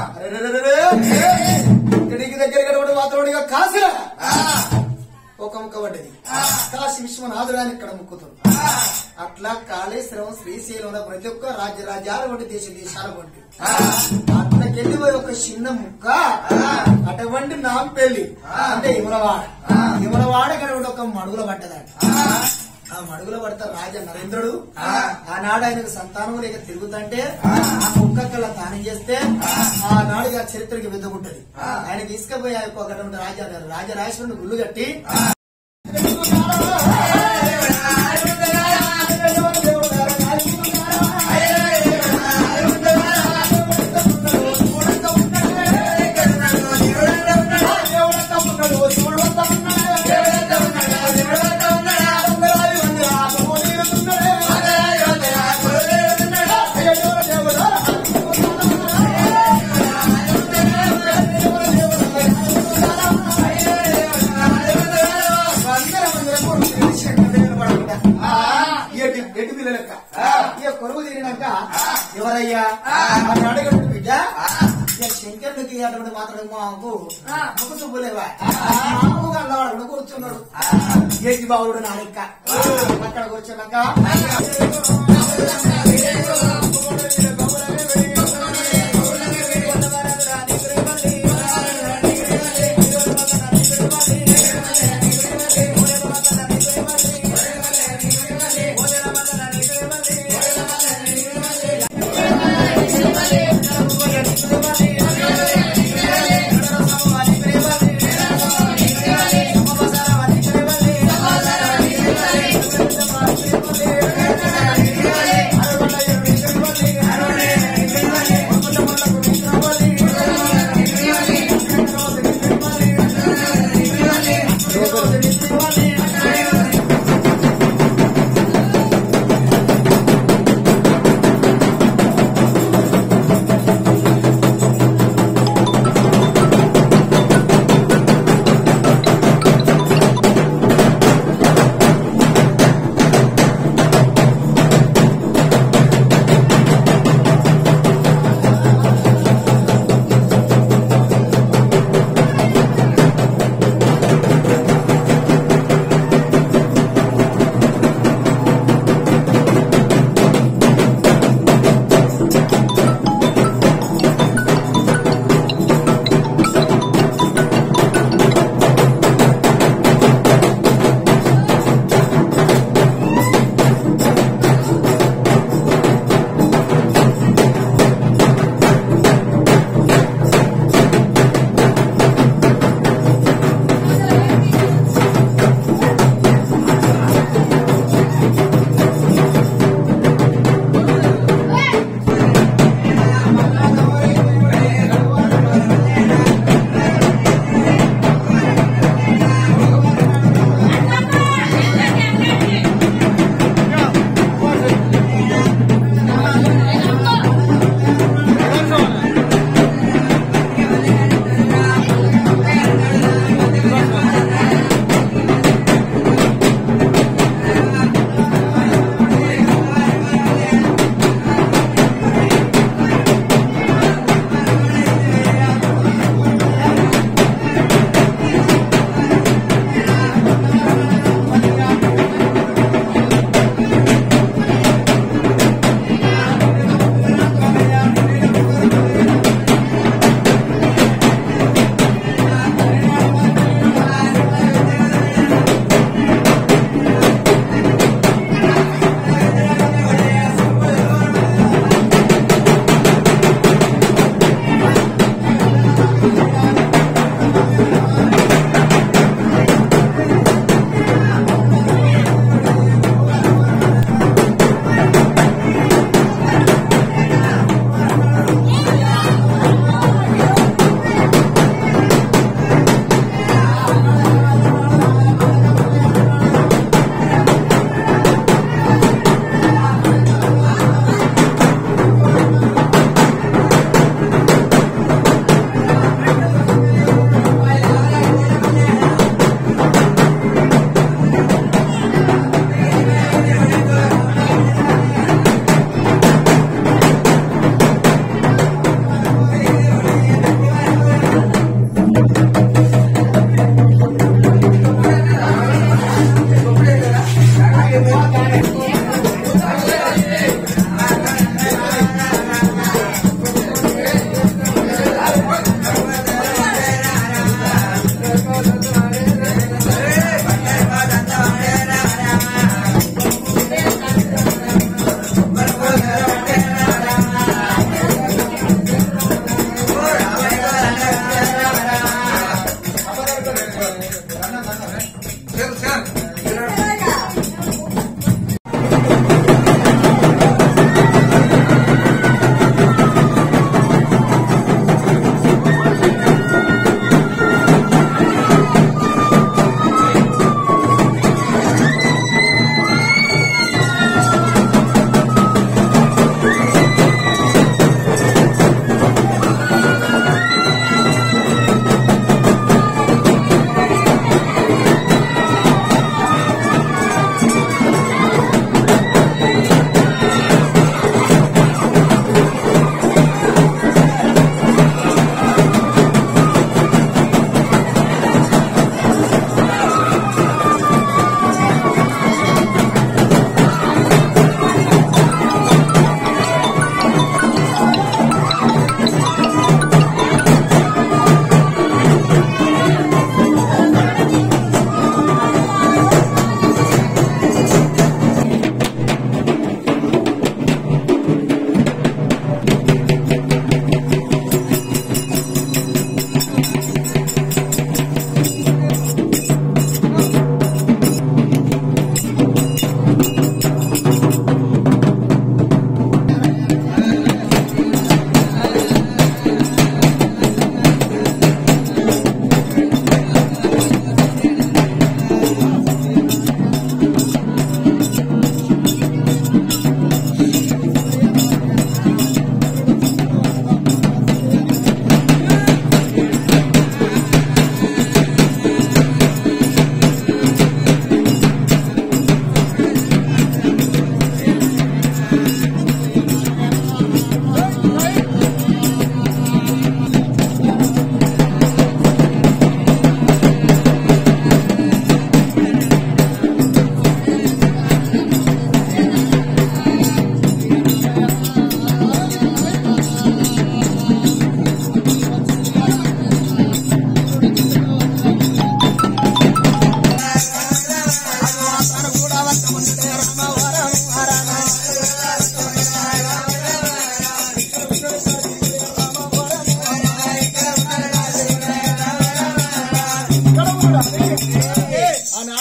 ఇక్కడికి దగ్గర గడవడం మాత్రం ఇక కాశీరా ఒక ముక్క పడ్డది కాశీ విశ్వనాథుడాన్ని ఇక్కడ ముక్కుతుంది అట్లా కాళేశ్వరం శ్రీశైలంలో ప్రతి ఒక్క రాజ్య రాజ్యాల వంటి దేశ దేశాల వంటి అట్లకెళ్ళి పోయి ఒక చిన్న ముక్క అటువంటి నాంపల్లి అంటే ఇమలవాడ ఇమలవాడ కనుక ఒక మడుగుల పడ్డదట ఆ మడుగులో పడతారు రాజా నరేంద్రుడు ఆనాడు ఆయనకు సంతానం లేక తిరుగుతుంటే ఆ ముక్కల దానం చేస్తే ఆనాడు ఆ చరిత్రకి వెతుకుంటది ఆయన తీసుకుపోయి ఆ యొక్క ఒకటి రాజా రాజరాజేశ్వరుని గుళ్ళు కట్టి ఎటు పిల్ల లెక్క ఇక కొరువు తీరినాక ఎవరయ్యా అని అడగడు బిడ్డ ఇక శంకరునికి అటువంటి మాత్రం మాకు ముక్కు చూపులేవా మాకు అల్లవాడు కూర్చున్నాడు ఏటి బావుడు నాడెక్క అక్కడ కూర్చున్నాక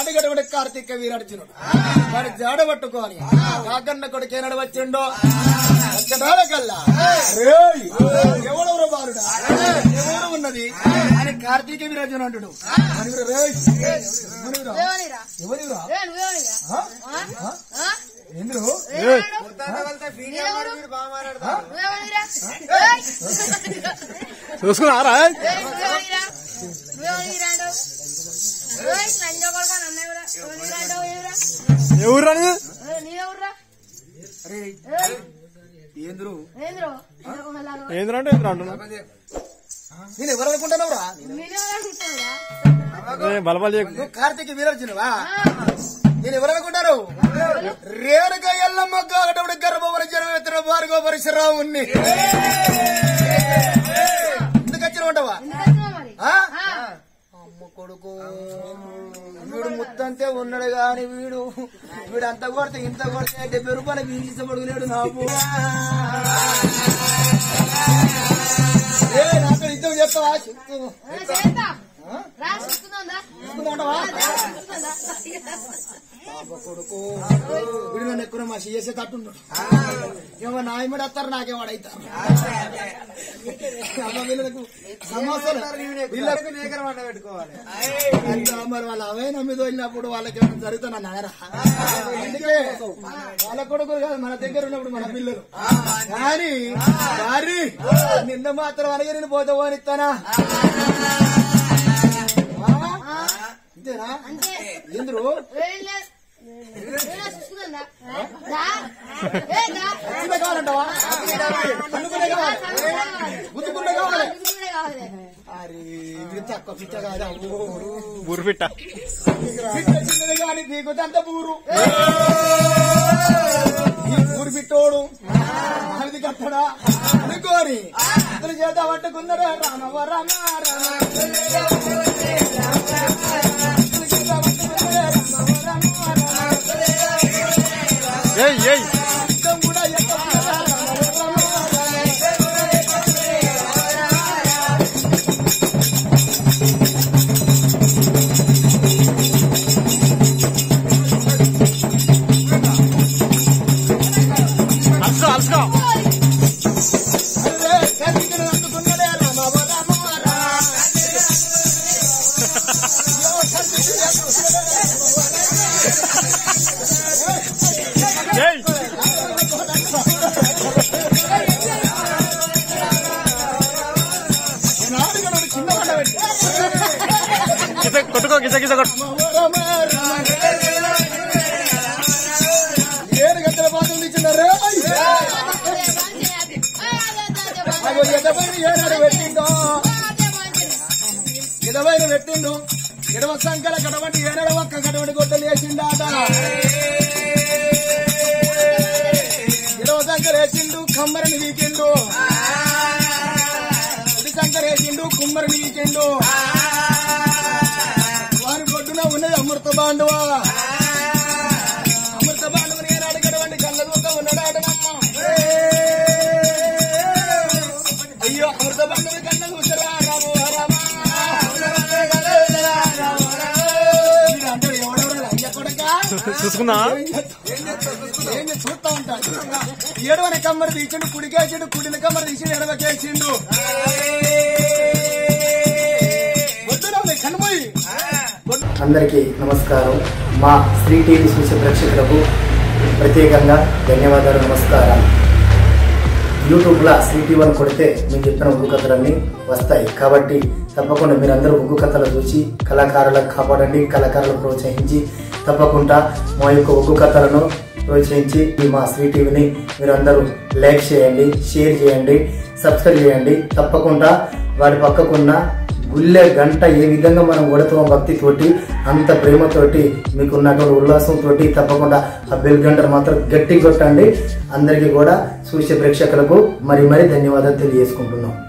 ఈనాడు కార్తీక వీరార్జునుడు వాడి జాడ పట్టుకొని కాకన్న కొడుకు ఏనాడు వచ్చిండో వచ్చడాల కల్లా రేయ్, ఎవడెవరో బాలుడా ఎవరు ఉన్నది అని కార్తీక వీరార్జును అంటుడు మనుగురు రేయ్, మనుగురా? దేవనిరా ఎవరిరా ఏ నువ్వేవనిరా ఆ? ఆ? ఆ? ఎందురు నీవెవరు? నువ్వెవనిరా? ఏయ్! చూసుకున్నారా ఏయ్, నువ్వెవనిరా? నువ్వెవనిరా అంటావు? ఏయ్, లంజా కొడుకా, నన్ను ఎవరా? ఎవరిరా అంటావు, ఎవరా? ఎవరు రాని ఏ, నీవెవర్రా? ఏయ్, ఏంద్రు ఏందిరో? ఎందుకున్నాలాగా? ఏంద్రంటే ఏంద్ర అంటున్నా నేను ఎవరు అనుకుంటున్నావురా మీరెవరు అనుకుంటున్నారా? బలబలి నువ్వు కార్తీక వీరార్జునువా ఆ, నేను ఎవరు అనుకుంటారు రేణుక ఎల్లమ్మ కాకటప్పుడు గర్భవర జనం ఎత్తున భార్గవ పరశురావుణ్ణి ఎందుకు వచ్చిన ఉంటావా ఎందుకు వచ్చినావు మరి? ఆ? ఆ, అమ్మ కొడుకు వీడు ముత్తంతే ఉన్నాడు గాని వీడు వీడు అంత కొడితే ఇంత కొడితే డెబ్బై రూపాయలు బీజీస పడుకులేడు నాకు ఏ, నాతో యుద్ధం చెప్తావా చెప్తూ ఏ, చేస్తా. రా, చూసుకుందాందా? చెప్తున్నావా? రా, చూసుకుందాందా? పాప కొడుకు వీడు నన్ను ఎక్కువ మా చేసే తట్టున్నాడు ఏమో నా ఇమ్మడి వస్తారు నాకేవాడైతారు అమ్మ వీళ్ళకు సమస్యలు వీళ్ళకు అంతా మరి వాళ్ళ అవే నమ్మిది వెళ్ళినప్పుడు వాళ్ళకి ఏమైనా జరుగుతున్నా నాయన అందుకే వాళ్ళ కొడుకులు కాదు మన దగ్గర ఉన్నప్పుడు మన పిల్లలు కానీ కానీ నిన్న మాత్రం అనగా నేను పోతే పోనిస్తానా ఆ? ఇంతేనా అంతే ఎందురు ఏం లేదు. ఏనా చూసుకుందాందా? రా. ఏ, రా. చిన్న కావాలంటావా అనుకునే కావాలి గుర్తుకుంటే కావాలి చూసుకుంటే కావాలి. అరే ఇది తక్కువ పిచ్చ కాదా ఓ. బుర్పిట్ట పిట్ట చిన్నది కాని నీకు దంత బూరు ఈ ఊరు పిట్టోడు మాది కట్టడా అనుకోని ఇద్దరు చేత పట్టుకున్నారా రామవ రామ రామ ఇద్దరు చేత పట్టుకున్నారా రామవ రామ రామ. ఏయ్ ఏయ్ యుద్ధం కూడా ఎక్కడున్నారా రామవ రామ రామ. అలసుకో అలసుకో అరే, కత్తికి అందుకున్నాడే రామవ రామ రామ. ఏయ్ ఈనాడు కూడా ఒక చిన్న మాట పెట్టి. కిస కొట్టుకో కిస కిస కొట్టు రామ రామ ఏడు గంటల పాటు ఇచ్చినారు అగో ఎదవైన ఏడాడు పెట్టిందో ఎదవైన పెట్టిండు ఎడవ సంకల కడవంటి ఏడాడు ఒక్క కడవంటి గొడ్డలు వేసిండాట ఎడవ సంకర వేసిండు కమ్మరిని వీకిండు కుడి సంకర వేసిండు కుమ్మరిని వీకిండు వారి గొడ్డున ఉన్నది అమృత బాండువా అమృత బాండువని ఏనాడు కడవంటి కళ్ళ ఉన్నాడాటనమ్మ అయ్యో అమృత బంధువు కన్న కూతురా రాము రామ అంటాడు ఎవడెవడో అయ్య కొడక చూసుకుందా ఏంది చూస్తా ఉంటాడు ఏడవని కమ్మరి తీసిండు కుడికేసిండు కుడిన కమ్మరి తీసిండు ఎడవకేసిండు వద్దురా కనుమోయి అందరికీ నమస్కారం మా శ్రీ టీవీ చూసే ప్రేక్షకులకు ప్రత్యేకంగా ధన్యవాదాలు నమస్కారం యూట్యూబ్లో శ్రీ టీవీ అని కొడితే మేము చెప్పిన ఉగ్గు కథలన్నీ వస్తాయి కాబట్టి తప్పకుండా మీరందరూ ఉగ్గు కథలు చూసి కళాకారులకు కాపాడండి కళాకారులను ప్రోత్సహించి తప్పకుండా మా యొక్క ఉగ్గు కథలను ప్రోత్సహించి ఈ మా శ్రీ టీవీని మీరందరూ లైక్ చేయండి షేర్ చేయండి సబ్స్క్రైబ్ చేయండి తప్పకుండా వాడి పక్కకున్న గుళ్ళె గంట ఏ విధంగా మనం కొడతాం భక్తితోటి అంత ప్రేమతోటి మీకు ఉన్నటువంటి ఉల్లాసంతో తప్పకుండా ఆ బెల్ గంటను మాత్రం గట్టి కొట్టండి అందరికీ కూడా చూసే ప్రేక్షకులకు మరి మరి ధన్యవాదాలు తెలియజేసుకుంటున్నాం